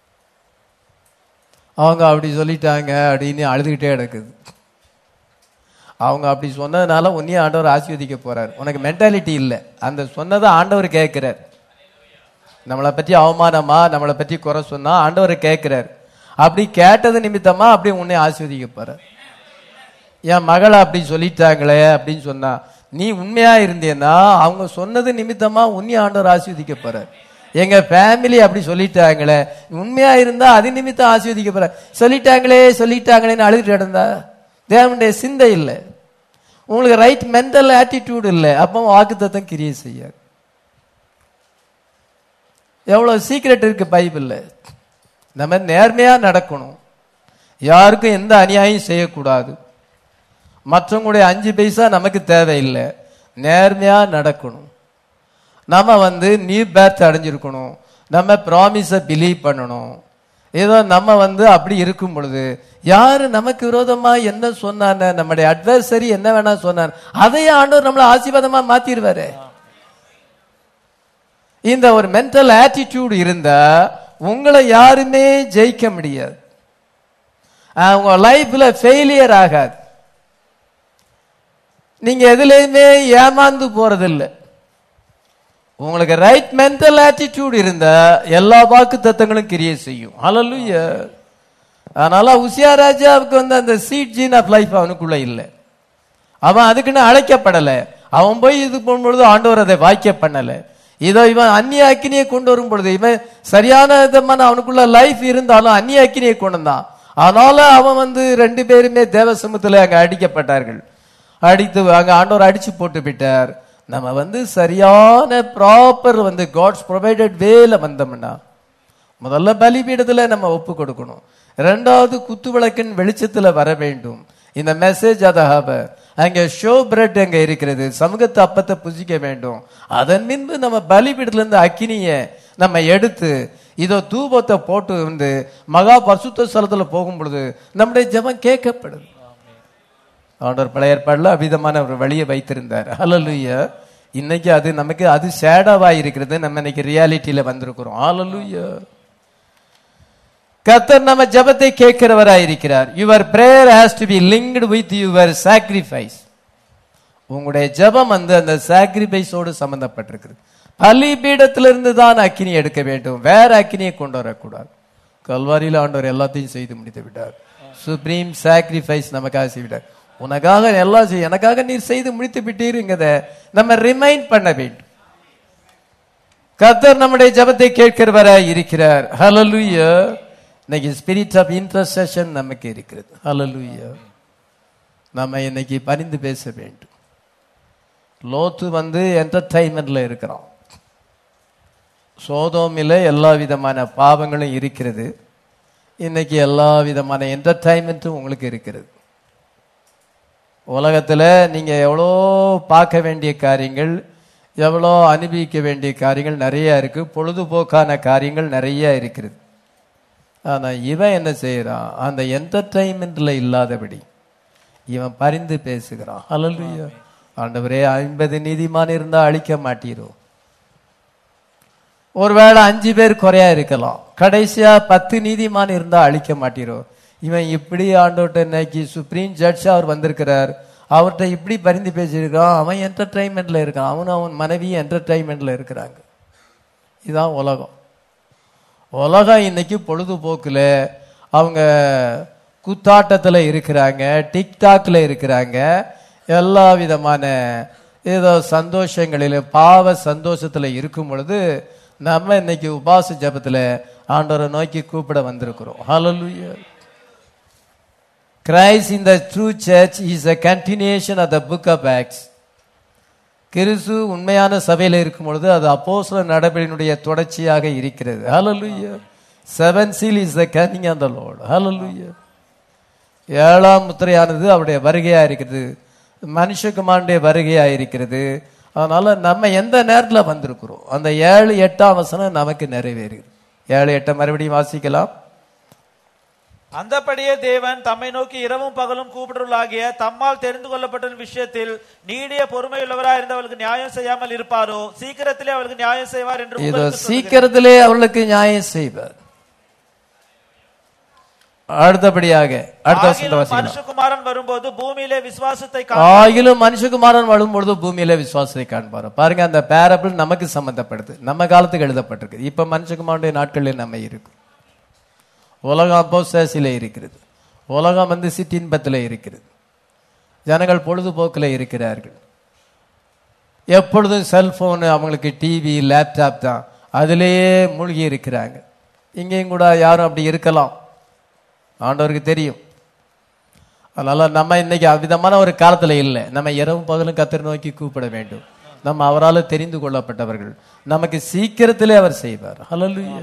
அவங்க அப்படி சொல்லிட்டாங்க அப்படின்னு அழுதுகிட்டே கிடக்குது அவங்க அப்படி சொன்னதுனால உன்னையும் ஆண்டவர் ஆசீர்வதிக்க போறார் உனக்கு மென்டாலிட்டி இல்லை அந்த சொன்னதை ஆண்டவர் கேட்கிறார் நம்மளை பற்றி அவமானமா நம்மளை பற்றி குறை சொன்னா ஆண்டவர் கேட்கிறார் அப்படி கேட்டது நிமித்தமா அப்படி உன்னை ஆசீர்வதிக்க போறார் என் மகளை அப்படி சொல்லிட்டாங்களே அப்படின்னு சொன்னா நீ உண்மையா இருந்தேன்னா அவங்க சொன்னது நிமித்தமா உன்னை ஆண்டவர் ஆசீர்வதிக்க போறார் எங்க ஃபேமிலி அப்படி சொல்லிட்டாங்களே உண்மையா இருந்தா அது நிமித்தம் ஆசீர்வதிக்க போற சொல்லிட்டாங்களே சொல்லிட்டாங்களேன்னு அழுதுட்டு கிடந்தா தேவனுடைய சிந்தை இல்லை உங்களுக்கு ரைட் மென்டல் ஆட்டிடியூட் இல்லை அப்போ வாக்குத்தத்தம் கிரியை செய்யாது எவ்வளவு சீக்ரெட் இருக்கு பைபிள்ல நம்ம நேர்மையா நடக்கணும் யாருக்கும் எந்த அநியாயம் செய்யக்கூடாது மற்றவங்களுடைய அஞ்சு பைசா நமக்கு தேவையில்லை நேர்மையா நடக்கணும் நம்ம வந்து நியூ பேர்த் அடைஞ்சிருக்கணும் நம்ம ப்ராமிஸை பிலீவ் பண்ணணும் ஏதோ நம்ம வந்து அப்படி இருக்கும் பொழுது யாரு நமக்கு விரோதமா என்ன சொன்னான நம்முடைய அட்வைசரி என்ன வேணா சொன்னார் அதையே ஆண்டவர் நம்மளை ஆசீர்வாதமா மாத்திருவாரு இந்த ஒரு மென்டல் ஆட்டிடியூட் இருந்தா உங்களை யாருமே ஜெயிக்க முடியாது ஆஹ் உங்க லைஃப்ல ஃபெயிலியர் ஆகாது நீங்க எதுலையுமே ஏமாந்து போறதில்லை உங்களுக்கு ரைட் மென்டல் ஆட்டிடியூட் இருந்தா எல்லா வாக்கு தத்தங்களும் கிரியை செய்யும் ஹalleluya அதனால உசியா ராஜாவுக்கு வந்து அந்த சீட் ஜீன் ஆஃப் லைஃப் அவனுக்குள்ள இல்லை அவன் அதுக்குன்னு அழைக்கப்படல அவன் போய் இது பண்ணும்பொழுது ஆண்டவர் அதை வாய்க்க பண்ணல இதோ இவன் அந்நிய அக்கினியை கொண்டு வரும் பொழுது இவன் சரியான விதமான அவனுக்குள்ள லைஃப் இருந்தாலும் அந்நிய அக்கினியை கொண்டு வந்தான் அதனால அவன் வந்து ரெண்டு பேருமே தேவ சமூகத்துல அங்க அடிக்கப்பட்டார்கள் அடித்து அங்க ஆண்டவர் அடிச்சு போட்டு விட்டார் நம்ம வந்து சரியான ப்ராப்பர் வந்து காட்ஸ் ப்ரொவைடட் வேல வந்தோம்னா முதல்ல பலிபீடத்துல நம்ம ஒப்பு கொடுக்கணும் ரெண்டாவது குத்து விளக்கின் வெளிச்சத்துல வர வேண்டும் இந்த மெசேஜ் அதாக அங்க ஷோ பிரெட் அங்க இருக்கிறது சமூகத்து அப்பத்தை புசிக்க வேண்டும் அதன் பின்பு நம்ம பலிபீடத்துல இருந்து அக்கினிய நம்ம எடுத்து இதோ தூபத்தை போட்டு வந்து மகா பரிசுத்த ஸ்தலத்துல போகும் பொழுது நம்முடைய ஜெபம் கேட்கப்படுது ஆண்டவர் பழைய ஏற்பாடுல அவ்விதமான ஒரு வழியை வைத்திருந்தார் ஹalleluya இன்னைக்கு அது நமக்கு அது ஷேடோவா இருக்கிறது நம்ம இன்னைக்கு ரியாலிட்டியில வந்திருக்கிறோம் ஹalleluya கர்த்தர் நம்ம ஜெபத்தை கேட்கிறவராய் இருக்கிறார் your prayer has to be linked with your sacrifice உங்களுடைய ஜெபம் வந்து அந்த சாக்ரிஃபைஸோடு சம்பந்தப்பட்டிருக்கிறது பலிபீடத்திலிருந்து தான் அக்கினி எடுக்க வேண்டும் வேற அக்கினியை கொண்டு வரக்கூடாது கல்வாரியில் ஆண்டவர் எல்லாத்தையும் செய்து முடித்து விட்டார் சுப்ரீம் சாக்ரிஃபைஸ் நமக்காக செய்விட்டார் உனக்காக எல்லாம் செய் எனக்காக நீர் செய்து முடித்து விட்டீருங்கிறத நம்ம ரிமைண்ட் பண்ண வேண்டும் கர்த்தர் நம்முடைய ஜெபத்தை கேட்கிறவராய் இருக்கிறார் ஹalleluya இன்னைக்கு ஸ்பிரிட் ஆஃப் இன்டர்செஷன் நமக்கு இருக்கிறது ஹalleluya நம்ம இன்னைக்கு பரிந்து பேச வேண்டும் லோத்து வந்து என்டர்டைன்மெண்ட்ல இருக்கிறான் சோதோமில் எல்லா விதமான பாவங்களும் இருக்கிறது இன்னைக்கு எல்லா விதமான என்டர்டைன்மெண்ட்டும் உங்களுக்கு இருக்கிறது உலகத்தில் நீங்கள் எவ்வளோ பார்க்க வேண்டிய காரியங்கள் எவ்வளோ அனுபவிக்க வேண்டிய காரியங்கள் நிறைய இருக்கு பொழுதுபோக்கான காரியங்கள் நிறைய இருக்கிறது ஆனால் இவன் என்ன செய்யறான் அந்த என்டர்டைன்மெண்ட்ல இல்லாதபடி இவன் பரிந்து பேசுகிறான் ஹalleluya ஆண்டவரே ஐம்பது நீதிமான் இருந்தா அழிக்க மாட்டீரோ ஒருவேளை அஞ்சு பேர் குறையா இருக்கலாம் கடைசியா பத்து நீதிமான் இருந்தா அழிக்க மாட்டீரோ இவன் இப்படி ஆண்டோட்ட இன்னைக்கு சுப்ரீம் ஜட்ஜ் அவர் வந்திருக்கிறார் அவர்கிட்ட இப்படி பரிந்து பேசியிருக்கான் அவன் என்டர்டைன்மெண்ட்ல இருக்கான் அவனும் அவன் மனைவியும் என்டர்டைன்மெண்ட்ல இருக்கிறாங்க இதுதான் உலகம் உலகம் இன்னைக்கு பொழுதுபோக்குல அவங்க குத்தாட்டத்துல இருக்கிறாங்க டிக்டாக்ல இருக்கிறாங்க எல்லா விதமான ஏதோ சந்தோஷங்களில பாவ சந்தோஷத்துல இருக்கும் பொழுது நம்ம இன்னைக்கு உபாச ஜபத்துல ஆண்டவரை நோக்கி கூப்பிட வந்திருக்கிறோம் ஹalleluya Christ in the true church is a continuation of the book of Acts. கிறிஸ்து உண்மையான சபையில இருக்கும் பொழுது அது அப்போஸ்தல நடபடியினுடைய தொடர்ச்சியாக இருக்கிறது hallelujah seven seal is the coming on the Lord hallelujah ஏழாம் முத்திரையானது அவருடைய வருகையா இருக்கிறது மனுஷகுமாரனுடைய வருகையா இருக்கிறது அதனால நம்ம எந்த நேரத்துல வந்திருக்கிறோம் அந்த ஏழு எட்டாம் வசனம் நமக்கு நிறைவேறுகிறது ஏழு எட்டை மறுபடியும் வாசிக்கலாம் அந்தபடியே தேவன் தம்மை நோக்கி இரவும் பகலும் கூப்பிடுவர்களாகிய தம்மால் தெரிந்து கொள்ளப்பட்ட விஷயத்தில் நீடிய பொறுமையுள்ளவராய் இருந்தவர்களுக்கு நியாயம் செய்யாமல் இருப்பாரோ சீக்கிரத்திலே அவர்களுக்கு நியாயம் செய்வார் என்று இதோ உங்களுக்கு சொல்லுகிறேன். சீக்கிரத்திலே அவர்களுக்கு நியாயம் செய்வார் அடுத்தபடியாக அடுத்த வசனத்தை ஆகிலும் வாசிக்கலாம் மனுஷகுமாரன் வரும்போது பூமியிலே விசுவாசத்தை கா- ஆகிலும் மனுஷகுமாரன் வரும்பொழுது பூமியில விசுவாசத்தை காண்பார் பாருங்க அந்த பேரபிள் நமக்கு சம்பந்தப்படுது நம்ம காலத்துக்கு எழுதப்பட்டிருக்கு இப்ப மனுஷகுமாரனுடைய நாட்களில் நம்ம இருக்கும் உலகம் அப்போஸ்தேசில இருக்கிறது உலகம் வந்து சிற்றின்பத்தில் இருக்கிறது ஜனங்கள் பொழுதுபோக்கில் இருக்கிறார்கள் எப்பொழுதும் செல்போனு அவங்களுக்கு டிவி லேப்டாப் தான் அதிலேயே மூழ்கி இருக்கிறாங்க இங்கேயும் கூட யாரும் அப்படி இருக்கலாம் ஆண்டவருக்கு தெரியும் அதனால நம்ம இன்னைக்கு அவ்விதமான ஒரு காலத்துல இல்லை நம்ம இரவும் பகலும் கத்தர் நோக்கி கூப்பிட வேண்டும் நம்ம அவரால் தெரிந்து கொள்ளப்பட்டவர்கள் நமக்கு சீக்கிரத்திலே அவர் செய்வார் ஹalleluya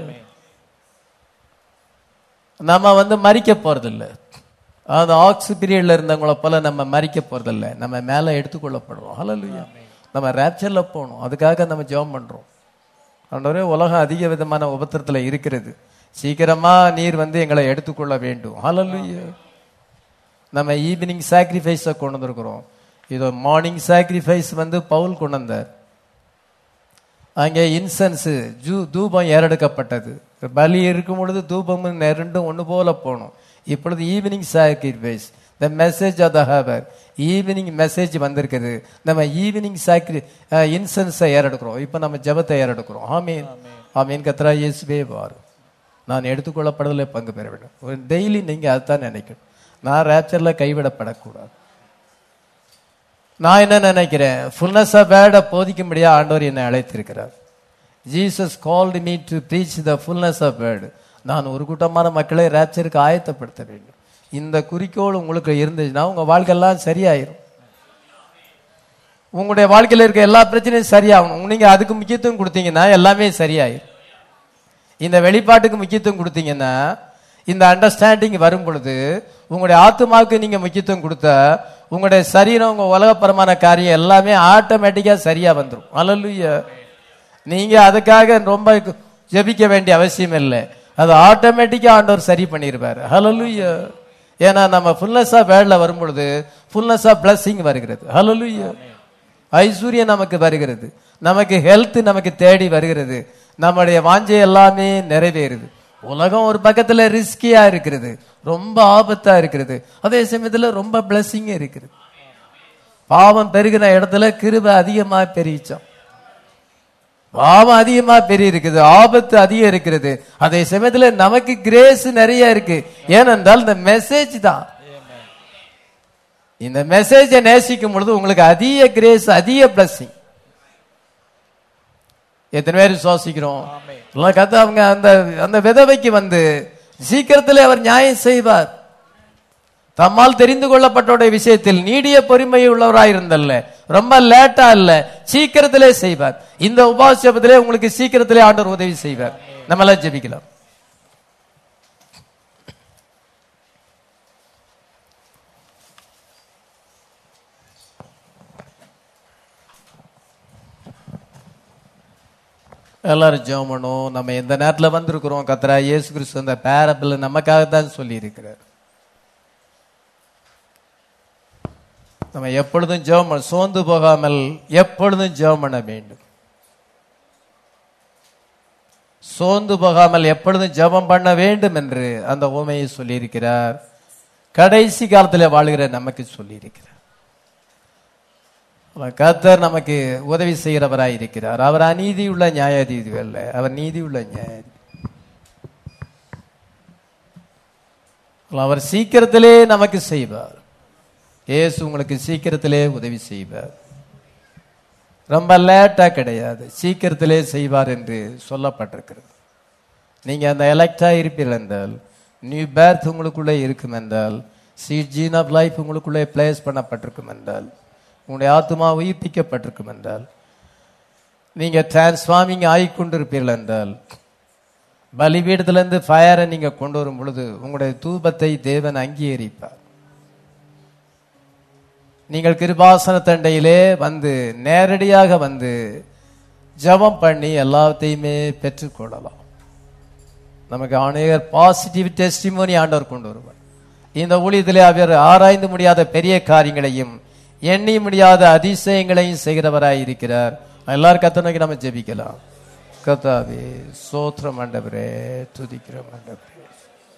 நம்ம வந்து மறிக்க போறதில்ல அந்த ஆக்ஸ் பீரியட்ல இருந்தவங்கள போல நம்ம மறிக்க போறதில்ல நம்ம மேல எடுத்துக்கொள்ளப்படுறோம் ஹalleluya நம்ம ரேப்சர்ல போகணும் அதுக்காக நம்ம ஜெபம் பண்றோம் ஆண்டவரே உலகம் அதிக விதமான உபத்திரத்துல இருக்கிறது சீக்கிரமா நீர் வந்து எங்களை எடுத்துக்கொள்ள வேண்டும் ஹalleluya நம்ம ஈவினிங் சாக்ரிஃபைஸை கொண்டு வந்திருக்கிறோம் இதோ மார்னிங் சாக்ரிஃபைஸ் வந்து பவுல் கொண்டு வந்தார் அங்கே இன்சென்ஸ் ஜூ தூபம் ஏறெடுக்கப்பட்டது பலி இருக்கும் பொழுது தூபமும் ரெண்டும் ஒன்று போல போகணும் இப்பொழுது evening sacrifice the message of the hour evening message வந்திருக்குது நம்ம ஈவினிங் சாக்ரி இன்சென்ஸை ஏறெடுக்கிறோம் இப்போ நம்ம ஜெபத்தை ஏறெடுக்கிறோம் ஆமீன் ஆமீன் கத்ரா இயேசுவே வார் நான் எடுத்துக்கொள்ளப்படுதலில் பங்கு பெற வேண்டும் ஒரு டெய்லி நீங்க அதுதான் நினைக்கணும் நான் ரேப்சர்ல கைவிடப்படக்கூடாது நான் என்ன நினைக்கிறேன் ஃபுல்னஸ் ஆஃப் வேர்டை போதிக்கும்படியா ஆண்டவர் என்னை அழைத்திருக்கிறார் Jesus called me to preach the fulness of word நான் ஒரு கூட்டமான மக்களை ரேப்சருக்கு ஆயத்தப்படுத்த வேண்டும் இந்த குறிக்கோள் உங்களுக்கு இருந்துச்சுன்னா உங்க வாழ்க்கையெல்லாம் சரியாயிரும் உங்களுடைய வாழ்க்கையில இருக்க எல்லா பிரச்சனையும் சரியாகணும் நீங்க அதுக்கு முக்கியத்துவம் கொடுத்தீங்கன்னா எல்லாமே சரியாயிரும் இந்த வெளிப்பாட்டுக்கு முக்கியத்துவம் கொடுத்தீங்கன்னா இந்த அண்டர்ஸ்டாண்டிங் வரும் பொழுது உங்களுடைய ஆத்மாவுக்கு நீங்க முக்கியத்துவம் கொடுத்தா உங்களுடைய சரீரம் உங்க உலகப்பரமான காரியம் எல்லாமே ஆட்டோமேட்டிக்கா சரியா வந்துடும் அல்லலுயா நீங்க அதுக்காக ரொம்ப ஜெபிக்க வேண்டிய அவசியம் இல்லை அது ஆட்டோமேட்டிக்கா ஆண்டவர் சரி பண்ணிருப்பாரு ஹalleluya ஏன்னா நம்ம ஃபுல்னஸ் ஆஃப் வேர்ட்ல வரும் பொழுது ஃபுல்னஸ் ஆஃப் பிளஸிங் வருகிறது ஹalleluya ஐஸ்வர்யம் நமக்கு வருகிறது நமக்கு ஹெல்த் நமக்கு தேடி வருகிறது நம்முடைய வாஞ்சை எல்லாமே நிறைவேறுது உலகம் ஒரு பக்கத்துல ரிஸ்கியா இருக்கிறது ரொம்ப ஆபத்தா இருக்கிறது அதே சமயத்துல ரொம்ப பிளஸிங் இருக்கிறது பாவம் பெருகின இடத்துல கிருபை அதிகமா பெருகிச்சோம் பாவம் அதிகமா பெரிய இருக்குது ஆபத்து அதிகம் இருக்கிறது அதே சமயத்துல நமக்கு கிரேஸ் நிறைய இருக்கு ஏனென்றால் இந்த மெசேஜ் தான் இந்த மெசேஜை நேசிக்கும் பொழுது உங்களுக்கு அதிக கிரேஸ் அதிக பிளஸிங் எத்தனை பேர் சுவாசிக்கிறோம் எல்லாம் கத்து அவங்க அந்த அந்த விதவைக்கு வந்து சீக்கிரத்தில் அவர் நியாயம் செய்வார் தம்மால் தெரிந்து கொள்ளப்பட்டோட விஷயத்தில் நீடிய பொறுமை உள்ளவராயிருந்தல்ல ரொம்ப லேட்டா இல்ல சீக்கிரத்திலே செய்வார் இந்த உபாசபத்திலே உங்களுக்கு சீக்கிரத்திலே ஆண்டவர் உதவி செய்வார் நம்ம எல்லாம் ஜெபிக்கலாம் எல்லாரும் ஜெபம் பண்ணுவோம் நம்ம எந்த நேரத்துல வந்திருக்கிறோம் கத்ரா இயேசு கிறிஸ்து அந்த பேரபிள் நமக்காக தான் சொல்லி இருக்கிறார் நம்ம எப்பொழுதும் ஜெபம் பண்ண- சோர்ந்து போகாமல் எப்பொழுதும் ஜெபம் பண்ண வேண்டும் சோர்ந்து போகாமல் எப்பொழுதும் ஜெபம் பண்ண வேண்டும் என்று அந்த உமையை சொல்லியிருக்கிறார் கடைசி காலத்தில் வாழ்கிற நமக்கு சொல்லியிருக்கிறார் அவர் கர்த்தர் நமக்கு உதவி செய்கிறவராய் இருக்கிறார் அவர் அநீதி உள்ள நியாயாதிபதி அல்ல அவர் நீதி உள்ள நியாயாதிபதி அவர் சீக்கிரத்திலே நமக்கு செய்வார் இயேசு உங்களுக்கு சீக்கிரத்திலே உதவி செய்வார் ரொம்ப லேட்டா கிடையாது சீக்கிரத்திலே செய்வார் என்று சொல்லப்பட்டிருக்கிறது நீங்க அந்த எலக்டா இருப்பீர்கள் என்றால் நியூ பேர்த் உங்களுக்குள்ளே இருக்கும் என்றால் ஜீன் ஆஃப் லைஃப் உங்களுக்குள்ளே பிளேஸ் பண்ணப்பட்டிருக்கும் என்றால் உங்களுடைய ஆத்மா உயிர்ப்பிக்கப்பட்டிருக்கும் என்றால் நீங்க டிரான்ஸ்ஃபார்மிங் ஆகிக்கொண்டிருப்பீர்கள் என்றால் பலிபீடத்திலிருந்து ஃபயரை நீங்க கொண்டு வரும் பொழுது உங்களுடைய தூபத்தை தேவன் அங்கீகரிப்பார் நீங்கள் கிருபாசன தண்டையிலே வந்து நேரடியாக வந்து ஜெபம் பண்ணி எல்லாத்தையுமே பெற்றுக்கொள்ளலாம் நமக்கு அநேகர் பாசிட்டிவ் டெஸ்டிமோனி ஆண்டவர் கொண்டு வருவார் இந்த ஊழியத்திலே அவர் ஆராய்ந்து முடியாத பெரிய காரியங்களையும் எண்ணி முடியாத அதிசயங்களையும் செய்கிறவராய் இருக்கிறார் எல்லாரும் கத்த நோக்கி நம்ம ஜெபிக்கலாம் கத்தாவே சோத்திரம் ஆண்டவரே துதிக்கிறோம் ஆண்டவரே